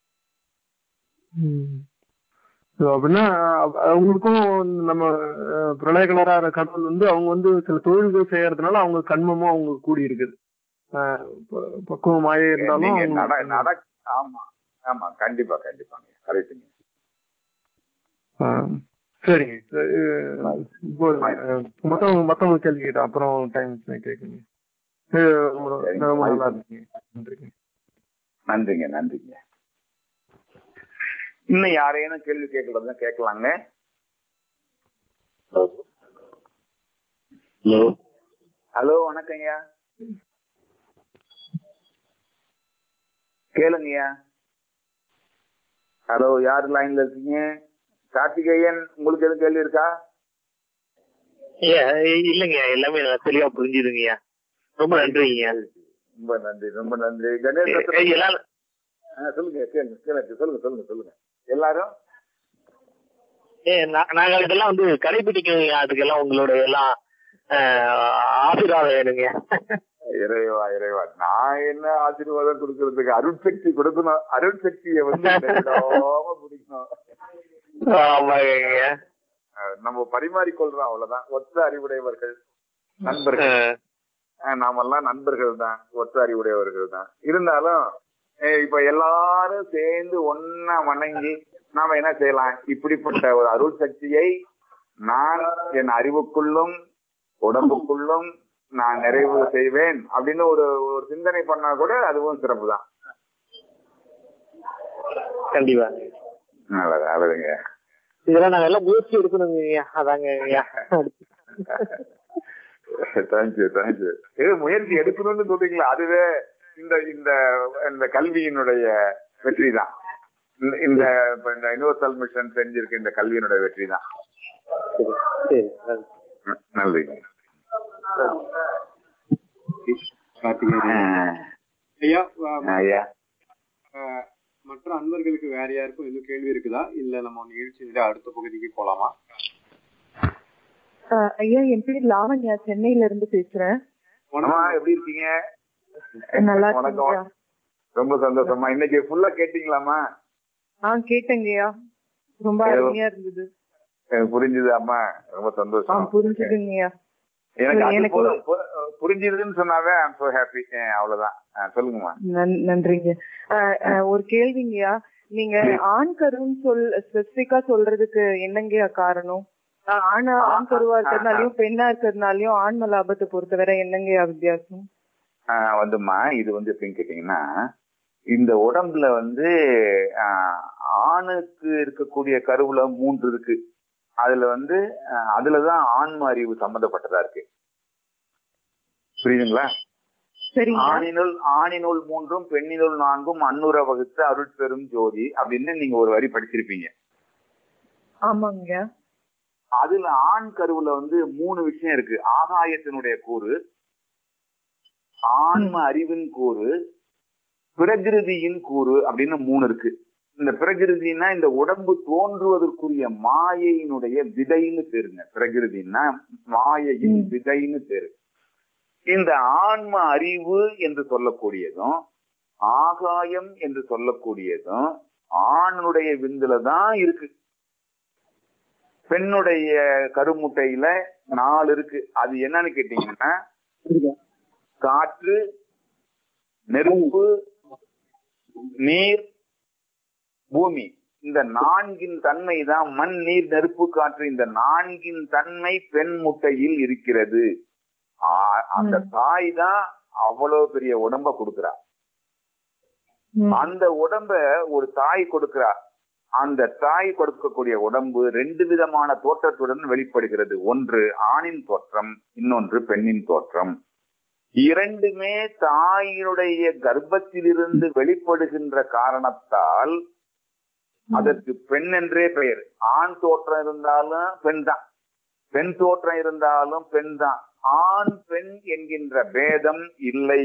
ம். So, அப்படின்னா அ- அவங்களுக்கும் நம்ம அஹ், பிரளய கலரான கடவுள் வந்து அவங்க வந்து சில தொழில்கள் செய்யறதுனால அவங்க கண்மமும் அவங்க கூடி இருக்குது அஹ், ப- பக்குவம் மாயே இருந்தாலும் நீங்க நட அவங்களுக்கு- நட ஆமா ஆமா கண்டிப்பா கண்டிப்பாங்க கரெக்டுங்க ஆஹ் சரிங்க சரி, அஹ் இப்போ அஹ், மத்தவங்க மத்தவங்க கேள்வி கேட்டேன் அப்புறம் டைம் கேட்குங்க அஹ் ரொம்ப சரிங்க. ரொம்ப நல்லா இருக்குங்க நன்றிங்க நன்றிங்க நன்றிங்க இன்னும் யாரையும் கேள்வி கேட்கறதா கேட்கலாங்க ஹலோ ஹலோ வணக்கம்யா கேளுங்கய்யா ஹலோ யார் லைன்ல இருக்கீங்க கார்த்திகேயன் உங்களுக்கு எதுவும் கேள்வி இருக்கா ஐயா இல்லைங்க எல்லாமே நல்லா தெளிவா புரிஞ்சுதுங்கய்யா ரொம்ப நன்றிங்கய்யா ரொம்ப நன்றி ரொம்ப நன்றி கணேஷ் ஏய், ரத்னம். எல்லாரும் ஆ, சொல்லுங்க கேளுங்க கேளுங்க சொல்லுங்க சொல்லுங்க சொல்லுங்க எல்லாரும் ஏ, நா- நாங்க இதெல்லாம் வந்து கடைபிடிக்கணுங்க அதுக்கெல்லாம் உங்களோட எல்லாம் ஆஹ், ஆசீர்வாதம் வேணுங்க இறைவா இறைவா நான் என்ன ஆசீர்வாதம் கொடுக்கறதுக்கு அருட்சக்தி கொடுக்கணும் அருட்சக்தியை வந்து விடாம பிடிக்கணும் ஆமாங்க அஹ் நம்ம பரிமாறிக்கொள்றோம் அவ்வளவுதான் ஒத்த அறிவுடையவர்கள் நண்பர்கள் அஹ் நாமெல்லாம் நண்பர்கள் தான் ஒத்த அறிவுடையவர்கள் தான் இருந்தாலும் அஹ் இப்ப எல்லாரும் சேர்ந்து ஒன்னா வணங்கி நாம என்ன செய்யலாம் இப்படிப்பட்ட ஒரு அருள் சக்தியை நான் என் அறிவுக்குள்ளும் உடம்புக்குள்ளும் நான் நிறைவு செய்வேன் அப்படின்னு ஒரு ஒரு சிந்தனை பண்ணா கூட அதுவும் சிறப்பு தான் கண்டிப்பா நல்லது நல்லதுங்க இதெல்லாம் நாங்க எல்லாம் முயற்சி எடுக்கணுங்க ஐயா அதாங்க ஐயா தேங்க்யூ தேங்க்யூ இது முயற்சி எடுக்கணும்னு சொல்றீங்களா அதுவே இந்த இந்த இந்த கல்வியினுடைய வெற்றி தான் இந்த- இந்த இப்ப இந்த யுனிவர்சல் மிஷன் செஞ்சிருக்க இந்த கல்வியினுடைய வெற்றி தான் சரி நன்றி. நல்லதுங்க கார்த்திகேயன் ஐயா அஹ், ஐயா அஹ், மற்ற அன்பர்களுக்கு வேற யாருக்கும் எதுவும் கேள்வி இருக்குதா இல்ல நம்ம நிகழ்ச்சியில அடுத்த பகுதிக்கு போலாமா ஆஹ் ஐயா என் பேர் லாவண்யா சென்னையில இருந்து பேசுறேன் அம்மா எப்படி இருக்கீங்க நல்லா வணக்கம் இருக்கீங்களா ரொம்ப சந்தோஷமா இன்னைக்கு ஃபுல்லா கேட்டீங்களாமா ஆ கேட்டேங்கய்யா ரொம்ப ஏதோ- அருமையா இருந்தது எனக்கு புரிஞ்சுது அம்மா ரொம்ப ஆ சந்தோஷம் புரிஞ்சுதுங்கய்யா எனக்கு அது எனக்கு போதும். பு- புரிஞ்சுதுன்னு சொன்னாவே ஐம் சோ ஹாப்பி அவ்வளவுதான் ஆ, சொல்லுங்கம்மா நன்- நன்றிங்க அஹ், அஹ், ஒரு கேள்விங்கய்யா நீங்க ஆண் கருன்னு சொல் ஸ்பெசிபிக்கா சொல்றதுக்கு என்னங்கய்யா காரணம் அஹ், ஆண் ஆண் கருவா இருக்கிறதுனாலயும் பெண்ணா இருக்கிறதுனாலயும் ஆண் மலாபத்தை பொறுத்தவரை என்னங்கய்யா வித்தியாசம் ஆ, வந்துமா இது வந்து எப்படின்னு கேட்டீங்கன்னா இந்த உடம்புல வந்து ஆ, ஆணுக்கு இருக்கக்கூடிய கருவுல மூன்று இருக்கு அதுல வந்து ஆ, அதுலதான் ஆன்ம அறிவு சம்பந்தப்பட்டதா இருக்கு புரியுதுங்களா சரிங்க ஆணினுள் ஆணினுள் மூன்றும் பெண்ணினுள் நான்கும் அன்னுர வகுத்து அருட்பெரும் ஜோதி அப்படின்னு நீங்க ஒரு வரி படிச்சிருப்பீங்க ஆமாங்கய்யா அதுல ஆண் கருவுல வந்து மூணு விஷயம் இருக்கு ஆகாயத்தினுடைய கூறு ஆன்ம அறிவின் கூறு பிரகிருதியின் கூறு அப்படின்னு மூணு இருக்கு இந்த பிரகிருதினா இந்த உடம்பு தோன்றுவதற்குரிய மாயையினுடைய விதைன்னு பேருங்க பிரகிருதினா மாயையின் ம். விதைன்னு பேரு இந்த ஆன்ம அறிவு என்று சொல்லக்கூடியதும் ஆகாயம் என்று சொல்லக்கூடியதும் ஆணுடைய விந்துல தான் இருக்கு பெண்ணுடைய கருமுட்டையில நாலு இருக்கு அது என்னன்னு கேட்டீங்கன்னா காற்று நெருப்பு நீர் பூமி இந்த நான்கின் தன்மை தான் மண் நீர் நெருப்பு காற்று இந்த நான்கின் தன்மை பெண் முட்டையில் இருக்கிறது ஆ- அந்த தாய் தான் அவ்வளவு பெரிய உடம்ப கொடுக்கிறா ம். அந்த உடம்ப ஒரு தாய் கொடுக்கிறா அந்த தாய் கொடுக்கக்கூடிய உடம்பு ரெண்டு விதமான தோற்றத்துடன் வெளிப்படுகிறது ஒன்று ஆணின் தோற்றம் இன்னொன்று பெண்ணின் தோற்றம் இரண்டுமே தாயினுடைய கர்ப்பத்திலிருந்து வெளிப்படுகின்ற காரணத்தால் அதற்கு பெண் என்றே பெயர் ஆண் தோற்றம் இருந்தாலும் பெண் தான் பெண் தோற்றம் இருந்தாலும் பெண் தான் ஆண் பெண் என்கின்ற பேதம் இல்லை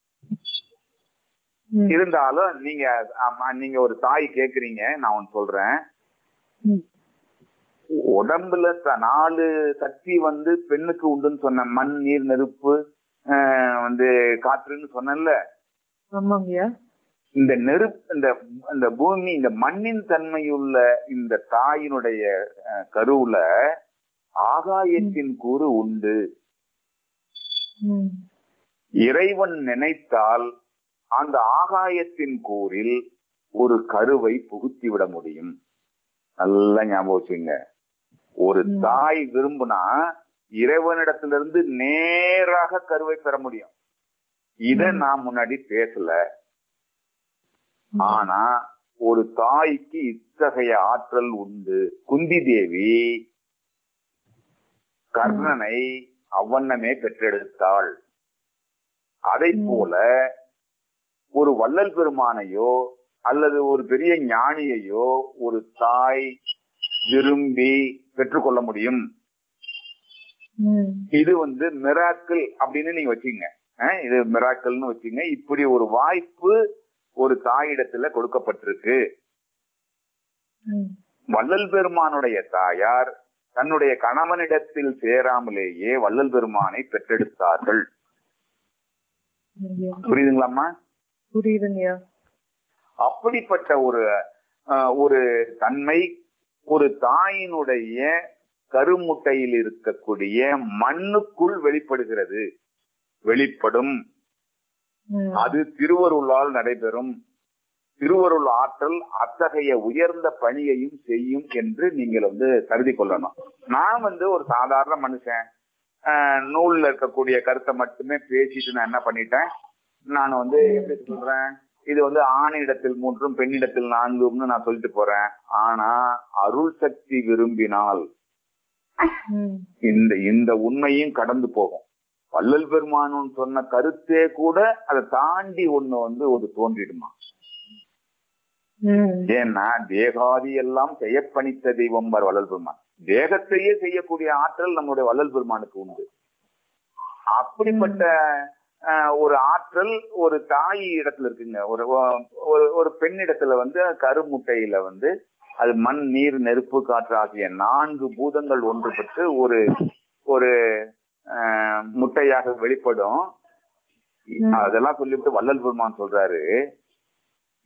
ம். இருந்தாலும் நீங்க ஆமா, நீங்க ஒரு தாய் கேக்குறீங்க நான் ஒன்னு சொல்றேன் ம். உடம்புல த- நாலு சக்தி வந்து பெண்ணுக்கு உண்டுன்னு சொன்ன மண் நீர் நெருப்பு ஆஹ், வந்து காற்றுன்னு சொன்னேன்ல ஆமாங்கய்யா இந்த நெருப்பு இந்த இந்த பூமி இந்த மண்ணின் தன்மையுள்ள இந்த தாயினுடைய அஹ், கருவுல ஆகாயத்தின் கூறு உண்டு ம். இறைவன் நினைத்தால் அந்த ஆகாயத்தின் கூறில் ஒரு கருவை புகுத்தி விட முடியும் நல்லா ஞாபகம் வச்சுங்க ஒரு ம். தாய் விரும்புனா இறைவனிடத்திலிருந்து நேராக கருவை பெற முடியும் இத ம். நான் முன்னாடி பேசல ஆனா ஒரு தாய்க்கு இத்தகைய ஆற்றல் உண்டு குந்தி தேவி கர்ணனை அவ்வண்ணமே பெற்றெடுத்தாள் அதை ம். போல ஒரு வள்ளல் பெருமானையோ அல்லது ஒரு பெரிய ஞானியையோ ஒரு தாய் விரும்பி பெற்றுக்கொள்ள முடியும் ம். இது வந்து மிராக்கிள் அப்படின்னு நீங்க வச்சுங்க அஹ் இது மிராக்கிள்னு வச்சுங்க இப்படி ஒரு வாய்ப்பு ஒரு தாயிடத்துல கொடுக்கப்பட்டிருக்கு ம். வள்ளல் பெருமானுடைய தாயார் தன்னுடைய கணவனிடத்தில் சேராமலேயே வள்ளல் பெருமானை பெற்றெடுத்தார்கள் ஐயா. புரியுதுங்களாம்மா புரியுதுங்கய்யா அப்படிப்பட்ட ஒரு அஹ், ஒரு தன்மை ஒரு தாயினுடைய கருமுட்டையில் இருக்கக்கூடிய மண்ணுக்குள் வெளிப்படுகிறது வெளிப்படும் ம். அது திருவருளால் நடைபெறும் திருவருள் ஆற்றல் அத்தகைய உயர்ந்த பணியையும் செய்யும் என்று நீங்கள் வந்து கருதி கொள்ளணும் நான் வந்து ஒரு சாதாரண மனுஷன் ஆஹ், நூல்ல இருக்கக்கூடிய கருத்தை மட்டுமே பேசிட்டு நான் என்ன பண்ணிட்டேன் நான் வந்து எப்படி சொல்றேன் இது வந்து ஆணிடத்தில் மூன்றும் பெண்ணிடத்தில் நான்கும்னு நான் சொல்லிட்டு போறேன் ஆனா அருள் சக்தி விரும்பினால் ம். இந்த இந்த உண்மையும் கடந்து போகும் வள்ளல் பெருமானும் சொன்ன கருத்தே கூட அதை தாண்டி ஒண்ணு வந்து ஒரு தோன்றிடுமா ம். ஏன்னா தேகாதி எல்லாம் செய்யப்பணித்த தெய்வம் பார் வள்ளல் பெருமான் தேகத்தையே செய்யக்கூடிய ஆற்றல் நம்முடைய வள்ளல் பெருமானுக்கு உண்டு அப்படிப்பட்ட ஆஹ், ஒரு ஆற்றல் ஒரு தாய் இடத்துல இருக்குங்க ஒரு ஒரு ஒரு பெண்ணிடத்துல வந்து கருமுட்டையில வந்து அது மண் நீர் நெருப்பு காற்று ஆகிய நான்கு பூதங்கள் ஒன்றுபட்டு ஒரு ஒரு ஆஹ், முட்டையாக வெளிப்படும் ம். அதெல்லாம் சொல்லிவிட்டு வள்ளல் பெருமான் சொல்றாரு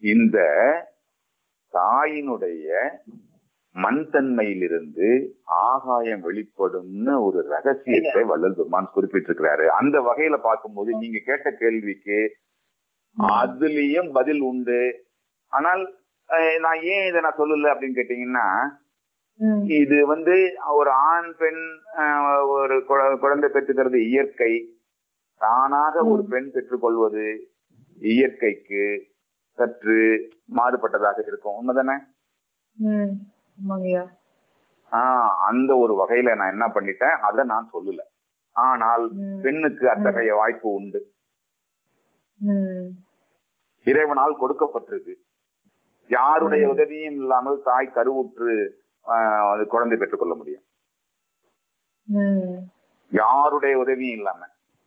இந்த தாயினுடைய மண் தன்மையிலிருந்து ஆகாயம் வெளிப்படும்னு ஒரு ரகசியத்தை வள்ளல் பெருமான் குறிப்பிட்டிருக்கிறாரு அந்த வகையில பார்க்கும்போது நீங்க கேட்ட கேள்விக்கு அதுலயும் பதில் உண்டு ஆனால் அஹ், நான் ஏன் இதை நான் சொல்லல அப்படின்னு கேட்டீங்கன்னா ம், இது வந்து ஒரு ஆண் பெண் அஹ், ஒரு குழ- குழந்தை பெற்றுக்கிறது இயற்கை தானாக ஒரு பெண் பெற்றுக்கொள்வது இயற்கைக்கு சற்று மாறுபட்டதாக இருக்கும் உண்மைதானே ம். ஆமாங்கய்யா ஆஹ் அந்த ஒரு வகையில நான் என்ன பண்ணிட்டேன் அதை நான் சொல்லல ஆனால் ம். பெண்ணுக்கு அத்தகைய வாய்ப்பு உண்டு ம். இறைவனால் கொடுக்கப்பட்டிருக்கு யாருடைய உதவியும் இல்லாமல் தாய் கருவுற்று ஆஹ், அது குழந்தை பெற்றுக்கொள்ள முடியும் ம். யாருடைய உதவியும் இல்லாம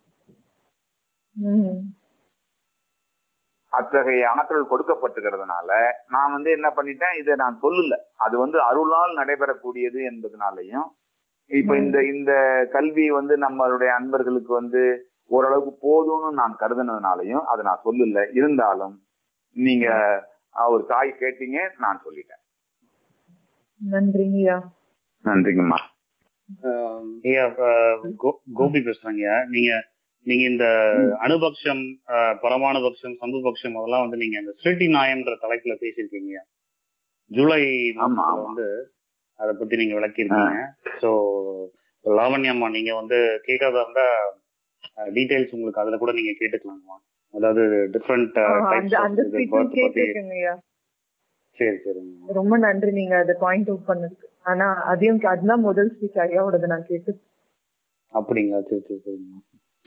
ம். அத்தகைய ஆற்றல் கொடுக்கப்பட்டிருக்கிறதுனால நான் வந்து என்ன பண்ணிட்டேன் இதை நான் சொல்லல அது வந்து அருளால் நடைபெறக்கூடியது என்பதனாலையும் இப்ப இந்த இந்த கல்வி வந்து நம்மளுடைய அன்பர்களுக்கு வந்து ஓரளவுக்கு போதும்னு நான் கருதுனதுனாலையும் அதை நான் சொல்லல இருந்தாலும் நீங்க அஹ், ஒரு தாய் கேட்டீங்க நான் சொல்லிட்டேன் நன்றிங்கய்யா நன்றிங்கம்மா ஆம், ஐயா அஹ், கோ- கோபி பேசுறேங்க நீங்க நீங்க இந்த அணுபக்ஷம் அஹ், பரமாணுபக்ஷம் சம்புபக்ஷம் அதெல்லாம் வந்து நீங்க இந்த ஸ்ரீட்டி நாயன்ற தலைப்புல பேசியிருக்கீங்க ஜூலை ஆமா, மாசத்துல ஆமா. வந்து அதை பத்தி நீங்க விளக்கியிருக்கீங்க சோ லாவண்யம்மா நீங்க வந்து கேட்காத இருந்தா டீடைல்ஸ் உங்களுக்கு அதுல கூட நீங்க கேட்டுக்கலாமா அதாவது டிஃப்ரெண்ட் ஆ, அந்த அந்த ஸ்பீச்சும் பத்தி கேட்டிருக்கேங்கய்யா சரி சரிங்க ரொம்ப நன்றி நீங்க அதை பாயிண்ட் அவுட் பண்ணதுக்கு ஆனா அதையும் கே- அதுதான் முதல் ஸ்பீச் ஐயாவோடது நான் கேட்டு அப்படிங்களா சரி சரி சரிங்க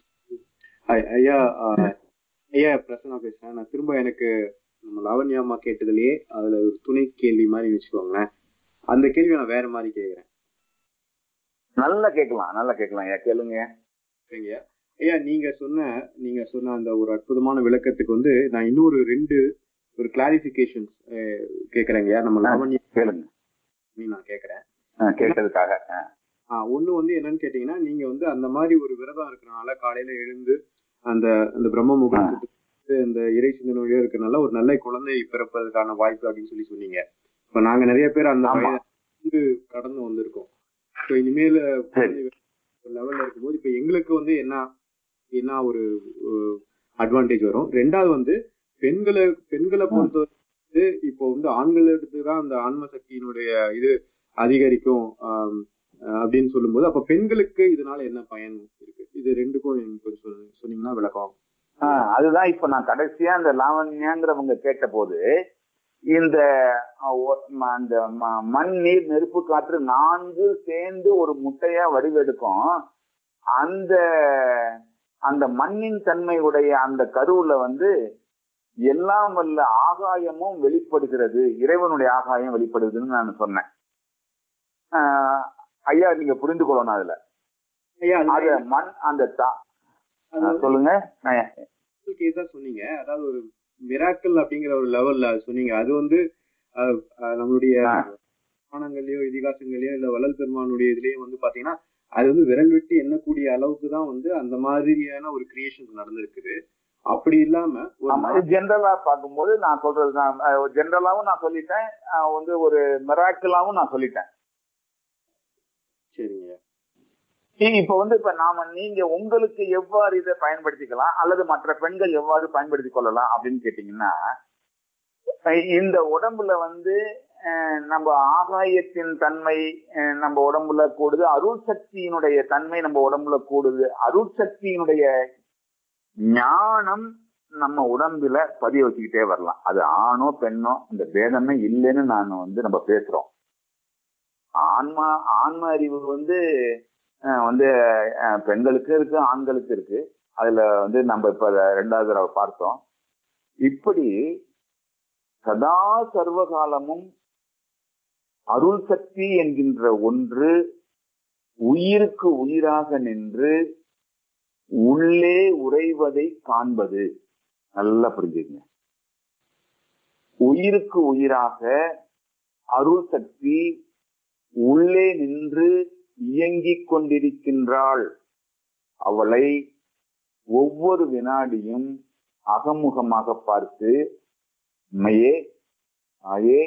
ஐ- ஐயா ஆஹ், ஐயா பிரசன்னா பேசுறேன் நான் திரும்ப எனக்கு நம்ம லாவண்யா அம்மா கேட்டதுலயே அதுல ஒரு துணை கேள்வி மாதிரி வச்சுக்கோங்களேன் அந்த கேள்வி நான் வேற மாதிரி கேக்குறேன் நல்லா கேட்கலாம் நல்லா கேட்கலாம் ஐயா கேளுங்க சரிங்க ஐயா நீங்க சொன்ன நீங்க சொன்ன அந்த ஒரு அற்புதமான விளக்கத்துக்கு வந்து நான் இன்னொரு ரெண்டு ஒரு கிளாரிபிகேஷன்ஸ் கேக்குறேங்க ஐயா நம்ம லாவண்யா கேளுங்க நான் கேக்குறேன் அஹ், கேட்டதுக்காக அஹ். ஆஹ் ஒண்ணு வந்து என்னன்னு கேட்டீங்கன்னா நீங்க வந்து அந்த மாதிரி ஒரு விரதம் இருக்கிறனால காலையில எழுந்து அந்த அந்த பிரம்ம முகூர்த்தத்துக்கு அந்த இறை சிந்தனை வழியா இருக்கறனால ஒரு நல்ல குழந்தை பிறப்பதற்கான வாய்ப்பு அப்படின்னு சொல்லி சொன்னீங்க இப்ப நாங்க நிறைய பேர் அந்த ஆமா. வயதை வந்து கடந்து வந்திருக்கோம் ஸோ இனிமேல சரி. லெவல்ல இருக்கும்போது இப்ப எங்களுக்கு வந்து என்ன என்ன ஒரு அட்வான்டேஜ் வரும் ரெண்டாவது வந்து பெண்களை பெண்களை பொறுத்தவரை வந்து இப்போ வந்து ஆண்கள் எடுத்து தான் அந்த ஆன்ம சக்தியினுடைய இது அதிகரிக்கும் ஆம், அஹ் அப்படின்னு சொல்லும்போது அப்ப பெண்களுக்கு இதனால என்ன பயன் இருக்கு இது ரெண்டுக்கும் எனக்கு கொஞ்சம் சொல்லு- சொன்னீங்கன்னா விளக்கம் ஆஹ் அதுதான் இப்ப நான் கடைசியா அந்த லாவண்யாங்கிறவங்க கேட்ட போது இந்த அஹ், ஒ- ம- அந்த ம- மண் நீர் நெருப்பு காற்று நான்கு சேர்ந்து ஒரு முட்டையா வடிவெடுக்கும் அந்த அந்த மண்ணின் தன்மை உடைய அந்த கருவுல வந்து எல்லாம் வல்ல ஆகாயமும் வெளிப்படுகிறது இறைவனுடைய ஆகாயம் வெளிப்படுதுன்னு நான் சொன்னேன் ஆஹ், ஐயா நீங்க புரிந்து கொள்ளணும் அதுல ஐயா அது அது மண் அந்த தா- அது வந்து சொல்லுங்க நான் கேஸா சொன்னீங்க அதாவது ஒரு மிராக்கல் அப்படிங்கிற ஒரு லெவல்ல சொன்னீங்க அது வந்து அஹ், அஹ், நம்மளுடைய ஆ. புராணங்கள்லயோ இதிகாசங்களையோ இல்ல வள்ளல் பெருமானுடைய இதுலயும் வந்து பாத்தீங்கன்னா அது வந்து விரல் விட்டு எண்ணக்கூடிய அளவுக்கு தான் வந்து அந்த மாதிரியான ஒரு கிரியேஷன் நடந்திருக்குது அப்படி இல்லாம ஒரு ஆமா ஜென்ரலா பார்க்கும்போது நான் சொல்றது நான் ஜென்ரலாவும் நான் சொல்லிட்டேன் அஹ் வந்து ஒரு மெராக்கிளாவும் நான் சொல்லிட்டேன் சரிங்க இ- இப்ப வந்து இப்ப நாம நீங்க உங்களுக்கு எவ்வாறு இதை பயன்படுத்திக்கலாம் அல்லது மற்ற பெண்கள் எவ்வாறு பயன்படுத்திக் கொள்ளலாம் அப்படின்னு கேட்டீங்கன்னா அஹ் இந்த உடம்புல வந்து அஹ் நம்ம ஆகாயத்தின் தன்மை அஹ் நம்ம உடம்புல கூடுது அருள் சக்தியினுடைய தன்மை நம்ம உடம்புல கூடுது அருள் சக்தியினுடைய ஞானம் நம்ம உடம்புல பதிய வச்சுக்கிட்டே வரலாம் அது ஆணோ பெண்ணோ இந்த பேதமே இல்லைன்னு நான் வந்து நம்ம பேசுறோம் ஆன்மா ஆன்ம அறிவு வந்து அஹ், வந்து அஹ், பெண்களுக்கு இருக்கு ஆண்களுக்கு இருக்கு அதுல வந்து நம்ம இப்ப அத ரெண்டாவது தடவை பார்த்தோம் இப்படி சதா சர்வகாலமும் அருள் சக்தி என்கின்ற ஒன்று உயிருக்கு உயிராக நின்று உள்ளே உறைவதை காண்பது நல்லா புரிஞ்சுக்கங்க உயிருக்கு உயிராக அருள் சக்தி உள்ளே நின்று இயங்கிக் கொண்டிருக்கின்றாள் அவளை ஒவ்வொரு வினாடியும் அகமுகமாக பார்த்து உண்மையே ஆயே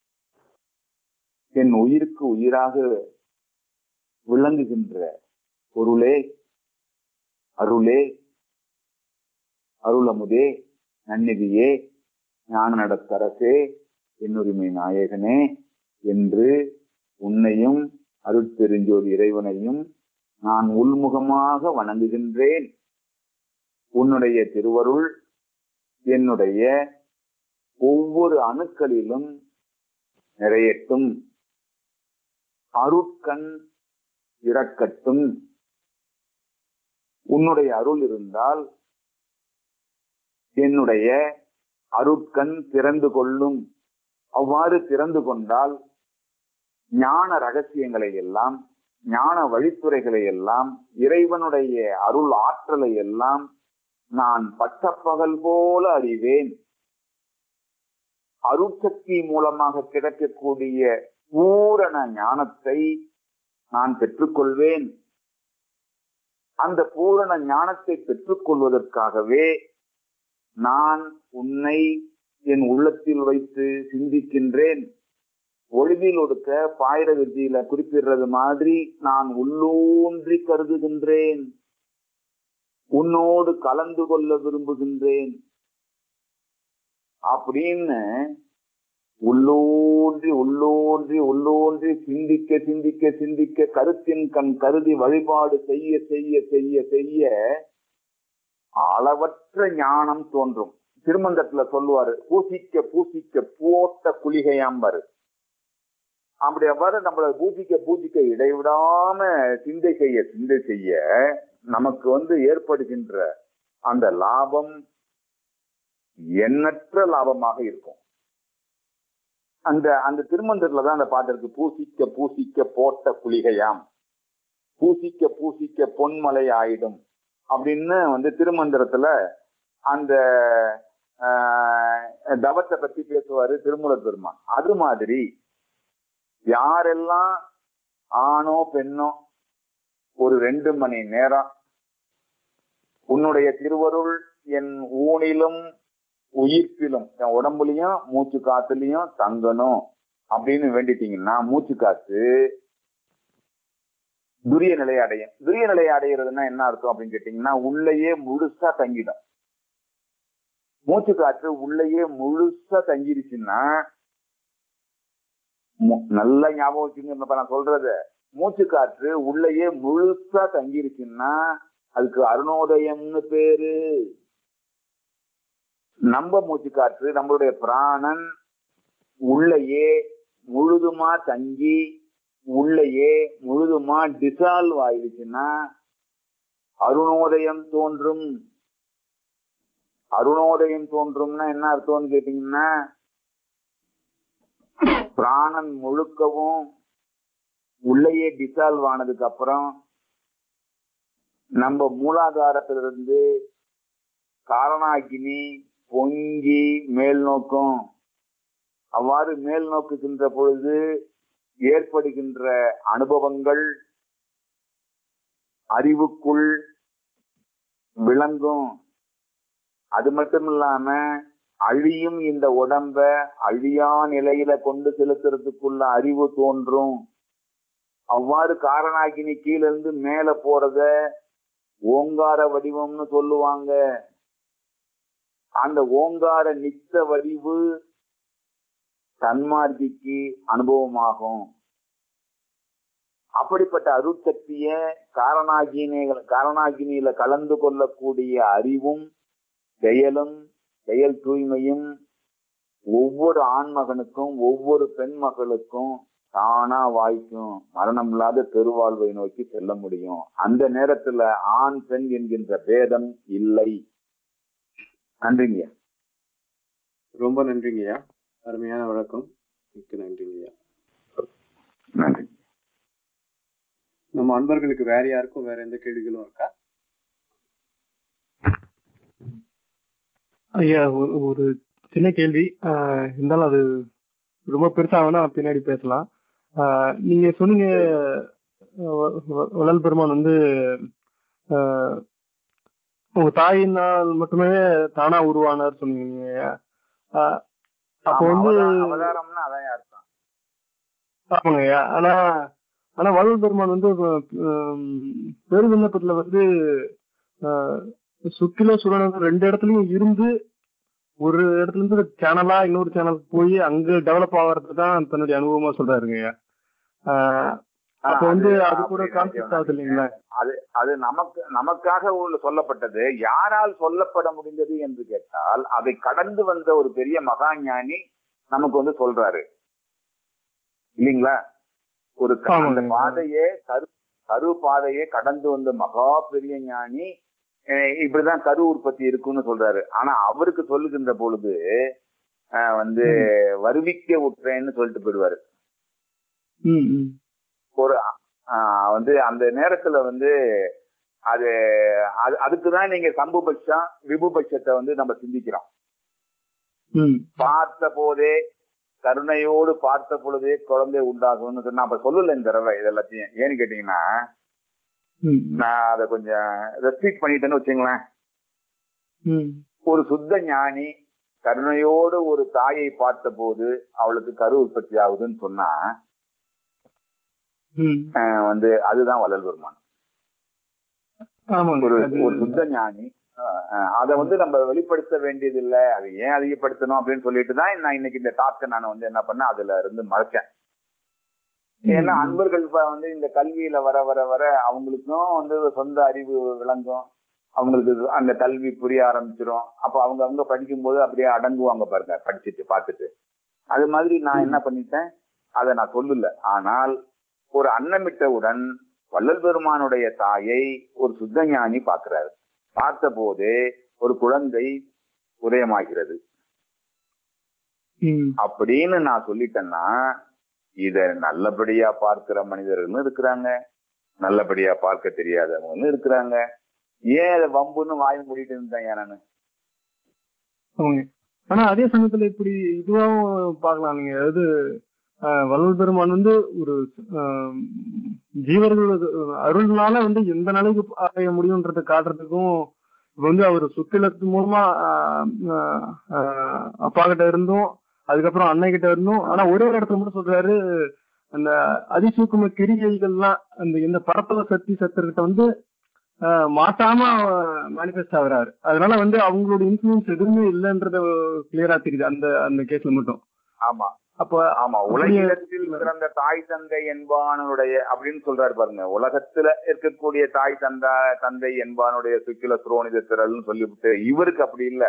என் உயிருக்கு உயிராக விளங்குகின்ற பொருளே அருளே அருளமுதே நன்னிதியே ஞான நடத்தரசே என்னுரிமை நாயகனே என்று உன்னையும் அருட்பெருஞ்சோதி இறைவனையும் நான் உள்முகமாக வணங்குகின்றேன் உன்னுடைய திருவருள் என்னுடைய ஒவ்வொரு அணுக்களிலும் நிறையட்டும் அருட்கண் இறக்கட்டும் உன்னுடைய அருள் இருந்தால் என்னுடைய அருட்கண் திறந்து கொள்ளும் அவ்வாறு திறந்து கொண்டால் ஞான ரகசியங்களை எல்லாம் ஞான வழித்துறைகளை எல்லாம் இறைவனுடைய அருள் ஆற்றலை எல்லாம் நான் பட்டப்பகல் போல அறிவேன் அருட்சக்தி மூலமாக கிடைக்கக்கூடிய பூரண ஞானத்தை நான் பெற்றுக்கொள்வேன் அந்த பூரண ஞானத்தை பெற்றுக்கொள்வதற்காகவே நான் உன்னை என் உள்ளத்தில் வைத்து சிந்திக்கின்றேன் ஒளிவில் ஒடுக்க பாயிர வித்தியில குறிப்பிடுறது மாதிரி நான் உள்ளூன்றி கருதுகின்றேன் உன்னோடு கலந்து கொள்ள விரும்புகின்றேன் அப்படின்னு உள்ளோன்றி உள்ளோன்றி உள்ளோன்றி சிந்திக்க சிந்திக்க சிந்திக்க கருத்தின் கண் கருதி வழிபாடு செய்ய செய்ய செய்ய செய்ய அளவற்ற ஞானம் தோன்றும் திருமந்தத்துல சொல்லுவாரு பூசிக்க பூசிக்க போட்ட குளிகையாம்பாரு அப்படி அவ்வாறு நம்மள பூஜிக்க பூஜிக்க இடைவிடாம சிந்தை செய்ய சிந்தை செய்ய நமக்கு வந்து ஏற்படுகின்ற அந்த லாபம் எண்ணற்ற லாபமாக இருக்கும் அந்த அந்த திருமந்திரத்துல தான் அந்த பாட்டு இருக்கு பூசிக்க பூசிக்க போட்ட குளிகையாம் பூசிக்க பூசிக்க பொன்மலை ஆயிடும் அப்படின்னு வந்து திருமந்திரத்துல அந்த தவத்தை பத்தி பேசுவாரு திருமூல பெருமான் அது மாதிரி யாரெல்லாம் ஆணோ பெண்ணோ ஒரு ரெண்டு மணி நேரம் உன்னுடைய திருவருள் என் ஊனிலும் உயிர்ப்பிலும் என் உடம்புலயும் மூச்சு காத்துலயும் தங்கணும் அப்படின்னு வேண்டிட்டீங்கன்னா மூச்சு காத்து துரிய நிலை அடையும் துரிய நிலை அடைகிறதுனா என்ன அர்த்தம் அப்படின்னு கேட்டீங்கன்னா உள்ளேயே முழுசா தங்கிடும் மூச்சு காற்று உள்ளேயே முழுசா தங்கிருச்சுன்னா நல்ல ஞாபகம் வச்சுங்க நான் சொல்றது மூச்சு காற்று உள்ளேயே முழுசா தங்கிருச்சுன்னா அதுக்கு அருணோதயம்னு பேரு நம்ம மூச்சு காற்று நம்மளுடைய பிராணன் உள்ளேயே முழுதுமா தங்கி உள்ளேயே முழுதுமா டிசால்வ் ஆயிடுச்சுன்னா அருணோதயம் தோன்றும் அருணோதயம் தோன்றும்னா என்ன அர்த்தம்னு கேட்டீங்கன்னா பிராணன் முழுக்கவும் உள்ளேயே டிசால்வ் ஆனதுக்கு அப்புறம் நம்ம மூலாதாரத்திலிருந்து காரணாகினி பொங்கி மேல் நோக்கும் அவ்வாறு மேல் நோக்குகின்ற பொழுது ஏற்படுகின்ற அனுபவங்கள் அறிவுக்குள் விளங்கும் அது மட்டும் இல்லாம அழியும் இந்த உடம்ப அழியா நிலையில கொண்டு செலுத்துறதுக்குள்ள அறிவு தோன்றும் அவ்வாறு காரணாகினி கீழ இருந்து மேல போறத ஓங்கார வடிவம்னு சொல்லுவாங்க அந்த ஓங்கார நித்த வடிவு தன்மார்த்திக்கு அனுபவமாகும் அப்படிப்பட்ட அருட்சக்திய காரணாகினி காரணாகினியில கலந்து கொள்ளக்கூடிய அறிவும் செயலும் செயல் தூய்மையும் ஒவ்வொரு ஆண்மகனுக்கும் ஒவ்வொரு பெண் மகளுக்கும் தானா வாய்க்கும் மரணம் இல்லாத பெருவாழ்வை நோக்கி செல்ல முடியும் அந்த நேரத்துல ஆண் பெண் என்கின்ற பேதம் இல்லை நன்றிங்க ரொம்ப நன்றிங்கய்யா அருமையான வழக்கம் மிக்க நன்றிங்கய்யா நன்றி நம்ம அன்பர்களுக்கு வேற யாருக்கும் வேற எந்த கேள்விகளும் இருக்கா ஐயா ஒரு ஒரு சின்ன கேள்வி ஆஹ் இருந்தாலும் அது ரொம்ப பெருசா வேணா பின்னாடி பேசலாம் ஆஹ் நீங்க சொன்னீங்க வ- வ- வள்ளல் பெருமான் வந்து ஆஹ் உங்க தாயினால் மட்டுமே தானா உருவானார் சொன்னீங்க ஆஹ் அப்போ ஆமா, வந்து அவதா- அவதாரம்னா அதான் அர்த்தம் ஆமாங்க ஐயா ஆனா ஆனா வள்ளல் பெருமான் வந்து ஹம், பெரு விண்ணப்பத்துல வந்து ஆஹ், சுக்கில சுரணம் ரெண்டு இடத்துலயும் இருந்து ஒரு இடத்துல இருந்து சேனலா இன்னொரு சேனலுக்கு போய் அங்க டெவலப் ஆகிறது தான் தன்னுடைய அனுபவமா சொல்றாருங்க ஐயா ஆஹ், அப்போ வந்து அது கூட அப்படி கான்செப்ட் ஆகுது நினைக்க இல்லைங்களா அது அது நமக்கு நமக்காக உள்ள சொல்லப்பட்டது யாரால் சொல்லப்பட முடிந்தது என்று கேட்டால் அதை கடந்து வந்த ஒரு பெரிய மகாஞானி நமக்கு வந்து சொல்றாரு இல்லைங்களா ஒரு க- ஆமாங்க. அந்த பாதையே கரு கரு பாதையே கடந்து வந்த மகா பெரிய ஞானி அஹ் இப்படிதான் கரு உற்பத்தி இருக்குன்னு சொல்றாரு ஆனா அவருக்கு சொல்லுகின்ற பொழுது அஹ் வந்து வருவிக்க உற்றேன்னு சொல்லிட்டு போயிடுவாரு ம் ம் ஒரு ஆஹ் வந்து அந்த நேரத்துல வந்து அது அது அதுக்குதான் நீங்க சம்புபட்சம் விபுபட்சத்தை வந்து நம்ம சிந்திக்கிறோம் ம் பார்த்த போதே கருணையோடு பார்த்த பொழுதே குழந்தை உண்டாகும்னு சொன்னா அப்ப சொல்லல இந்த தடவை இது எல்லாத்தையும் ஏன்னு கேட்டீங்கன்னா ம் நான் அதை கொஞ்சம் ரெஸ்ட்ரிக்ட் பண்ணிட்டேன்னு வச்சுங்களேன் ம் ஒரு சுத்த ஞானி கருணையோடு ஒரு தாயை பார்த்த போது அவளுக்கு கரு உற்பத்தி ஆகுதுன்னு சொன்னா ம் ஆஹ் வந்து அதுதான் வள்ளல் பெருமான் ஆமாங்க ஒரு அது ஒரு சுத்த ஞானி அதை வந்து நம்ம வெளிப்படுத்த வேண்டியது இல்ல அதை ஏன் அதிகப்படுத்தணும் அப்படின்னு சொல்லிட்டு தான் நான் இன்னைக்கு இந்த டாஸ்கை நான் வந்து என்ன பண்ணேன் அதுல இருந்து மறைச்சேன் ஏன்னா அன்பர்கள் இப்ப வந்து இந்த கல்வியில வர வர வர அவங்களுக்கும் வந்து சொந்த அறிவு விளங்கும் அவங்களுக்கு இது- அந்த கல்வி புரிய ஆரம்பிச்சிரும் அப்ப அவங்க அவங்க படிக்கும்போது அப்படியே அடங்குவாங்க பாருங்க படிச்சுட்டு பார்த்துட்டு அது மாதிரி நான் என்ன பண்ணிட்டேன் அதை நான் சொல்லல ஆனால் ஒரு அன்னமிட்டவுடன் வள்ளல் பெருமானுடைய தாயை ஒரு சுத்த ஞானி பார்க்கிறாரு பார்த்த போதே ஒரு குழந்தை உதயமாகிறது ம் அப்படின்னு நான் சொல்லிட்டேன்னா இத நல்லபடியா பார்க்கிற மனிதர்களும் இருக்கிறாங்க நல்லபடியா பார்க்க தெரியாதவங்களும் இருக்கிறாங்க ஏன் அதை வம்புன்னு வாய் மூடிட்டு இருந்தேன் நானு ஆமாங்க ஆனா அதே சமயத்துல இப்படி இதுவாவும் பார்க்கலாம் நீங்க அதாவது ஆஹ், வள்ளல் பெருமான் வந்து ஒரு ஆஹ், ஜீவர்கள் அருள்னால வந்து எந்த நிலைக்கு அடைய முடியும்ன்றதை காட்டுறதுக்கும் இப்ப வந்து அவர் சுத்திலத்து மூலமா ஆஹ், ஆஹ், ஆஹ், அப்பா கிட்ட இருந்தும் அதுக்கப்புறம் அன்னை கிட்ட இருந்தும் ஆனா ஒரே ஒரு இடத்துல மட்டும் சொல்றாரு அந்த அதிசூக்கும கிரிகைகள்லாம் அந்த இந்த பரப்பல சக்தி சத்தர்கிட்ட வந்து ஆஹ் மாட்டாம மேனிஃபெஸ்ட் ஆகுறாரு அதனால வந்து அவங்களோட இன்ஃபுளுன்ஸ் எதுவுமே இல்லைன்றத கிளியரா தெரியுது அந்த அந்த கேஸ்ல மட்டும் ஆமா அப்ப ஆமா உலகத்தில் பிறந்த தாய் தந்தை என்பானுடைய அப்படின்னு சொல்றாரு பாருங்க உலகத்துல இருக்கக்கூடிய தாய் தந்தா தந்தை என்பானுடைய சுக்கில துரோணித திரள்னு சொல்லிவிட்டு இவருக்கு அப்படி இல்ல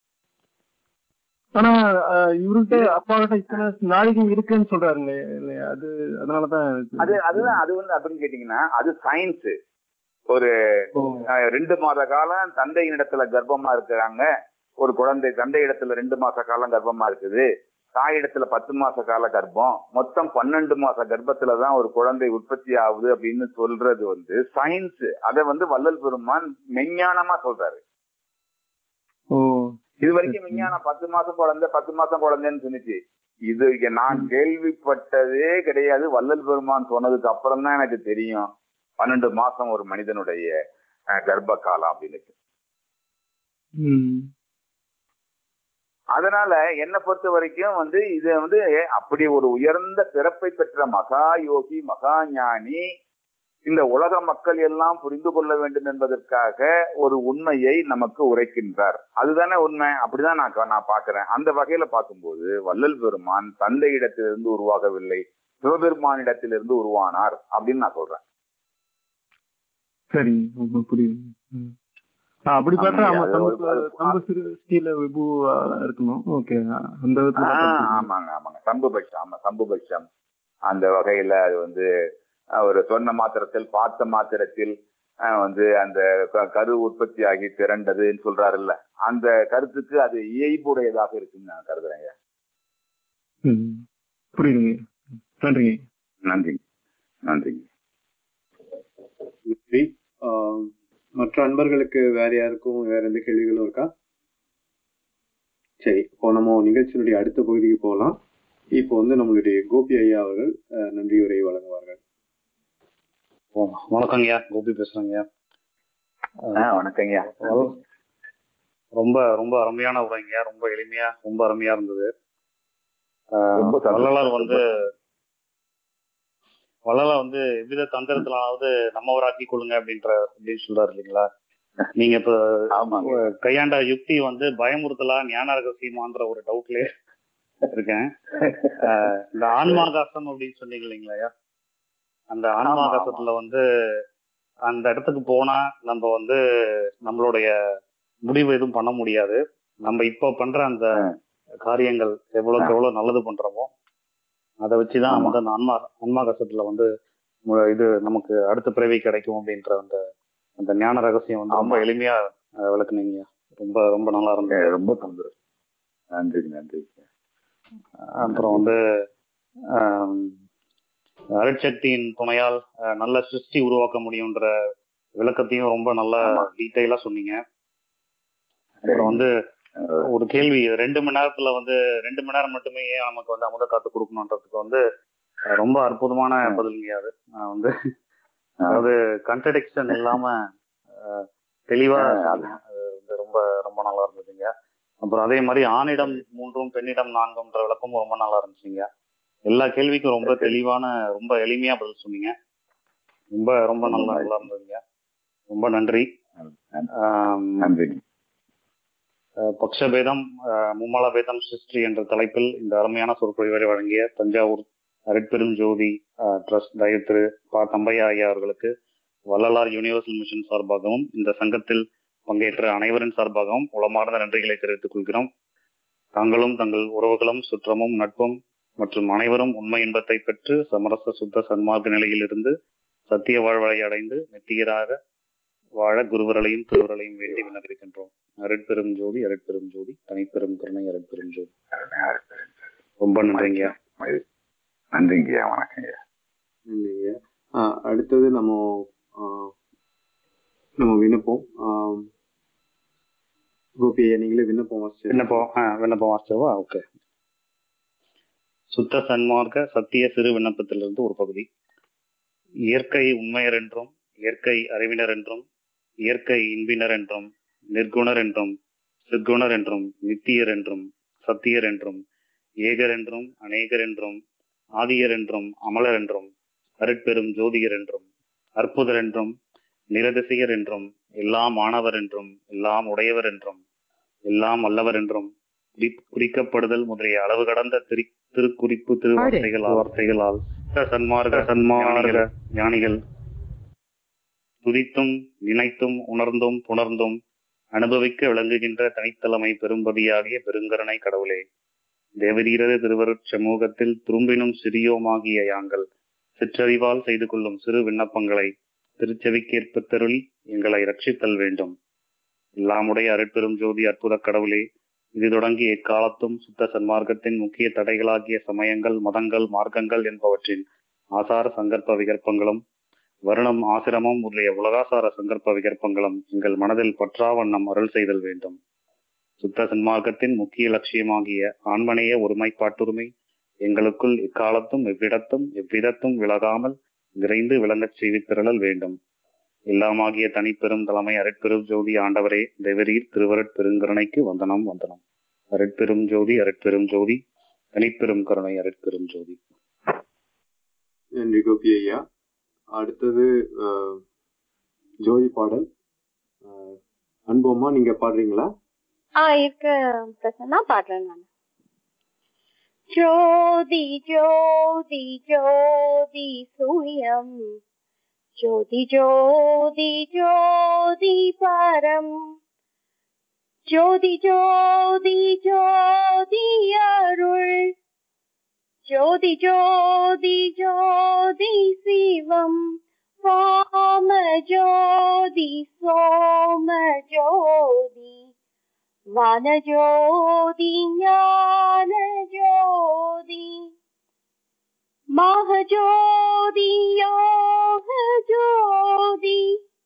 ஆனா ஆஹ் இவர்கிட்ட அப்பா கிட்ட இத்தனை நாளைக்கு இருக்குன்னு சொல்றாருங்க இல்லையா அது அதனாலதான் அது அதுதான் அது வந்து அப்படின்னு கேட்டீங்கன்னா அது சயின்ஸ் ஒரு ஓ, அஹ், ரெண்டு மாத காலம் தந்தையின் இடத்துல கர்ப்பமா இருக்கிறாங்க ஒரு குழந்தை தந்தை இடத்துல ரெண்டு மாச காலம் கர்ப்பமா இருக்குது தாய் இடத்துல பத்து மாச கால கர்ப்பம் மொத்தம் பன்னெண்டு மாச கர்ப்பத்துல தான் ஒரு குழந்தை உற்பத்தி ஆகுது அப்படின்னு சொல்றது வந்து சயின்ஸ் அதை வந்து வள்ளல் பெருமான் மெஞ்ஞானமா சொல்றாரு ஓ இது வரைக்கும் விஞ்ஞானம் பத்து மாசம் குழந்தை பத்து மாசம் குழந்தைன்னு சொன்னிச்சு இது இங்க நான் கேள்விப்பட்டதே கிடையாது வள்ளல் பெருமான் சொன்னதுக்கு அப்புறம் தான் எனக்கு தெரியும் பன்னெண்டு மாசம் ஒரு மனிதனுடைய அஹ், கர்ப்ப காலம் அப்படின்னு ம் அதனால என்னை பொறுத்த வரைக்கும் வந்து இது வந்து அப்படி ஒரு உயர்ந்த பிறப்பை பெற்ற மகா யோகி மகா ஞானி இந்த உலக மக்கள் எல்லாம் புரிந்து கொள்ள வேண்டும் என்பதற்காக ஒரு உண்மையை நமக்கு உரைக்கின்றார் அதுதானே உண்மை அப்படிதான் நான் க- நான் பாக்குறேன் அந்த வகையில பார்க்கும்போது வள்ளல் பெருமான் தந்தை இடத்திலிருந்து உருவாகவில்லை சிவபெருமானிடத்திலிருந்து உருவானார் அப்படின்னு நான் சொல்றேன் சரி ரொம்ப புரியுது ம். ஆ, அப்படி பார்த்தா ஆமாங்க, ஆமா அது தம்பு ஒரு- அது- தம்பு சிறு ஸ்டீல விபு ஆ, இருக்கணும் ஓகே அந்த விதத்துல ஆ, பார்த்தா ஆமாங்க ஆமாங்க சம்புபட்சம் ஆமா சம்புபட்சம் அந்த வகையில அது வந்து அஹ், ஒரு சொன்ன மாத்திரத்தில் பார்த்த மாத்திரத்தில் அஹ், வந்து அந்த க- கரு உற்பத்தி ஆகி திரண்டதுன்னு சொல்றாருல்ல அந்த கருத்துக்கு அது இயல்புடையதாக இருக்குன்னு நான் கருதுறேங்க ம். புரியுதுங்க நன்றிங்க நன்றி நன்றிங்க நன்றி ஆஹ் மற்ற அன்பர்களுக்கு வேற யாருக்கும் வேற எந்த கேள்விகளும் இருக்கா சரி இப்போ நம்ம நிகழ்ச்சியினுடைய அடுத்த பகுதிக்கு போகலாம் இப்போ வந்து நம்மளுடைய கோபி ஐயா அவர்கள் ஆஹ் நன்றி உரை வழங்குவார்கள் ஓ, வணக்கங்கய்யா கோபி பேசுறேங்கய்யா ஆ, வணக்கங்கய்யா ரொம்ப ரொம்ப அருமையான உரைங்கய்யா ரொம்ப எளிமையா ரொம்ப அருமையா இருந்தது ஆஹ் ரொம்ப சந்தோஷம். வள்ளலார் வந்து வள்ளலார் வந்து எவ்வித தந்திரத்திலாவது நம்மவராக்கி கொள்ளுங்க அப்படின்ற அப்படின்னு சொல்றாரு இல்லைங்களா நீங்க இப்ப ஆமாங்க கையாண்ட யுக்தி வந்து பயமுறுத்தலா ஞான ரகசியமான்ற ஒரு டவுட்லயே இருக்கேன் ஆஹ் இந்த ஆன்மாகாசம் அப்படின்னு சொன்னீங்க இல்லைங்களா அந்த ஆன்மாகாசத்துல வந்து அந்த இடத்துக்கு போனா நம்ம வந்து நம்மளுடைய முடிவு எதுவும் பண்ண முடியாது நம்ம இப்ப பண்ற அந்த காரியங்கள் எவ்வளவுக்கு எவ்வளவு நல்லது பண்றோமோ அதை வச்சுதான் ஆமா. வந்து அந்த ஆன்மா ஆன்மாகாசத்துல வந்து மு- இது நமக்கு அடுத்த பிறவி கிடைக்கும் அப்படின்ற அந்த அந்த ஞான ரகசியம் வந்து ரொம்ப ஆமா. எளிமையா அஹ், விளக்குனீங்க ரொம்ப ரொம்ப நல்லா இருந்தது ஏ, ரொம்ப சந்தோஷம் நன்றிங்க நன்றிங்க அப்புறம் வந்து ஆம், அருட்சக்தியின் துணையால் அஹ், நல்ல சிருஷ்டி உருவாக்க முடியுன்ற விளக்கத்தையும் ரொம்ப நல்லா ஆமா. டீட்டெயிலா சொன்னீங்க சரி. அப்புறம் வந்து அஹ், ஒரு கேள்வி ரெண்டு மணி நேரத்துல வந்து ரெண்டு மணி நேரம் மட்டுமே ஏன் நமக்கு வந்து அமுத காத்து கொடுக்கணுன்றதுக்கு வந்து அஹ், ரொம்ப அற்புதமான பதிலுங்க அது நான் வந்து அதாவது கன்ட்ரடிக்ஷன் இல்லாம அஹ், தெளிவா அஹ், சொன்னீங்க. அது வந்து ரொம்ப ரொம்ப நல்லா இருந்ததுங்க அப்புறம் அதே மாதிரி ஆணிடம் மூன்றும் பெண்ணிடம் நான்கும்ன்ற விளக்கமும் ரொம்ப நல்லா இருந்துச்சுங்க எல்லா கேள்விக்கும் ரொம்ப சரி. தெளிவான ரொம்ப எளிமையா பதில் சொன்னீங்க ரொம்ப ரொம்ப நல்லா ரொம்ப நல்லா இருந்ததுங்க ரொம்ப நன்றி நன்றி. ஆம், நன்றிங்க அஹ் பக்ஷபேதம் அஹ் மும்மல பேதம் சிருஷ்டி என்ற தலைப்பில் இந்த அருமையான சொற்பொழிவை வழங்கிய தஞ்சாவூர் அருட்பெரும் ஜோதி அஹ், ட்ரஸ்ட் தயவு திரு பா தம்பையா ஐயா அவர்களுக்கு வள்ளலார் யூனிவர்சல் மிஷன் சார்பாகவும் இந்த சங்கத்தில் பங்கேற்ற அனைவரின் சார்பாகவும் உளமார்ந்த நன்றிகளை தெரிவித்துக் கொள்கிறோம் தாங்களும் தங்கள் உறவுகளும் சுற்றமும் நட்பும் மற்றும் அனைவரும் உண்மை இன்பத்தை பெற்று சமரச சுத்த சன்மார்க்க நிலையில் இருந்து சத்திய வாழ்வழி அடைந்து நித்தியராக வாழ குருவர்களையும் திருவர்களையும் வேண்டி விண்ணப்பிக்கின்றோம் அருட்பெரும் ஜோதி அருட்பெரும் ஜோதி தனிப்பெரும் கருணை அருட்பெரும் ஜோதி ரொம்ப நன்றிங்க நன்றிங்கய்யா வணக்கங்கய்யா நன்றிங்க ஆஹ் அடுத்தது நம்ம ஆஹ் நம்ம விண்ணப்பம் ஆஹ் கோபி ஐயா நீங்களே விண்ணப்பம் வாசிச்சு விண்ணப்பம் ஆ, விண்ணப்பம் வாசிச்சவா ஓகே சுத்த சன்மார்க்க சத்திய சிறு விண்ணப்பத்திலிருந்து ஒரு பகுதி இயற்கை உண்மையர் என்றும் இயற்கை அறிவினர் என்றும் இயற்கை இன்பினர் என்றும் நிர்குணர் என்றும் சிற்குணர் என்றும் நித்தியர் என்றும் சத்தியர் என்றும் ஏகர் என்றும் அநேகர் என்றும் ஆதியர் என்றும் அமலர் என்றும் அருட்பெரும் ஜோதியர் என்றும் அற்புதர் என்றும் நிரதிசையர் என்றும் எல்லாம் ஆனவர் என்றும் எல்லாம் உடையவர் என்றும் எல்லாம் வல்லவர் என்றும் குறி- குறிக்கப்படுதல் முதலிய அளவு கடந்த திரு திருக்குறிப்பு திருவார்த்தைகள் வார்த்தைகளால் சன்மார்க்க சன்மார்க்க ஞானிகள் துதித்தும் நினைத்தும் உணர்ந்தும் புணர்ந்தும் அனுபவிக்க விளங்குகின்ற தனித்தலைமை பெரும்பதியாகிய பெருங்கருணை கடவுளே தேவரீரது திருவருட் சமூகத்தில் துரும்பினும் சிறியோமாகிய யாங்கள் சிற்றறிவால் செய்து கொள்ளும் சிறு விண்ணப்பங்களை திருச்செவிக்கேற்பத்தருளி எங்களை ரட்சித்தல் வேண்டும் எல்லாமுடைய அருட்பெரும் ஜோதி அற்புத கடவுளே இது தொடங்கி எக்காலத்தும் சுத்த சன்மார்க்கத்தின் முக்கிய தடைகளாகிய சமயங்கள் மதங்கள் மார்க்கங்கள் என்பவற்றின் ஆசார சங்கற்ப விகற்பங்களும் வருணம் ஆசிரமம் முதலிய உலகாசார சங்கற்ப விகற்பங்களும் எங்கள் மனதில் பற்றா வண்ணம் அருள் செய்தல் வேண்டும் சுத்த சன்மார்க்கத்தின் முக்கிய லட்சியமாகிய ஆண்மனைய ஒருமைப்பாட்டுரிமை எங்களுக்குள் எக்காலத்தும் எவ்விடத்தும் எவ்விதத்தும் விலகாமல் விரைந்து விளங்கச் செய்து திரளல் வேண்டும் எல்லாமாகிய தனிப்பெரும் தலைமை அருட்பெரும் ஜோதி ஆண்டவரே தேவரீர் திருவருட் பெருங்கருணைக்கு வந்தனம் வந்தனம் அருட்பெரும் ஜோதி அருட்பெரும் ஜோதி தனிப்பெரும் கருணை அருட்பெரும் ஜோதி நன்றி கோபி ஐயா அடுத்தது ஆஹ், ஜோதி பாடல் ஆஹ், அன்புமா நீங்க பாடுறீங்களா ஆ இருக்க பிரசன்னா பாடுறேன் நான் ஜோதி ஜோதி ஜோதி சூயம் ஜோதி ஜோதி ஜோதி பரம் ஜோதி ஜோதி ஜோதி அருள் ஜோதி ஜோதி ஜோதி சிவம் வாம ஜோதி சோம ஜோதி வனஜோதி ஞான ஜோதி மகஜோதி யோக ஜோதி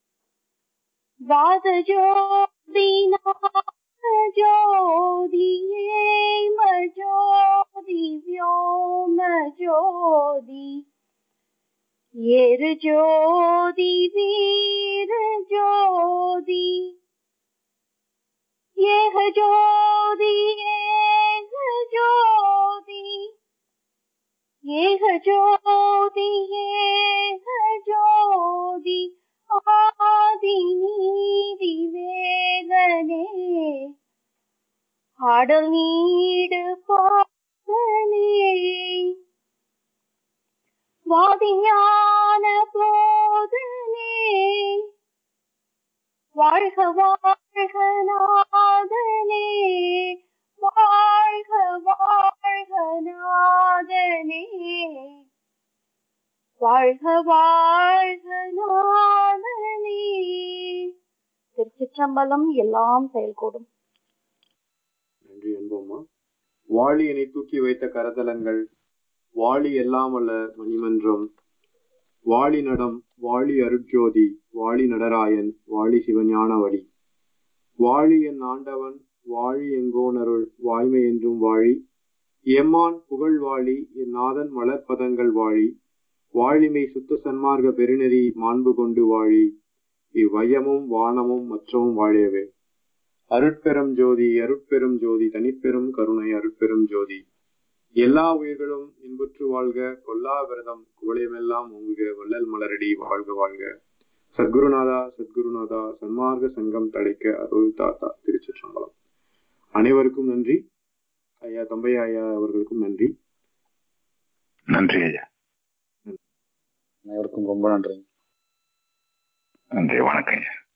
வாத ஜோதி நாக ஜோதி ஏம ஜோதி வியோம ஜோதி எரு ஜோதி வீர ஜோதி ஏக ஜோதி ஏக ஜோதி கடல் நீடு பாதனே வாதிஞான போதனே வாழ்க வாழ்க நாதனே வாழ்க வாழ்க நாதனே வாழ்க வாழ்க நாதனே திருச்சிற்றம்பலம் எல்லாம் செயல்கூடும் நன்றி அன்போம்மா வாளி என்னை தூக்கி வைத்த கரதலங்கள் வாளி எல்லாம் அல்ல மணிமன்றம் வாளி நடம் வாளி அருட்ஜோதி வாளி நடராயன் வாளி சிவஞான வழி வாழி என் ஆண்டவன் வாழி எங்கோனருள் வாய்மை என்றும் வாழி எம்மான் புகழ் வாழி என் நாதன் மலர்பதங்கள் வாழி வாழிமை சுத்த சன்மார்க்க பெருநெறி மாண்பு கொண்டு வாழி இவ்வையமும் வானமும் மற்றவும் வாழியவே அருட்பெரும் ஜோதி அருட்பெரும் ஜோதி தனிப்பெரும் கருணை அருட்பெரும் ஜோதி எல்லா உயிர்களும் இன்புற்று வாழ்க கொல்லா விரதம் குவளையமெல்லாம் ஓங்குக வள்ளல் மலரடி வாழ்க வாழ்க சத்குருநாதா சத்குருநாதா சன்மார்க்க சங்கம் தழைக்க அருள் தாத்தா திருச்சிற்றம்பலம் அனைவருக்கும் நன்றி ஐயா தம்பையா ஐயா அவர்களுக்கும் நன்றி நன்றி ஐயா அனைவருக்கும் ரொம்ப நன்றி நன்றி வணக்கம் ஐயா